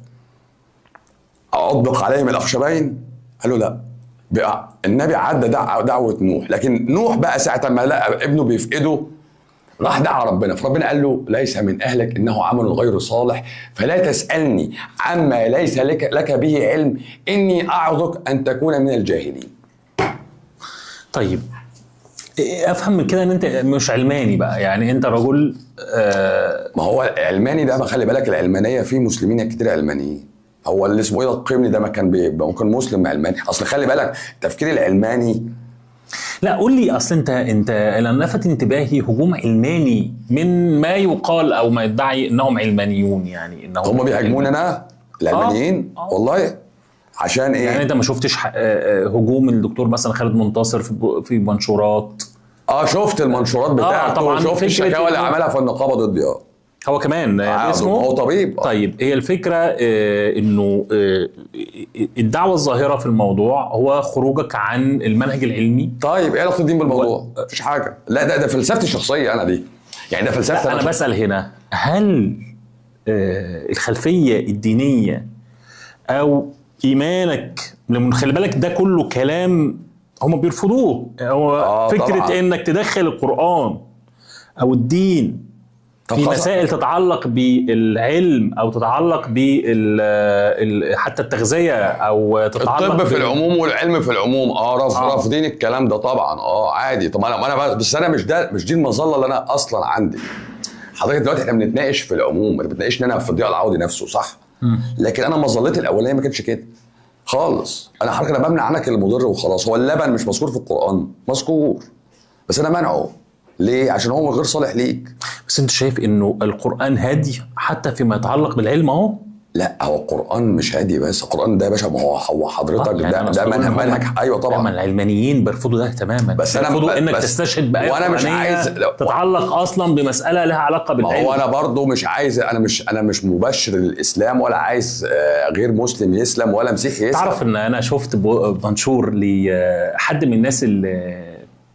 اطبق عليهم الاخشبين قال له لا بقى النبي عدى دع- دعوه نوح لكن نوح بقى ساعه ما لقى ابنه بيفقده راح دعا ربنا فربنا قال له ليس من اهلك انه عمل غير صالح فلا تسالني عما ليس لك لك به علم اني اعظك ان تكون من الجاهلين طيب إيه، افهم من كده ان انت مش علماني بقى يعني انت رجل آه ما هو العلماني ده ما خلي بالك العلمانيه في مسلمين كتير علمانيين هو اللي اسمه ايه القمني ده ما كان بي- ما كان مسلم علماني اصل خلي بالك التفكير العلماني لا قول لي اصل انت انت أنا لفت انتباهي هجوم علماني من ما يقال او ما يدعي انهم علمانيون يعني انهم هم بيهاجموني انا العلمانيين آه. والله عشان ايه يعني انت ما شفتش ح- آه، آه، هجوم الدكتور مثلا خالد منتصر في ب- في منشورات اه شفت المنشورات بتاعته طبعاً شفت فكرة الشكاوى اللي إنه- عملها في النقابه ضدي اه هو كمان آه، عادي، اسمه هو طبيب آه. طيب هي الفكره آه، انه آه، الدعوه الظاهره في الموضوع هو خروجك عن المنهج العلمي طيب ايه علاقه الدين بالموضوع؟ مفيش حاجه لا ده ده فلسفتي الشخصيه انا دي يعني ده فلسفتي لا انا بسال هنا هل آه، الخلفيه الدينيه او ايمانك لما خلي بالك ده كله كلام هم بيرفضوه هو آه، فكره طبعاً. انك تدخل القران او الدين طب في خلاص. مسائل تتعلق بالعلم او تتعلق بال ال- حتى التغذيه او تتعلق الطب في بال- العموم والعلم في العموم اه رف آه. رافضين الكلام ده طبعا اه عادي طب انا انا بس انا مش ده مش دي المظله اللي انا اصلا عندي حضرتك دلوقتي احنا بنتناقش في العموم ما بنتناقش ان انا في الضياء العوضي نفسه صح لكن انا مظلتي الاولانيه ما كانتش كده خالص انا حضرتك انا بمنع عنك المضر وخلاص هو اللبن مش مذكور في القران مذكور بس انا منعه ليه عشان هو غير صالح ليك بس انت شايف انه القران هادي حتى فيما يتعلق بالعلم اهو لا هو القران مش هادي بس القران ده يا باشا ما هو هو حضرتك آه، يعني ده أنا ده أقصد منهج إن هم- منهج ايوه لما طبعا العلمانيين بيرفضوا ده تماما بس أنا- بيرفضوا انك بس- تستشهد بايه وأنا مش قرآنية عايز- لو- تتعلق اصلا بمساله لها علاقه ما بالعلم هو انا برضو مش عايز انا مش انا مش مبشر للاسلام ولا عايز آه، غير مسلم يسلم ولا مسيحي يسلم تعرف ان انا شفت بو- منشور لحد من الناس اللي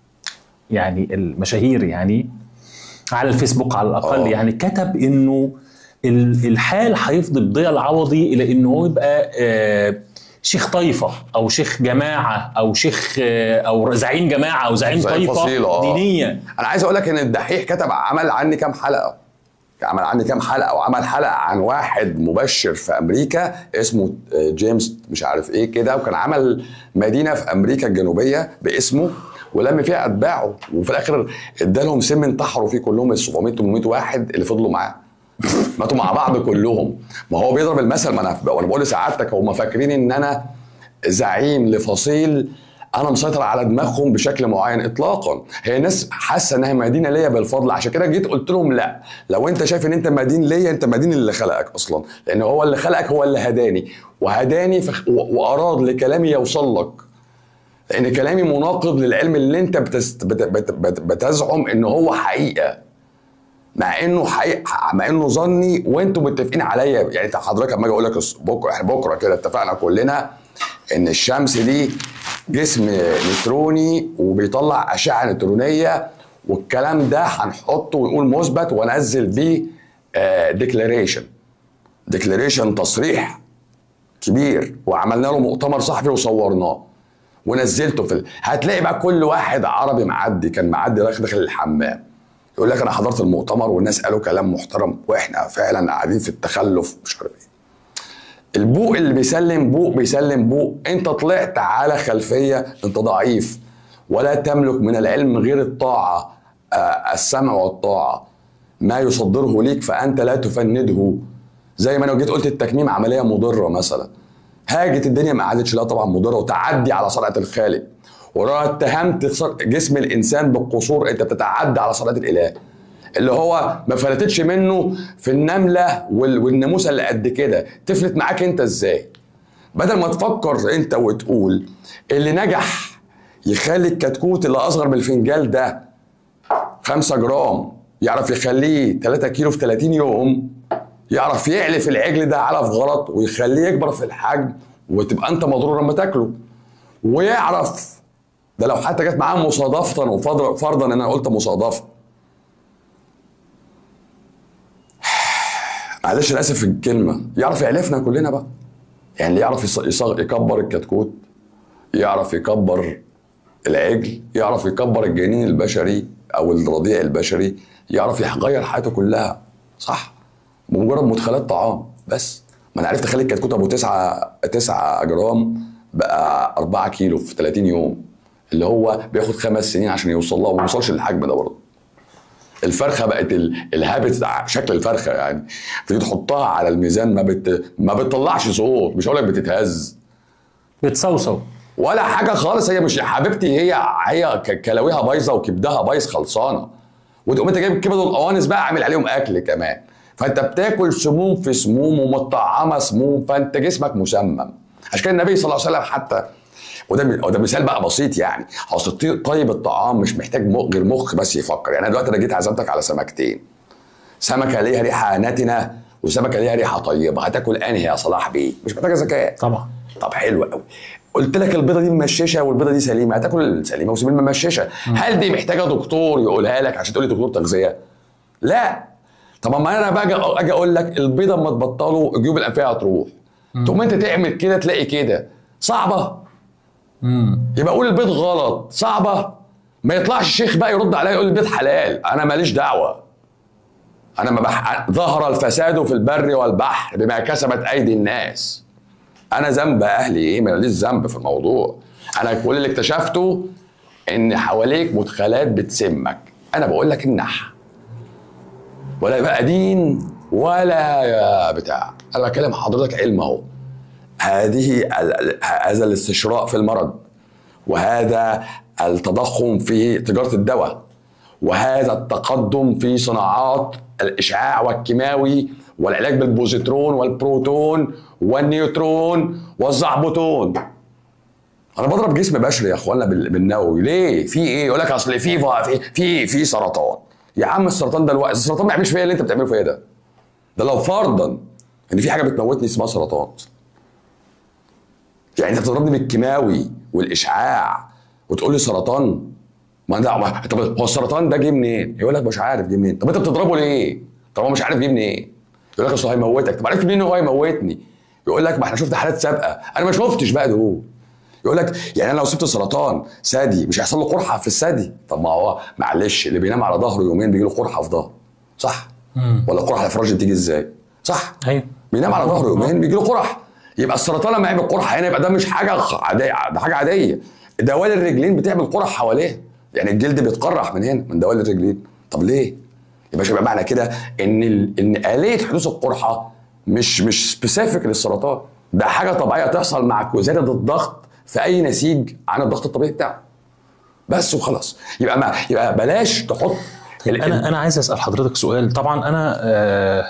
يعني المشاهير يعني على الفيسبوك على الاقل آه. يعني كتب انه ال- الحال هيفضي الضياء العوضي الى انه هو يبقى آه، شيخ طائفه او شيخ جماعه او شيخ آه، او زعيم جماعه او زعيم زعيم طائفه فصيلة، آه. دينيه انا عايز اقول لك ان الدحيح كتب عمل عني كام حلقه عمل عني كام حلقه وعمل حلقه عن واحد مبشر في امريكا اسمه آه، جيمس مش عارف ايه كده وكان عمل مدينه في امريكا الجنوبيه باسمه ولم فيها اتباعه وفي الاخر ادالهم سم انتحروا فيه كلهم ال 700 800 واحد اللي فضلوا معاه ماتوا مع بعض كلهم ما هو بيضرب المثل ما انا وانا بقول لسعادتك هم فاكرين ان انا زعيم لفصيل انا مسيطر على دماغهم بشكل معين اطلاقا هي الناس حاسه انها مدينه ليا بالفضل عشان كده جيت قلت لهم لا لو انت شايف ان انت مدين ليا انت مدين اللي خلقك اصلا لان هو اللي خلقك هو اللي هداني وهداني فخ... و- واراد لكلامي يوصل لك لان كلامي مناقض للعلم اللي انت بتست... بت... بت... بت... بتزعم ان هو حقيقه مع انه حقيقة مع انه ظني وانتم متفقين عليا يعني انت حضرتك لما اجي اقول لك الص- بكره احنا بكره كده اتفقنا كلنا ان الشمس دي جسم نيوتروني وبيطلع اشعه نيوترونيه والكلام ده هنحطه ونقول مثبت وانزل بيه ديكلاريشن ديكلاريشن تصريح كبير وعملنا له مؤتمر صحفي وصورناه ونزلته في ال... هتلاقي بقى كل واحد عربي معدي كان معدي داخل داخل الحمام يقول لك انا حضرت المؤتمر والناس قالوا كلام محترم واحنا فعلا قاعدين في التخلف مش عارف ايه البوق اللي بيسلم بوق بيسلم بوق انت طلعت على خلفيه انت ضعيف ولا تملك من العلم غير الطاعه آه، السمع والطاعه ما يصدره ليك فانت لا تفنده زي ما انا جيت قلت التكميم عمليه مضره مثلا هاجت الدنيا ما عادتش لا طبعا مضره وتعدي على صنعه الخالق ولو اتهمت صر- جسم الانسان بالقصور انت بتتعدى على صنعه الاله اللي هو ما فلتتش منه في النمله وال- والناموسه اللي قد كده تفلت معاك انت ازاي بدل ما تفكر انت وتقول اللي نجح يخلي الكتكوت اللي اصغر من الفنجال ده 5 جرام يعرف يخليه 3 كيلو في 30 يوم يعرف يعلف العجل ده علف غلط ويخليه يكبر في الحجم وتبقى انت مضرور لما تاكله ويعرف ده لو حتى جت معاه مصادفة وفرضا فرضا ان انا قلت مصادفة معلش انا اسف في الكلمة يعرف يعلفنا كلنا بقى يعني اللي يعرف يص- يصغ- يكبر الكتكوت يعرف يكبر العجل يعرف يكبر الجنين البشري او الرضيع البشري يعرف يغير حياته كلها صح بمجرد مدخلات طعام بس ما انا عرفت اخلي الكتكوت ابو 9 9 جرام بقى 4 كيلو في 30 يوم اللي هو بياخد خمس سنين عشان يوصل لها وما بيوصلش للحجم ده برضه الفرخه بقت ال- الهابت شكل الفرخه يعني تيجي تحطها على الميزان ما بت ما بتطلعش صوت مش هقول لك بتتهز بتصوصو ولا حاجه خالص هي مش حبيبتي هي هي ك- كلاويها بايظه وكبدها بايظ خلصانه وتقوم انت جايب الكبد والقوانص بقى عامل عليهم اكل كمان فانت بتاكل سموم في سموم ومطعمه سموم فانت جسمك مسمم عشان كده النبي صلى الله عليه وسلم حتى وده وده مثال بقى بسيط يعني اصل الطي- طيب الطعام مش محتاج مخ غير مخ بس يفكر يعني انا دلوقتي انا جيت عزمتك على سمكتين سمكه ليها ريحه نتنه وسمكه ليها ريحه طيبه هتاكل انهي يا صلاح بيه مش محتاجه ذكاء طبعا طب حلو قوي قلت لك البيضه دي ممششه والبيضه دي سليمه هتاكل السليمه وسيب الممششه هل دي محتاجه دكتور يقولها لك عشان تقول لي دكتور تغذيه لا طب اما انا باجي اجي اقول لك البيضه اما تبطلوا الجيوب الانفيه هتروح تقوم انت تعمل كده تلاقي كده صعبه يبقى اقول البيض غلط صعبه ما يطلعش الشيخ بقى يرد عليا يقول البيض حلال انا ماليش دعوه انا ما بح... ظهر الفساد في البر والبحر بما كسبت ايدي الناس انا ذنب اهلي ايه ماليش ذنب في الموضوع انا كل اللي اكتشفته ان حواليك مدخلات بتسمك انا بقول لك النح ولا بقى دين ولا يا بتاع انا بكلم حضرتك علم اهو هذه ال- ال- هذا الاستشراء في المرض وهذا التضخم في تجاره الدواء وهذا التقدم في صناعات الاشعاع والكيماوي والعلاج بالبوزيترون والبروتون والنيوترون والزعبطون انا بضرب جسم بشري يا اخوانا بال- بالنووي ليه في ايه يقول لك اصل في في في في سرطان يا عم السرطان ده الوقت السرطان ما بيعملش فيا اللي انت بتعمله فيا ده ده لو فرضا ان في حاجه بتموتني اسمها سرطان يعني انت بتضربني بالكيماوي والاشعاع وتقول لي سرطان ما ده ما- طب هو السرطان ده جه منين؟ يقول لك مش عارف جه منين طب انت بتضربه ليه؟ طب هو مش عارف جه منين؟ يقول لك اصل هيموتك طب عرفت منين ان هو هيموتني؟ يقول لك ما احنا شفنا حالات سابقه انا ما شفتش بقى دول يقول لك يعني انا لو سبت سرطان ثدي مش هيحصل له قرحه في الثدي طب ما هو معلش اللي بينام على ظهره يومين بيجي له قرحه في ظهره صح؟ ولا القرحه الافراج بتيجي ازاي؟ صح؟ ايوه بينام على ظهره يومين بيجي له قرح يبقى السرطان لما يعمل قرحه هنا يبقى ده مش حاجه خ- عاديه ده حاجه عاديه دوال الرجلين بتعمل قرح حواليها يعني الجلد بيتقرح من هنا من دوال الرجلين طب ليه؟ يبقى يبقى معنى كده ان ال... ان اليه حدوث القرحه مش مش سبيسيفيك للسرطان ده حاجه طبيعيه تحصل مع زياده الضغط في اي نسيج عن الضغط الطبيعي بتاعه بس وخلاص يبقى ما يبقى بلاش تحط ال- انا انا عايز اسال حضرتك سؤال طبعا انا آه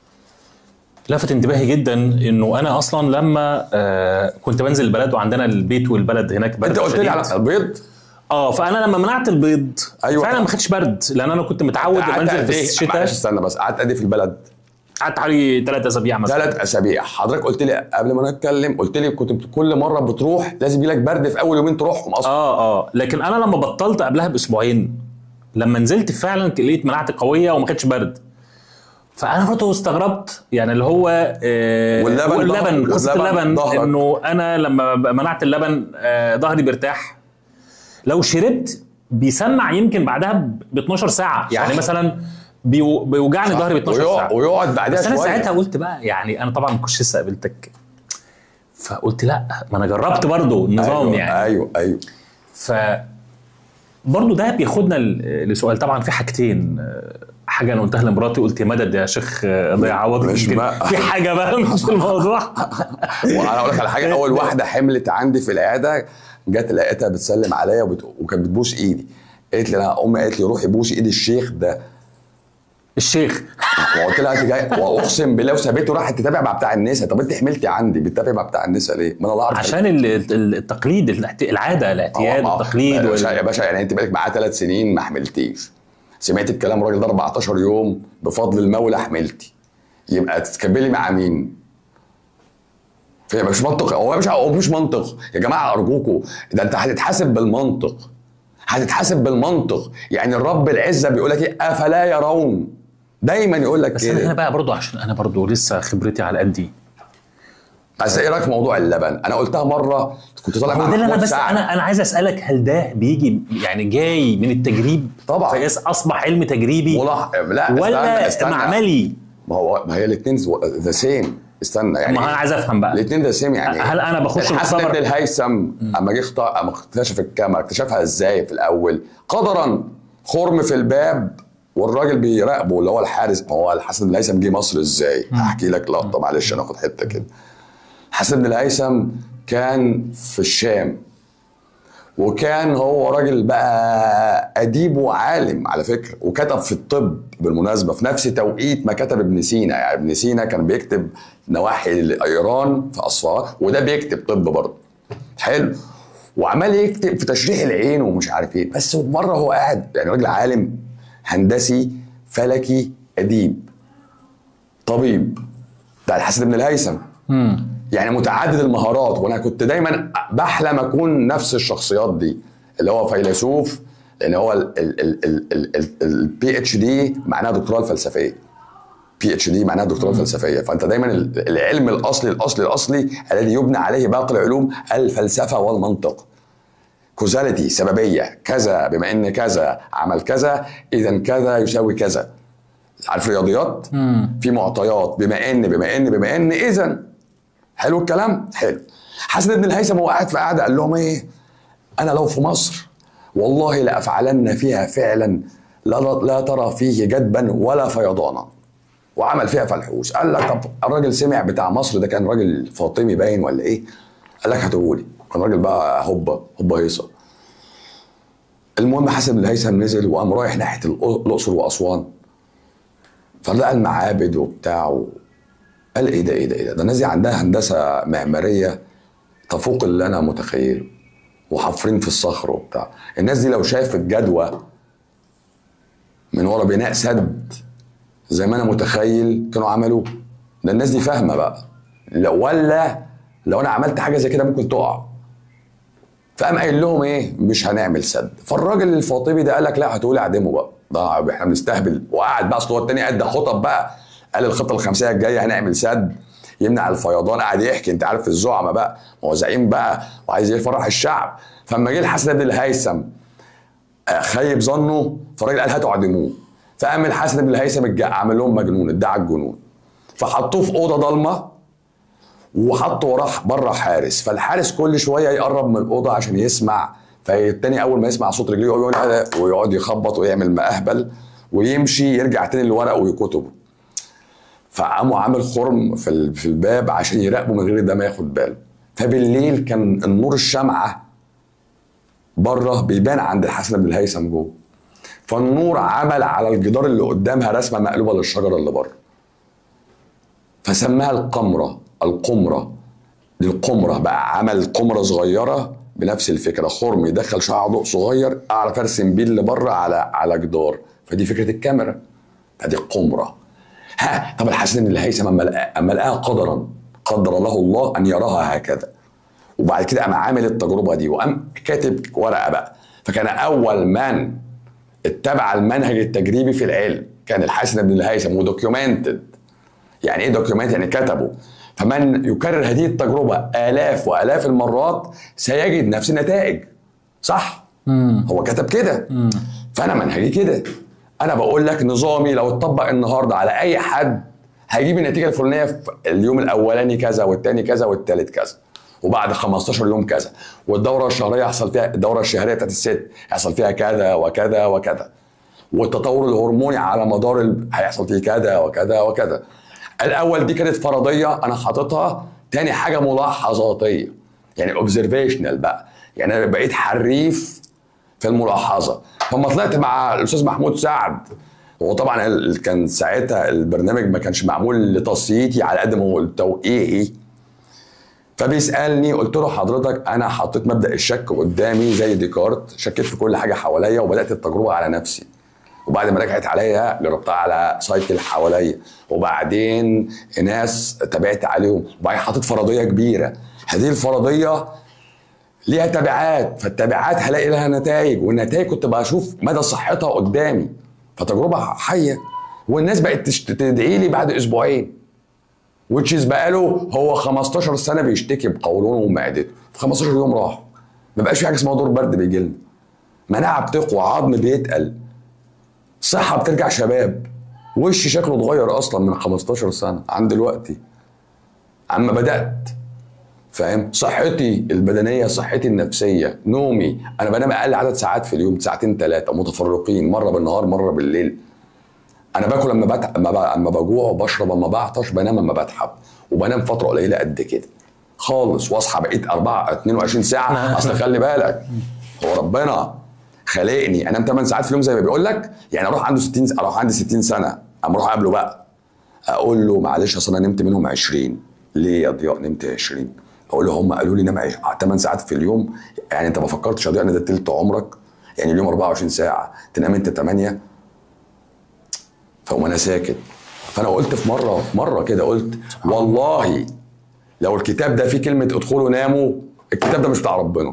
لفت انتباهي جدا انه انا اصلا لما آه كنت بنزل البلد وعندنا البيت والبلد هناك برد انت قلت لي شديد. على البيض اه فانا لما منعت البيض أيوة. فعلا ما خدتش برد لان انا كنت متعود لما قعدت انزل قد في ايه؟ الشتاء معلش استنى بس قعدت قد ايه في البلد؟ قعدت حوالي ثلاث اسابيع مثلا ثلاث اسابيع حضرتك قلت لي قبل ما نتكلم قلت لي كنت بت- كل مره بتروح لازم يجي لك برد في اول يومين تروحهم اصلا اه اه لكن انا لما بطلت قبلها باسبوعين لما نزلت فعلا لقيت مناعتي قويه وما خدتش برد فانا برضه استغربت يعني اللي هو آه واللبن واللبن ظهر- قصه واللبن اللبن ظهرك. انه انا لما ببقى منعت اللبن آه ظهري بيرتاح لو شربت بيسمع يمكن بعدها ب 12 ساعه يعني صح. مثلا بيو- بيوجعني ظهري ب 12 ويقعد, ساعه ويقعد بعدها بس انا شويه ساعتها قلت بقى يعني انا طبعا ما كنتش لسه قابلتك فقلت لا ما انا جربت برضه النظام أيوة يعني ايوه ايوه ف برضه ده بياخدنا ل- لسؤال طبعا في حاجتين آه، حاجه انا قلتها لمراتي قلت يا مدد يا شيخ آه، الله يعوضك مش يمكن بقى. في حاجه بقى مش في الموضوع وانا اقول لك على حاجه اول واحده حملت عندي في العياده جت لقيتها بتسلم عليا وبت... وكانت بتبوس ايدي قالت لي انا امي قالت لي روحي بوسي ايد الشيخ ده الشيخ وقلت لها انت جاي واقسم بالله وسابته راحت تتابع مع بتاع النساء طب انت حملتي عندي بتتابع مع بتاع النساء ليه؟ ما انا لا اعرف عشان ال- ال- التقليد الاحت- العاده الاعتياد آه، آه. التقليد يا باشا وال- يا باشا يعني انت بقالك معاه ثلاث سنين ما حملتيش سمعت الكلام الراجل ده 14 يوم بفضل المولى حملتي يبقى تتكبلي مع مين؟ في مش منطق هو مش هو مش منطق يا جماعه ارجوكوا ده انت هتتحاسب بالمنطق هتتحاسب بالمنطق يعني الرب العزه بيقول لك ايه افلا يرون دايما يقول لك بس انا هنا كده بقى برضه عشان انا برضه لسه خبرتي على قدي بس ايه رايك في موضوع اللبن انا قلتها مره كنت طالع هو مع ده اللي انا محمود بس سعد. انا انا عايز اسالك هل ده بيجي يعني جاي من التجريب طبعا. فيس اصبح علم تجريبي ملاح... لا ولا استنى استنى معملي ما هو ما هي الاثنين ذا سيم استنى يعني ما انا عايز افهم بقى الاثنين ذا سيم يعني هل أنا بخش الحسن مختبر؟ بن الهيثم اما جه اخت- اما اكتشف الكاميرا اكتشفها ازاي في الاول قدرا خرم في الباب والراجل بيراقبه اللي هو الحارس ما هو الحسن بن الهيثم جه مصر ازاي هحكي لك لقطه معلش انا اخد حته كده حسن بن الهيثم كان في الشام وكان هو راجل بقى اديب وعالم على فكره وكتب في الطب بالمناسبه في نفس توقيت ما كتب ابن سينا يعني ابن سينا كان بيكتب نواحي ايران في اصفهان وده بيكتب طب برضه حلو وعمال يكتب في تشريح العين ومش عارف ايه بس مره هو قاعد يعني راجل عالم هندسي فلكي اديب طبيب بتاع الحسن بن الهيثم يعني متعدد المهارات وانا كنت دايما بحلم اكون نفس الشخصيات دي اللي هو فيلسوف لان هو البي اتش دي معناها دكتوراه الفلسفيه بي اتش دي معناها دكتوراه فلسفيه فانت دايما ال- العلم الاصلي الاصلي الاصلي الذي يبنى عليه باقي العلوم الفلسفه والمنطق كوزاليتي سببيه كذا بما ان كذا عمل كذا اذا كذا يساوي كذا عارف الرياضيات في معطيات بما ان بما ان بما ان اذا حلو الكلام حلو حسن بن الهيثم هو قاعد في قاعده قال لهم ايه انا لو في مصر والله لافعلن فيها فعلا لا, لا ترى فيه جدبا ولا فيضانا وعمل فيها فلحوس قال لك طب الراجل سمع بتاع مصر ده كان راجل فاطمي باين ولا ايه قال لك هاتهولي كان راجل بقى هوبا هوبا هيصه المهم حسن بن الهيثم نزل وقام رايح ناحيه الأ- الاقصر واسوان فلقى المعابد وبتاع و... قال ايه ده ايه ده ايه ده ده الناس دي عندها هندسه معماريه تفوق اللي انا متخيله وحافرين في الصخر وبتاع الناس دي لو شافت جدوى من ورا بناء سد زي ما انا متخيل كانوا عملوه ده الناس دي فاهمه بقى لو ولا لو انا عملت حاجه زي كده ممكن تقع فقام قايل لهم ايه مش هنعمل سد فالراجل الفاطمي ده قال لك لا هتقول اعدمه بقى ده احنا بنستهبل وقعد بقى اصل هو التاني قد خطب بقى قال الخطه الخمسيه الجايه هنعمل سد يمنع الفيضان قعد يحكي انت عارف الزعماء بقى ما هو زعيم بقى وعايز يفرح الشعب فلما جه الحسن بن الهيثم آه، خيب ظنه فالراجل قال هاتوا اعدموه فقام الحسن بن الهيثم اتج- عمل لهم مجنون ادعى الجنون فحطوه في اوضه ضلمه وحطوا وراه بره حارس فالحارس كل شويه يقرب من الاوضه عشان يسمع فالتاني اول ما يسمع صوت رجليه يقول هذا ويقعد يخبط ويعمل مأهبل ويمشي يرجع تاني لورقه وكتبه فقاموا عامل خرم في ال- في الباب عشان يراقبوا من غير ده ما ياخد باله فبالليل كان النور الشمعه بره بيبان عند الحسن بن الهيثم جوه فالنور عمل على الجدار اللي قدامها رسمه مقلوبه للشجره اللي بره فسماها القمره القمره دي القمره بقى عمل قمره صغيره بنفس الفكره خرم يدخل شعاع ضوء صغير اعرف ارسم بيه اللي بره على على جدار فدي فكره الكاميرا فدي القمره ها طب الحسن بن الهيثم اما لقى- اما لقاها قدرا قدر له الله ان يراها هكذا وبعد كده قام عامل التجربه دي وقام كاتب ورقه بقى فكان اول من اتبع المنهج التجريبي في العلم كان الحسن بن الهيثم ودوكيومنتد يعني ايه دوكيومنت يعني كتبه فمن يكرر هذه التجربه الاف والاف المرات سيجد نفس النتائج صح هو كتب كده فانا منهجي كده انا بقول لك نظامي لو اتطبق النهارده على اي حد هيجيب النتيجه الفلانيه في اليوم الاولاني كذا والتاني كذا والتالت كذا وبعد 15 يوم كذا والدوره الشهريه يحصل فيها الدوره الشهريه بتاعت الست يحصل فيها كذا وكذا وكذا والتطور الهرموني على مدار ال... هيحصل فيه كذا وكذا وكذا الاول دي كانت فرضيه انا حاططها تاني حاجه ملاحظاتيه يعني اوبزرفيشنال بقى يعني انا بقيت حريف في الملاحظه فلما طلعت مع الاستاذ محمود سعد هو طبعا ال- كان ساعتها البرنامج ما كانش معمول لتصييتي على قد ما هو توقيعي فبيسالني قلت له حضرتك انا حطيت مبدا الشك قدامي زي ديكارت شكيت في كل حاجه حواليا وبدات التجربه على نفسي وبعد ما رجعت عليا جربتها على سايكل حواليا وبعدين ناس تابعت عليهم وبعدين حطيت فرضيه كبيره هذه الفرضيه ليها تبعات فالتبعات هلاقي لها نتائج والنتائج كنت بشوف مدى صحتها قدامي فتجربه حيه والناس بقت تشت- تدعي لي بعد اسبوعين وتشيز بقاله هو 15 سنه بيشتكي بقولونه ومعدته في 15 يوم راح ما بقاش في حاجه اسمها دور برد بيجي لنا مناعه بتقوى عظم بيتقل صحه بترجع شباب وش شكله اتغير اصلا من 15 سنه عن دلوقتي عما بدات فاهم صحتي البدنيه صحتي النفسيه نومي انا بنام اقل عدد ساعات في اليوم ساعتين ثلاثه متفرقين مره بالنهار مره بالليل انا باكل لما بت... اما ب- اما بجوع وبشرب اما بعطش بنام اما بتعب وبنام فتره قليله قد كده خالص واصحى بقيت 4 22 ساعه اصل خلي بالك هو ربنا خلقني انام 8 ساعات في اليوم زي ما بيقول لك يعني اروح عنده 60 س- اروح عندي 60 سنه اما اروح اقابله بقى اقول له معلش اصل انا نمت منهم 20 ليه يا ضياء نمت 20 اقول له هم قالوا لي نام 8 ساعات في اليوم يعني انت ما فكرتش يا ضياء ان ده تلت عمرك يعني اليوم 24 ساعه تنام انت 8 فاقوم انا ساكت فانا قلت في مره في مره كده قلت والله لو الكتاب ده فيه كلمه ادخلوا ناموا الكتاب ده مش بتاع ربنا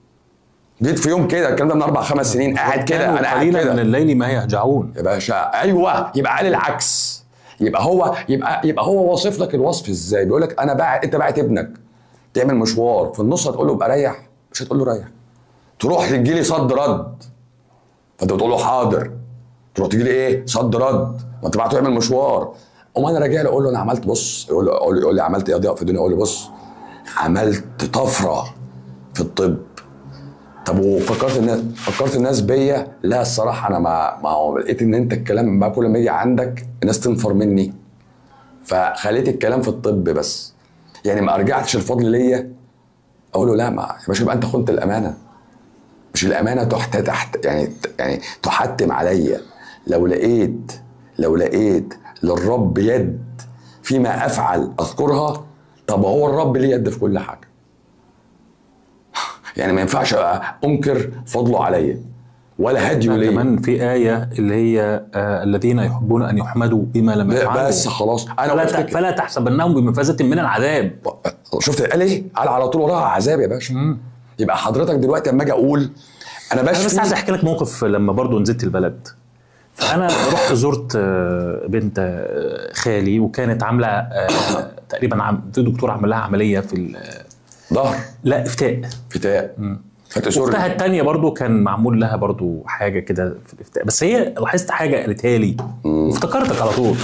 جيت في يوم كده الكلام ده من اربع خمس سنين قاعد كده انا قاعد قليلا من كده الليل ما يهجعون يا باشا ايوه يبقى قال العكس يبقى هو يبقى يبقى هو واصف لك الوصف ازاي بيقول لك انا باعت انت باعت ابنك تعمل مشوار في النص هتقول له ابقى ريح مش هتقول له ريح تروح تجي لي صد رد فانت بتقول له حاضر تروح تجي لي ايه صد رد ما انت بعته يعمل مشوار اقوم انا راجع له اقول له انا عملت بص يقول له يقول لي, يقول لي عملت ايه يا ضياء في الدنيا اقول له بص عملت طفره في الطب طب وفكرت الناس فكرت الناس بيا لا الصراحه انا ما ما هو لقيت ان انت الكلام بقى كل ما يجي عندك الناس تنفر مني فخليت الكلام في الطب بس يعني ما ارجعتش الفضل ليا اقول له لا ما يا باشا يبقى انت خنت الامانه مش الامانه تحت تحت يعني يعني تحتم عليا لو لقيت لو لقيت للرب يد فيما افعل اذكرها طب هو الرب ليه يد في كل حاجه يعني ما ينفعش أبقى انكر فضله عليا ولا هديه ليا كمان في آية اللي هي آه الذين يحبون أن يحمدوا بما لم يفعلوا بس خلاص انا فلا, قلت ت- كده. فلا تحسبنهم بمفازة من العذاب شفت قال ايه؟ قال على طول وراها عذاب يا باشا يبقى حضرتك دلوقتي اما اجي اقول انا انا بس بشفي عايز احكي لك موقف لما برضو نزلت البلد فانا رحت زرت آه، بنت آه، خالي وكانت عامله آه، تقريبا عم في دكتور عمل لها عمليه في ال- ظهر لا افتاء فتاء فتح اختها سوري التانية برضو كان معمول لها برضو حاجه كده في الافتاء بس هي لاحظت حاجه قالتها لي وافتكرتك على طول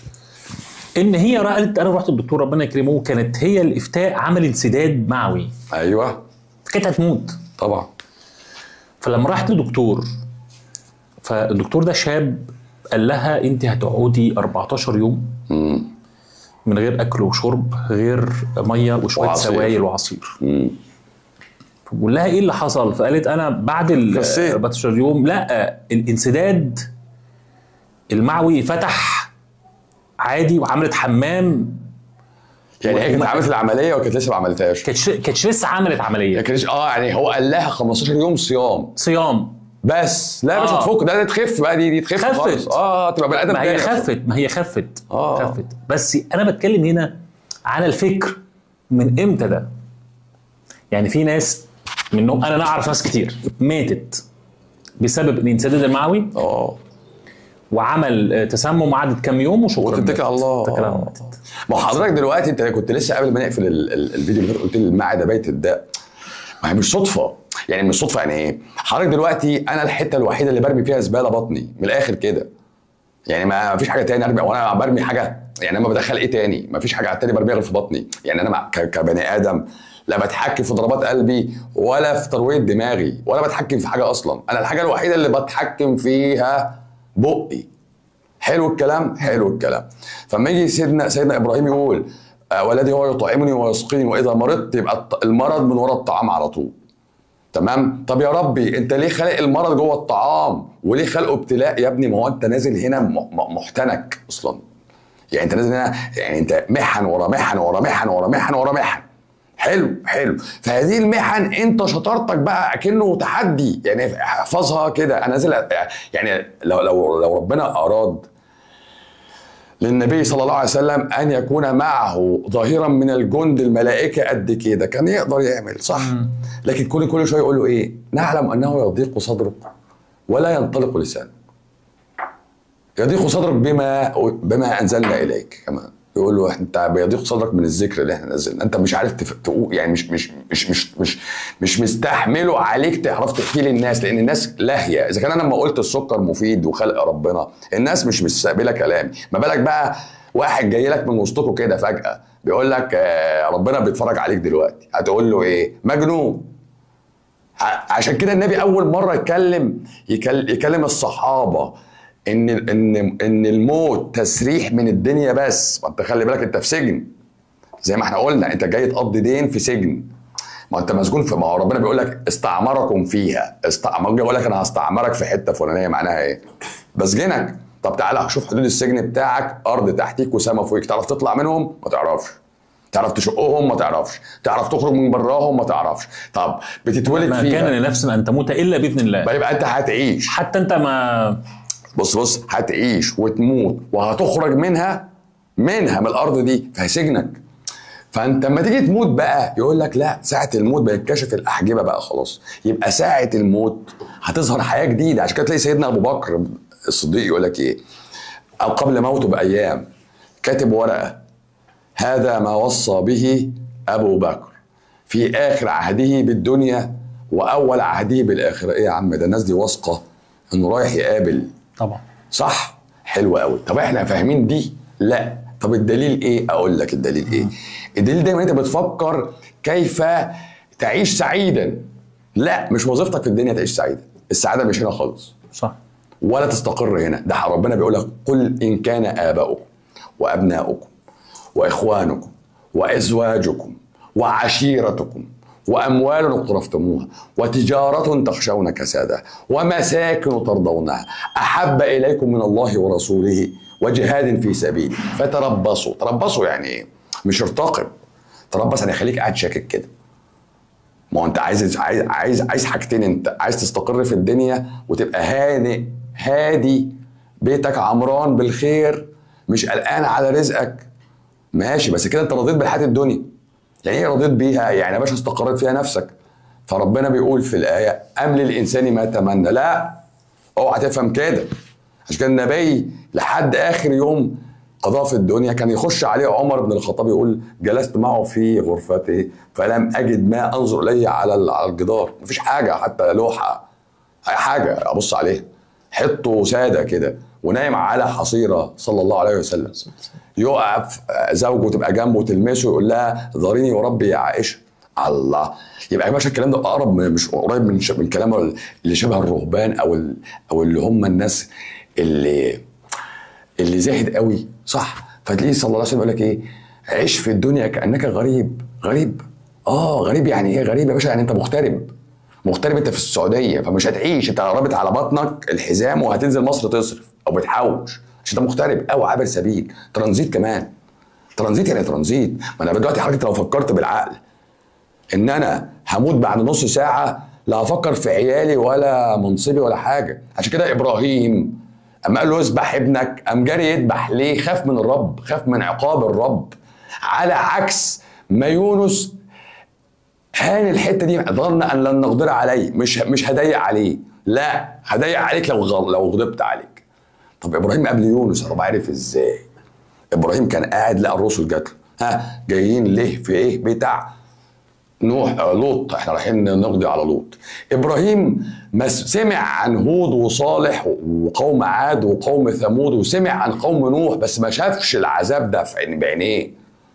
ان هي قالت انا رحت الدكتور ربنا يكرمه كانت هي الافتاء عمل انسداد معوي ايوه كانت هتموت طبعا فلما راحت لدكتور فالدكتور ده شاب قال لها انت هتقعدي 14 يوم من غير اكل وشرب غير ميه وشويه وعصير. سوائل وعصير بقول لها ايه اللي حصل فقالت انا بعد ال خسيت. 14 يوم لا الانسداد المعوي فتح عادي وعملت حمام يعني هي كانت وما- عملت العمليه وكانت لسه ما عملتهاش كانتش كانتش لسه عملت ما عمليه كانش اه يعني هو قال لها 15 يوم صيام صيام بس لا مش آه. هتفك ده, ده تخف بقى دي دي تخف خفت. خالص اه تبقى بني ادم ما هي تاني أصلاً. خفت ما هي خفت آه. خفت بس انا بتكلم هنا على الفكر من امتى ده يعني في ناس منهم انا اعرف ناس كتير ماتت بسبب الانسداد المعوي اه وعمل آه، تسمم وقعدت كام يوم وشكرا وتتكل على الله اتكل على آه. الله ماتت. ما هو حضرتك دلوقتي انت كنت لسه قبل ما نقفل ال- ال- الفيديو اللي فات قلت لي المعده بيت الداء ما هي مش صدفه يعني مش صدفه يعني ايه حضرتك دلوقتي انا الحته الوحيده اللي برمي فيها زباله بطني من الاخر كده يعني ما فيش حاجه تاني ارمي وانا برمي حاجه يعني انا بدخل ايه تاني ما فيش حاجه تاني برميها غير في بطني يعني انا مع- ك- كبني ادم لا بتحكم في ضربات قلبي ولا في تروية دماغي ولا بتحكم في حاجه اصلا انا الحاجه الوحيده اللي بتحكم فيها بقي حلو الكلام حلو الكلام فلما يجي سيدنا سيدنا ابراهيم يقول آه، والذي هو يطعمني ويسقيني واذا مرضت يبقى الط- المرض من وراء الطعام على طول تمام طب يا ربي انت ليه خلق المرض جوه الطعام وليه خلقه ابتلاء يا ابني ما هو انت نازل هنا م- م- محتنك اصلا يعني انت نازل هنا يعني انت محن ورا محن ورا محن ورا محن ورا محن حلو حلو فهذه المحن انت شطارتك بقى اكنه تحدي يعني احفظها كده انا نازل يعني لو لو لو ربنا اراد للنبي صلى الله عليه وسلم ان يكون معه ظهيرا من الجند الملائكه قد كده كان يقدر يعمل صح لكن كل كل شويه يقول له ايه نعلم انه يضيق صدرك ولا ينطلق لسانك يضيق صدرك بما بما انزلنا اليك كمان يقول له انت بيضيق صدرك من الذكر اللي احنا نزلنا انت مش عارف تف- تقول يعني مش مش مش مش مش مش مستحمله عليك تعرف تحكي للناس لان الناس لاهيه اذا كان انا لما قلت السكر مفيد وخلق ربنا الناس مش مستقبله كلامي ما بالك بقى واحد جاي لك من وسطكم كده فجاه بيقول لك آه، ربنا بيتفرج عليك دلوقتي هتقول له ايه مجنون ع- عشان كده النبي اول مره يتكلم يكل- يكلم الصحابه ان ان ان الموت تسريح من الدنيا بس ما انت خلي بالك انت في سجن زي ما احنا قلنا انت جاي تقضي دين في سجن ما انت مسجون في ما هو ربنا بيقول لك استعمركم فيها استعمر يقول لك انا هستعمرك في حته فلانيه معناها ايه؟ بسجنك طب تعالى شوف حدود السجن بتاعك ارض تحتيك وسما فوقيك تعرف تطلع منهم؟ ما تعرفش تعرف تشقهم ما تعرفش تعرف تخرج من براهم ما تعرفش طب بتتولد ما فيها كان لنفس ان تموت الا باذن الله بقى يبقى انت هتعيش حتى انت ما بص بص هتعيش وتموت وهتخرج منها منها من الارض دي فهي سجنك فانت لما تيجي تموت بقى يقول لك لا ساعه الموت بيتكشف الاحجبه بقى خلاص يبقى ساعه الموت هتظهر حياه جديده عشان كده تلاقي سيدنا ابو بكر الصديق يقول لك ايه او قبل موته بايام كاتب ورقه هذا ما وصى به ابو بكر في اخر عهده بالدنيا واول عهده بالاخره ايه يا عم ده الناس دي واثقه انه رايح يقابل طبعا صح حلو قوي طب احنا فاهمين دي لا طب الدليل ايه اقول لك الدليل ايه الدليل دايما انت بتفكر كيف تعيش سعيدا لا مش وظيفتك في الدنيا تعيش سعيدا السعاده مش هنا خالص صح ولا تستقر هنا ده ربنا بيقول لك قل ان كان اباؤكم وابناؤكم واخوانكم وازواجكم وعشيرتكم واموال اقترفتموها وتجاره تخشون كسادها ومساكن ترضونها احب اليكم من الله ورسوله وجهاد في سبيله فتربصوا تربصوا يعني ايه مش ارتقب تربص يعني خليك قاعد شاكك كده ما هو انت عايز عايز عايز عايز حاجتين انت عايز تستقر في الدنيا وتبقى هادئ هادي بيتك عمران بالخير مش قلقان على رزقك ماشي بس كده انت رضيت بالحياه الدنيا يعني ايه رضيت بيها يعني يا باشا استقريت فيها نفسك فربنا بيقول في الايه ام للانسان ما تمنى لا اوعى تفهم كده عشان كده النبي لحد اخر يوم قضاه في الدنيا كان يخش عليه عمر بن الخطاب يقول جلست معه في غرفته فلم اجد ما انظر اليه على ال- على الجدار مفيش حاجه حتى لوحه اي حاجه ابص عليها حطه ساده كده ونايم على حصيره صلى الله عليه وسلم يقف زوجه تبقى جنبه تلمسه يقول لها ذريني وربي يا عائشه الله يبقى يا باشا الكلام ده اقرب من مش قريب من ش- من كلام اللي شبه الرهبان او ال- او اللي هم الناس اللي اللي زاهد قوي صح فتلاقيه صلى الله عليه وسلم يقول لك ايه عيش في الدنيا كانك غريب غريب اه غريب يعني ايه غريب يا باشا يعني انت مغترب مغترب انت في السعوديه فمش هتعيش انت رابط على بطنك الحزام وهتنزل مصر تصرف او بتحوش عشان انت مغترب او عابر سبيل ترانزيت كمان ترانزيت يعني ترانزيت ما انا دلوقتي حضرتك لو فكرت بالعقل ان انا هموت بعد نص ساعه لا هفكر في عيالي ولا منصبي ولا حاجه عشان كده ابراهيم اما قال له اذبح ابنك قام جاري يذبح ليه خاف من الرب خاف من عقاب الرب على عكس ما يونس هان الحته دي ظن ان لن نقدر عليه مش مش هضيق عليه لا هضيق عليك لو غ- لو غضبت عليك طب ابراهيم قبل يونس طب عارف ازاي ابراهيم كان قاعد لقى الرسل جات له ها جايين ليه في ايه بتاع نوح آه، لوط احنا رايحين نقضي على لوط ابراهيم ما س- سمع عن هود وصالح وقوم عاد وقوم ثمود وسمع عن قوم نوح بس ما شافش العذاب ده في عين- بعينيه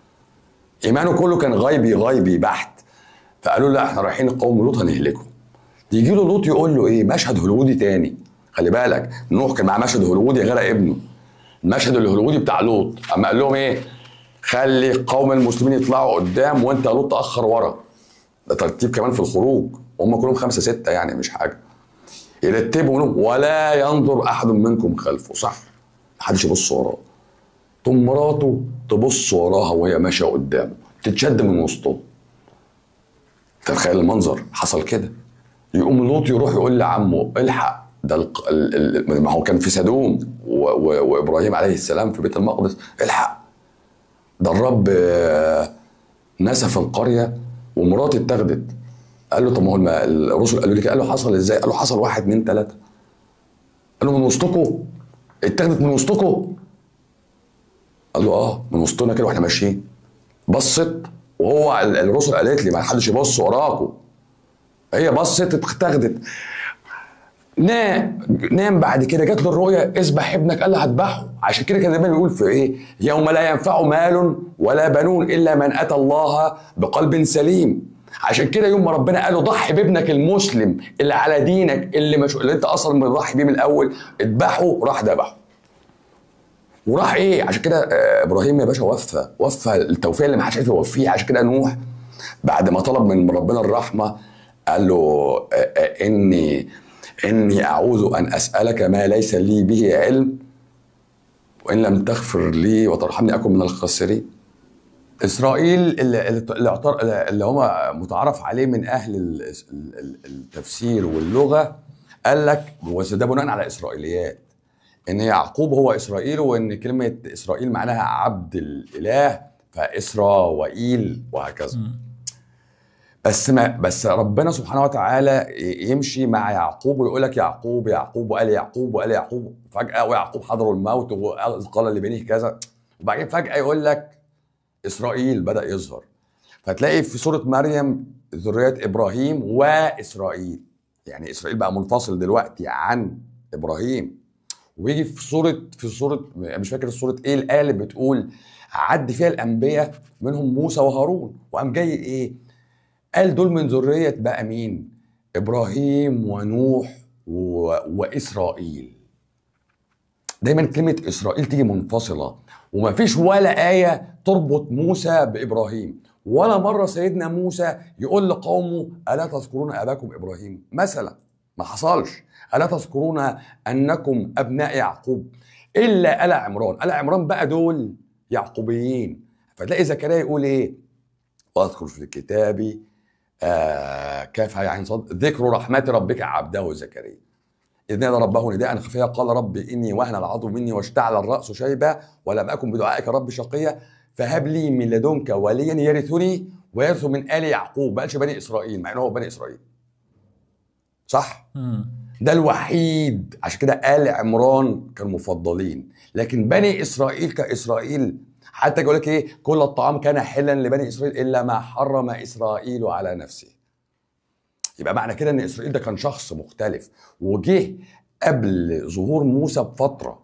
ايمانه كله كان غيبي غيبي بحت فقالوا له لا احنا رايحين قوم لوط هنهلكهم يجي له لوط يقول له ايه مشهد هوليوودي تاني خلي بالك نوح كان معاه مشهد هوليوودي غرق ابنه المشهد الهوليوودي بتاع لوط اما قال لهم ايه خلي قوم المسلمين يطلعوا قدام وانت يا لوط تاخر ورا ده ترتيب كمان في الخروج وهم كلهم خمسه سته يعني مش حاجه يرتبوا لهم ولا ينظر احد منكم خلفه صح محدش يبص وراه ثم مراته تبص وراها وهي ماشيه قدامه تتشد من وسطهم تخيل المنظر حصل كده يقوم لوط يروح يقول لعمه الحق ده الق... ال... ال... ما هو كان في سدوم و... و... وابراهيم عليه السلام في بيت المقدس الحق ده الرب آه، نسف القريه ومراته اتاخدت قال له طب ما هو الم- الرسل قالوا لي كده. قال له حصل ازاي؟ قال له حصل واحد اتنين تلاته قال له من وسطكم اتاخدت من وسطكم قال له اه من وسطنا كده واحنا ماشيين بصت وهو ال- الرسل قالت لي ما حدش يبص وراكم هي بصت اتاخدت نام نام بعد كده جات له الرؤيه اذبح ابنك قال له هذبحه عشان كده كان دايما بيقول في ايه يوم لا ينفع مال ولا بنون الا من اتى الله بقلب سليم عشان كده يوم ما ربنا قال له ضحي بابنك المسلم اللي على دينك اللي مش اللي انت اصلا مضحي بيه من الاول اذبحه راح ذبحه وراح ايه عشان كده آه، ابراهيم يا باشا وفى وفى التوفيق اللي ما حدش عارف يوفيه عشان كده نوح بعد ما طلب من ربنا الرحمه قال له آه، آه، اني اني اعوذ ان اسالك ما ليس لي به علم وان لم تغفر لي وترحمني اكن من الخاسرين اسرائيل اللي, اللي, اعتر- اللي هم متعارف عليه من اهل ال- ال- ال- التفسير واللغه قال لك وده بناء على اسرائيليات ان يعقوب هو اسرائيل وان كلمه اسرائيل معناها عبد الاله فاسرى وايل وهكذا بس ما بس ربنا سبحانه وتعالى ي- يمشي مع يعقوب ويقول لك يعقوب يعقوب وقال يعقوب وقال يعقوب فجاه ويعقوب حضروا الموت وقال لبنيه كذا وبعدين فجاه يقول لك اسرائيل بدا يظهر فتلاقي في سوره مريم ذريه ابراهيم واسرائيل يعني اسرائيل بقى منفصل دلوقتي عن ابراهيم ويجي في سوره في سوره مش فاكر سوره ايه الايه اللي بتقول عد فيها الانبياء منهم موسى وهارون وقام جاي ايه قال دول من ذريه بقى مين ابراهيم ونوح و... واسرائيل دايما كلمه اسرائيل تيجي منفصله ومفيش ولا ايه تربط موسى بابراهيم ولا مره سيدنا موسى يقول لقومه الا تذكرون اباكم ابراهيم مثلا ما حصلش الا تذكرون انكم ابناء يعقوب الا ال عمران ال عمران بقى دول يعقوبيين فتلاقي زكريا يقول ايه واذكر في الكتاب آه كاف هاي عين صاد ذكر رحمة ربك عبده زكريا إذ نادى ربه نداء خفيا قال رب إني وهن العظم مني واشتعل الرأس شيبا ولم أكن بدعائك رب شقيا فهب لي من لدنك وليا يرثني ويرث من آل يعقوب ما قالش بني إسرائيل مع إنه هو بني إسرائيل صح؟ ده الوحيد عشان كده آل عمران كانوا مفضلين لكن بني إسرائيل كإسرائيل حتى يقول لك ايه كل الطعام كان حلا لبني اسرائيل الا ما حرم اسرائيل على نفسه يبقى معنى كده ان اسرائيل ده كان شخص مختلف وجه قبل ظهور موسى بفتره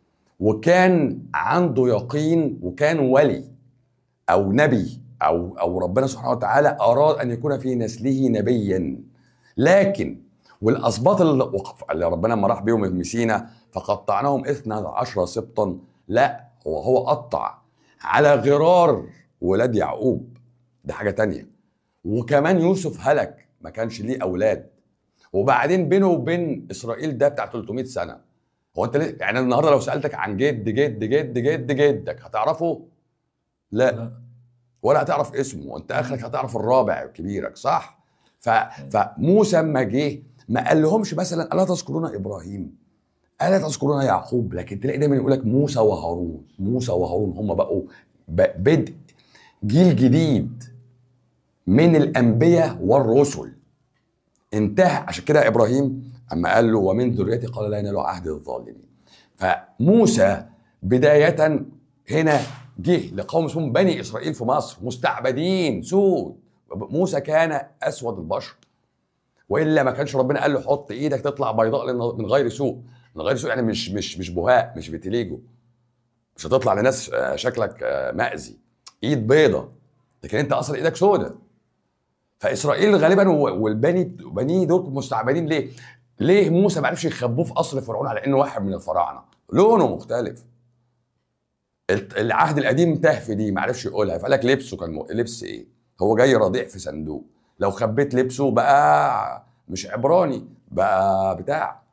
وكان عنده يقين وكان ولي او نبي او او ربنا سبحانه وتعالى اراد ان يكون في نسله نبيا لكن والاسباط اللي وقف- اللي ربنا لما راح بيهم من سينا فقطعناهم اثنا عشر سبطا لا هو هو قطع على غرار ولاد يعقوب ده حاجه تانية وكمان يوسف هلك ما كانش ليه اولاد وبعدين بينه وبين اسرائيل ده بتاع 300 سنه هو انت ليه يعني النهارده لو سالتك عن جد جد جد جد جدك هتعرفه؟ لا, لا. ولا هتعرف اسمه وانت اخرك هتعرف الرابع كبيرك صح؟ ف... فموسى اما جه ما قال لهمش مثلا الا تذكرون ابراهيم الا تذكرون يعقوب لكن تلاقي دايما يقول لك موسى وهارون موسى وهارون هم بقوا ب- بدء جيل جديد من الانبياء والرسل انتهى عشان كده ابراهيم اما قال له ومن ذريتي قال لا ينال عهد الظالمين فموسى بدايه هنا جه لقوم اسمهم بني اسرائيل في مصر مستعبدين سود موسى كان اسود البشر والا ما كانش ربنا قال له حط ايدك تطلع بيضاء لأن- من غير سوء من غير سوء يعني مش مش مش بهاء مش فيتيليجو مش هتطلع لناس آه، شكلك آه، مأذي ايد بيضة لكن انت اصلا ايدك سودة فاسرائيل غالبا و- والبني بني دول مستعبدين ليه؟ ليه موسى ما عرفش يخبوه في قصر فرعون على انه واحد من الفراعنه؟ لونه مختلف. الت- العهد القديم تاه في دي ما عرفش يقولها فقال لك لبسه كان م... لبس ايه؟ هو جاي رضيع في صندوق لو خبيت لبسه بقى مش عبراني بقى بتاع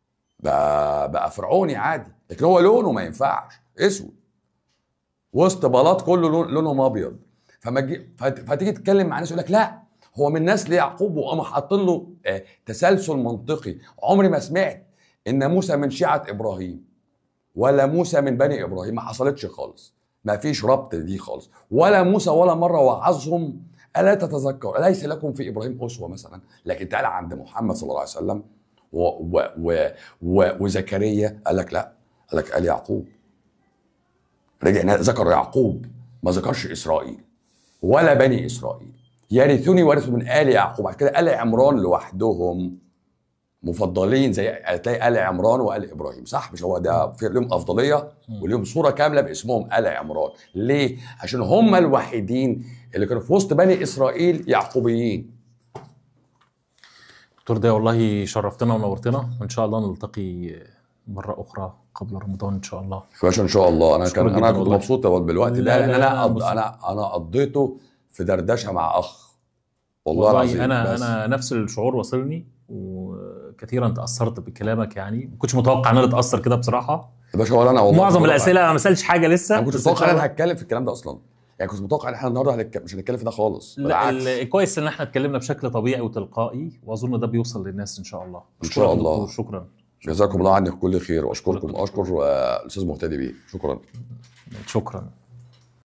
بقى بقى فرعوني عادي لكن هو لونه ما ينفعش اسود وسط بلاط كله لون لونهم ابيض فما تجي فت- فتيجي تتكلم مع ناس يقول لك لا هو من نسل يعقوب وقاموا حاطين له آه، تسلسل منطقي عمري ما سمعت ان موسى من شيعه ابراهيم ولا موسى من بني ابراهيم ما حصلتش خالص ما فيش ربط دي خالص ولا موسى ولا مره وعظهم الا تتذكر اليس لكم في ابراهيم اسوه مثلا لكن تعالى عند محمد صلى الله عليه وسلم و و و و وزكريا قال لك لا قال لك قال يعقوب رجع هنا ذكر يعقوب ما ذكرش اسرائيل ولا بني اسرائيل يرثوني ورثوا من ال يعقوب بعد كده ال عمران لوحدهم مفضلين زي هتلاقي ال عمران وال ابراهيم صح مش هو ده في لهم افضليه وليهم صوره كامله باسمهم ال عمران ليه عشان هم الوحيدين اللي كانوا في وسط بني اسرائيل يعقوبيين دكتور ده والله شرفتنا ونورتنا وان شاء الله نلتقي مره اخرى قبل رمضان ان شاء الله يا باشا ان شاء الله انا كان شكراً انا جداً كنت والله. مبسوط بالوقت لا، ده لان لا، انا لا، قض... بص. انا انا قضيته في دردشه مع اخ والله, والله العظيم انا بس. انا نفس الشعور وصلني وكثيرا تاثرت بكلامك يعني ما كنتش متوقع ان انا اتاثر كده بصراحه يا باشا ولا انا والله معظم كنت متوقع- الاسئله انا ما سالتش حاجه لسه انا كنت بس إن متوقع شاء ان انا الله- هتكلم في الكلام ده اصلا يعني كنت متوقع ان احنا النهارده هنتك... مش هنتكلم في ده خالص لا بالعكس ال- كويس ان احنا اتكلمنا بشكل طبيعي وتلقائي واظن ده بيوصل للناس ان شاء الله إن شاء أشكرك الله. دكتور، شكرا جزاكم الله عني كل خير واشكركم اشكر آه، الاستاذ مهتدي بيه شكرا شكرا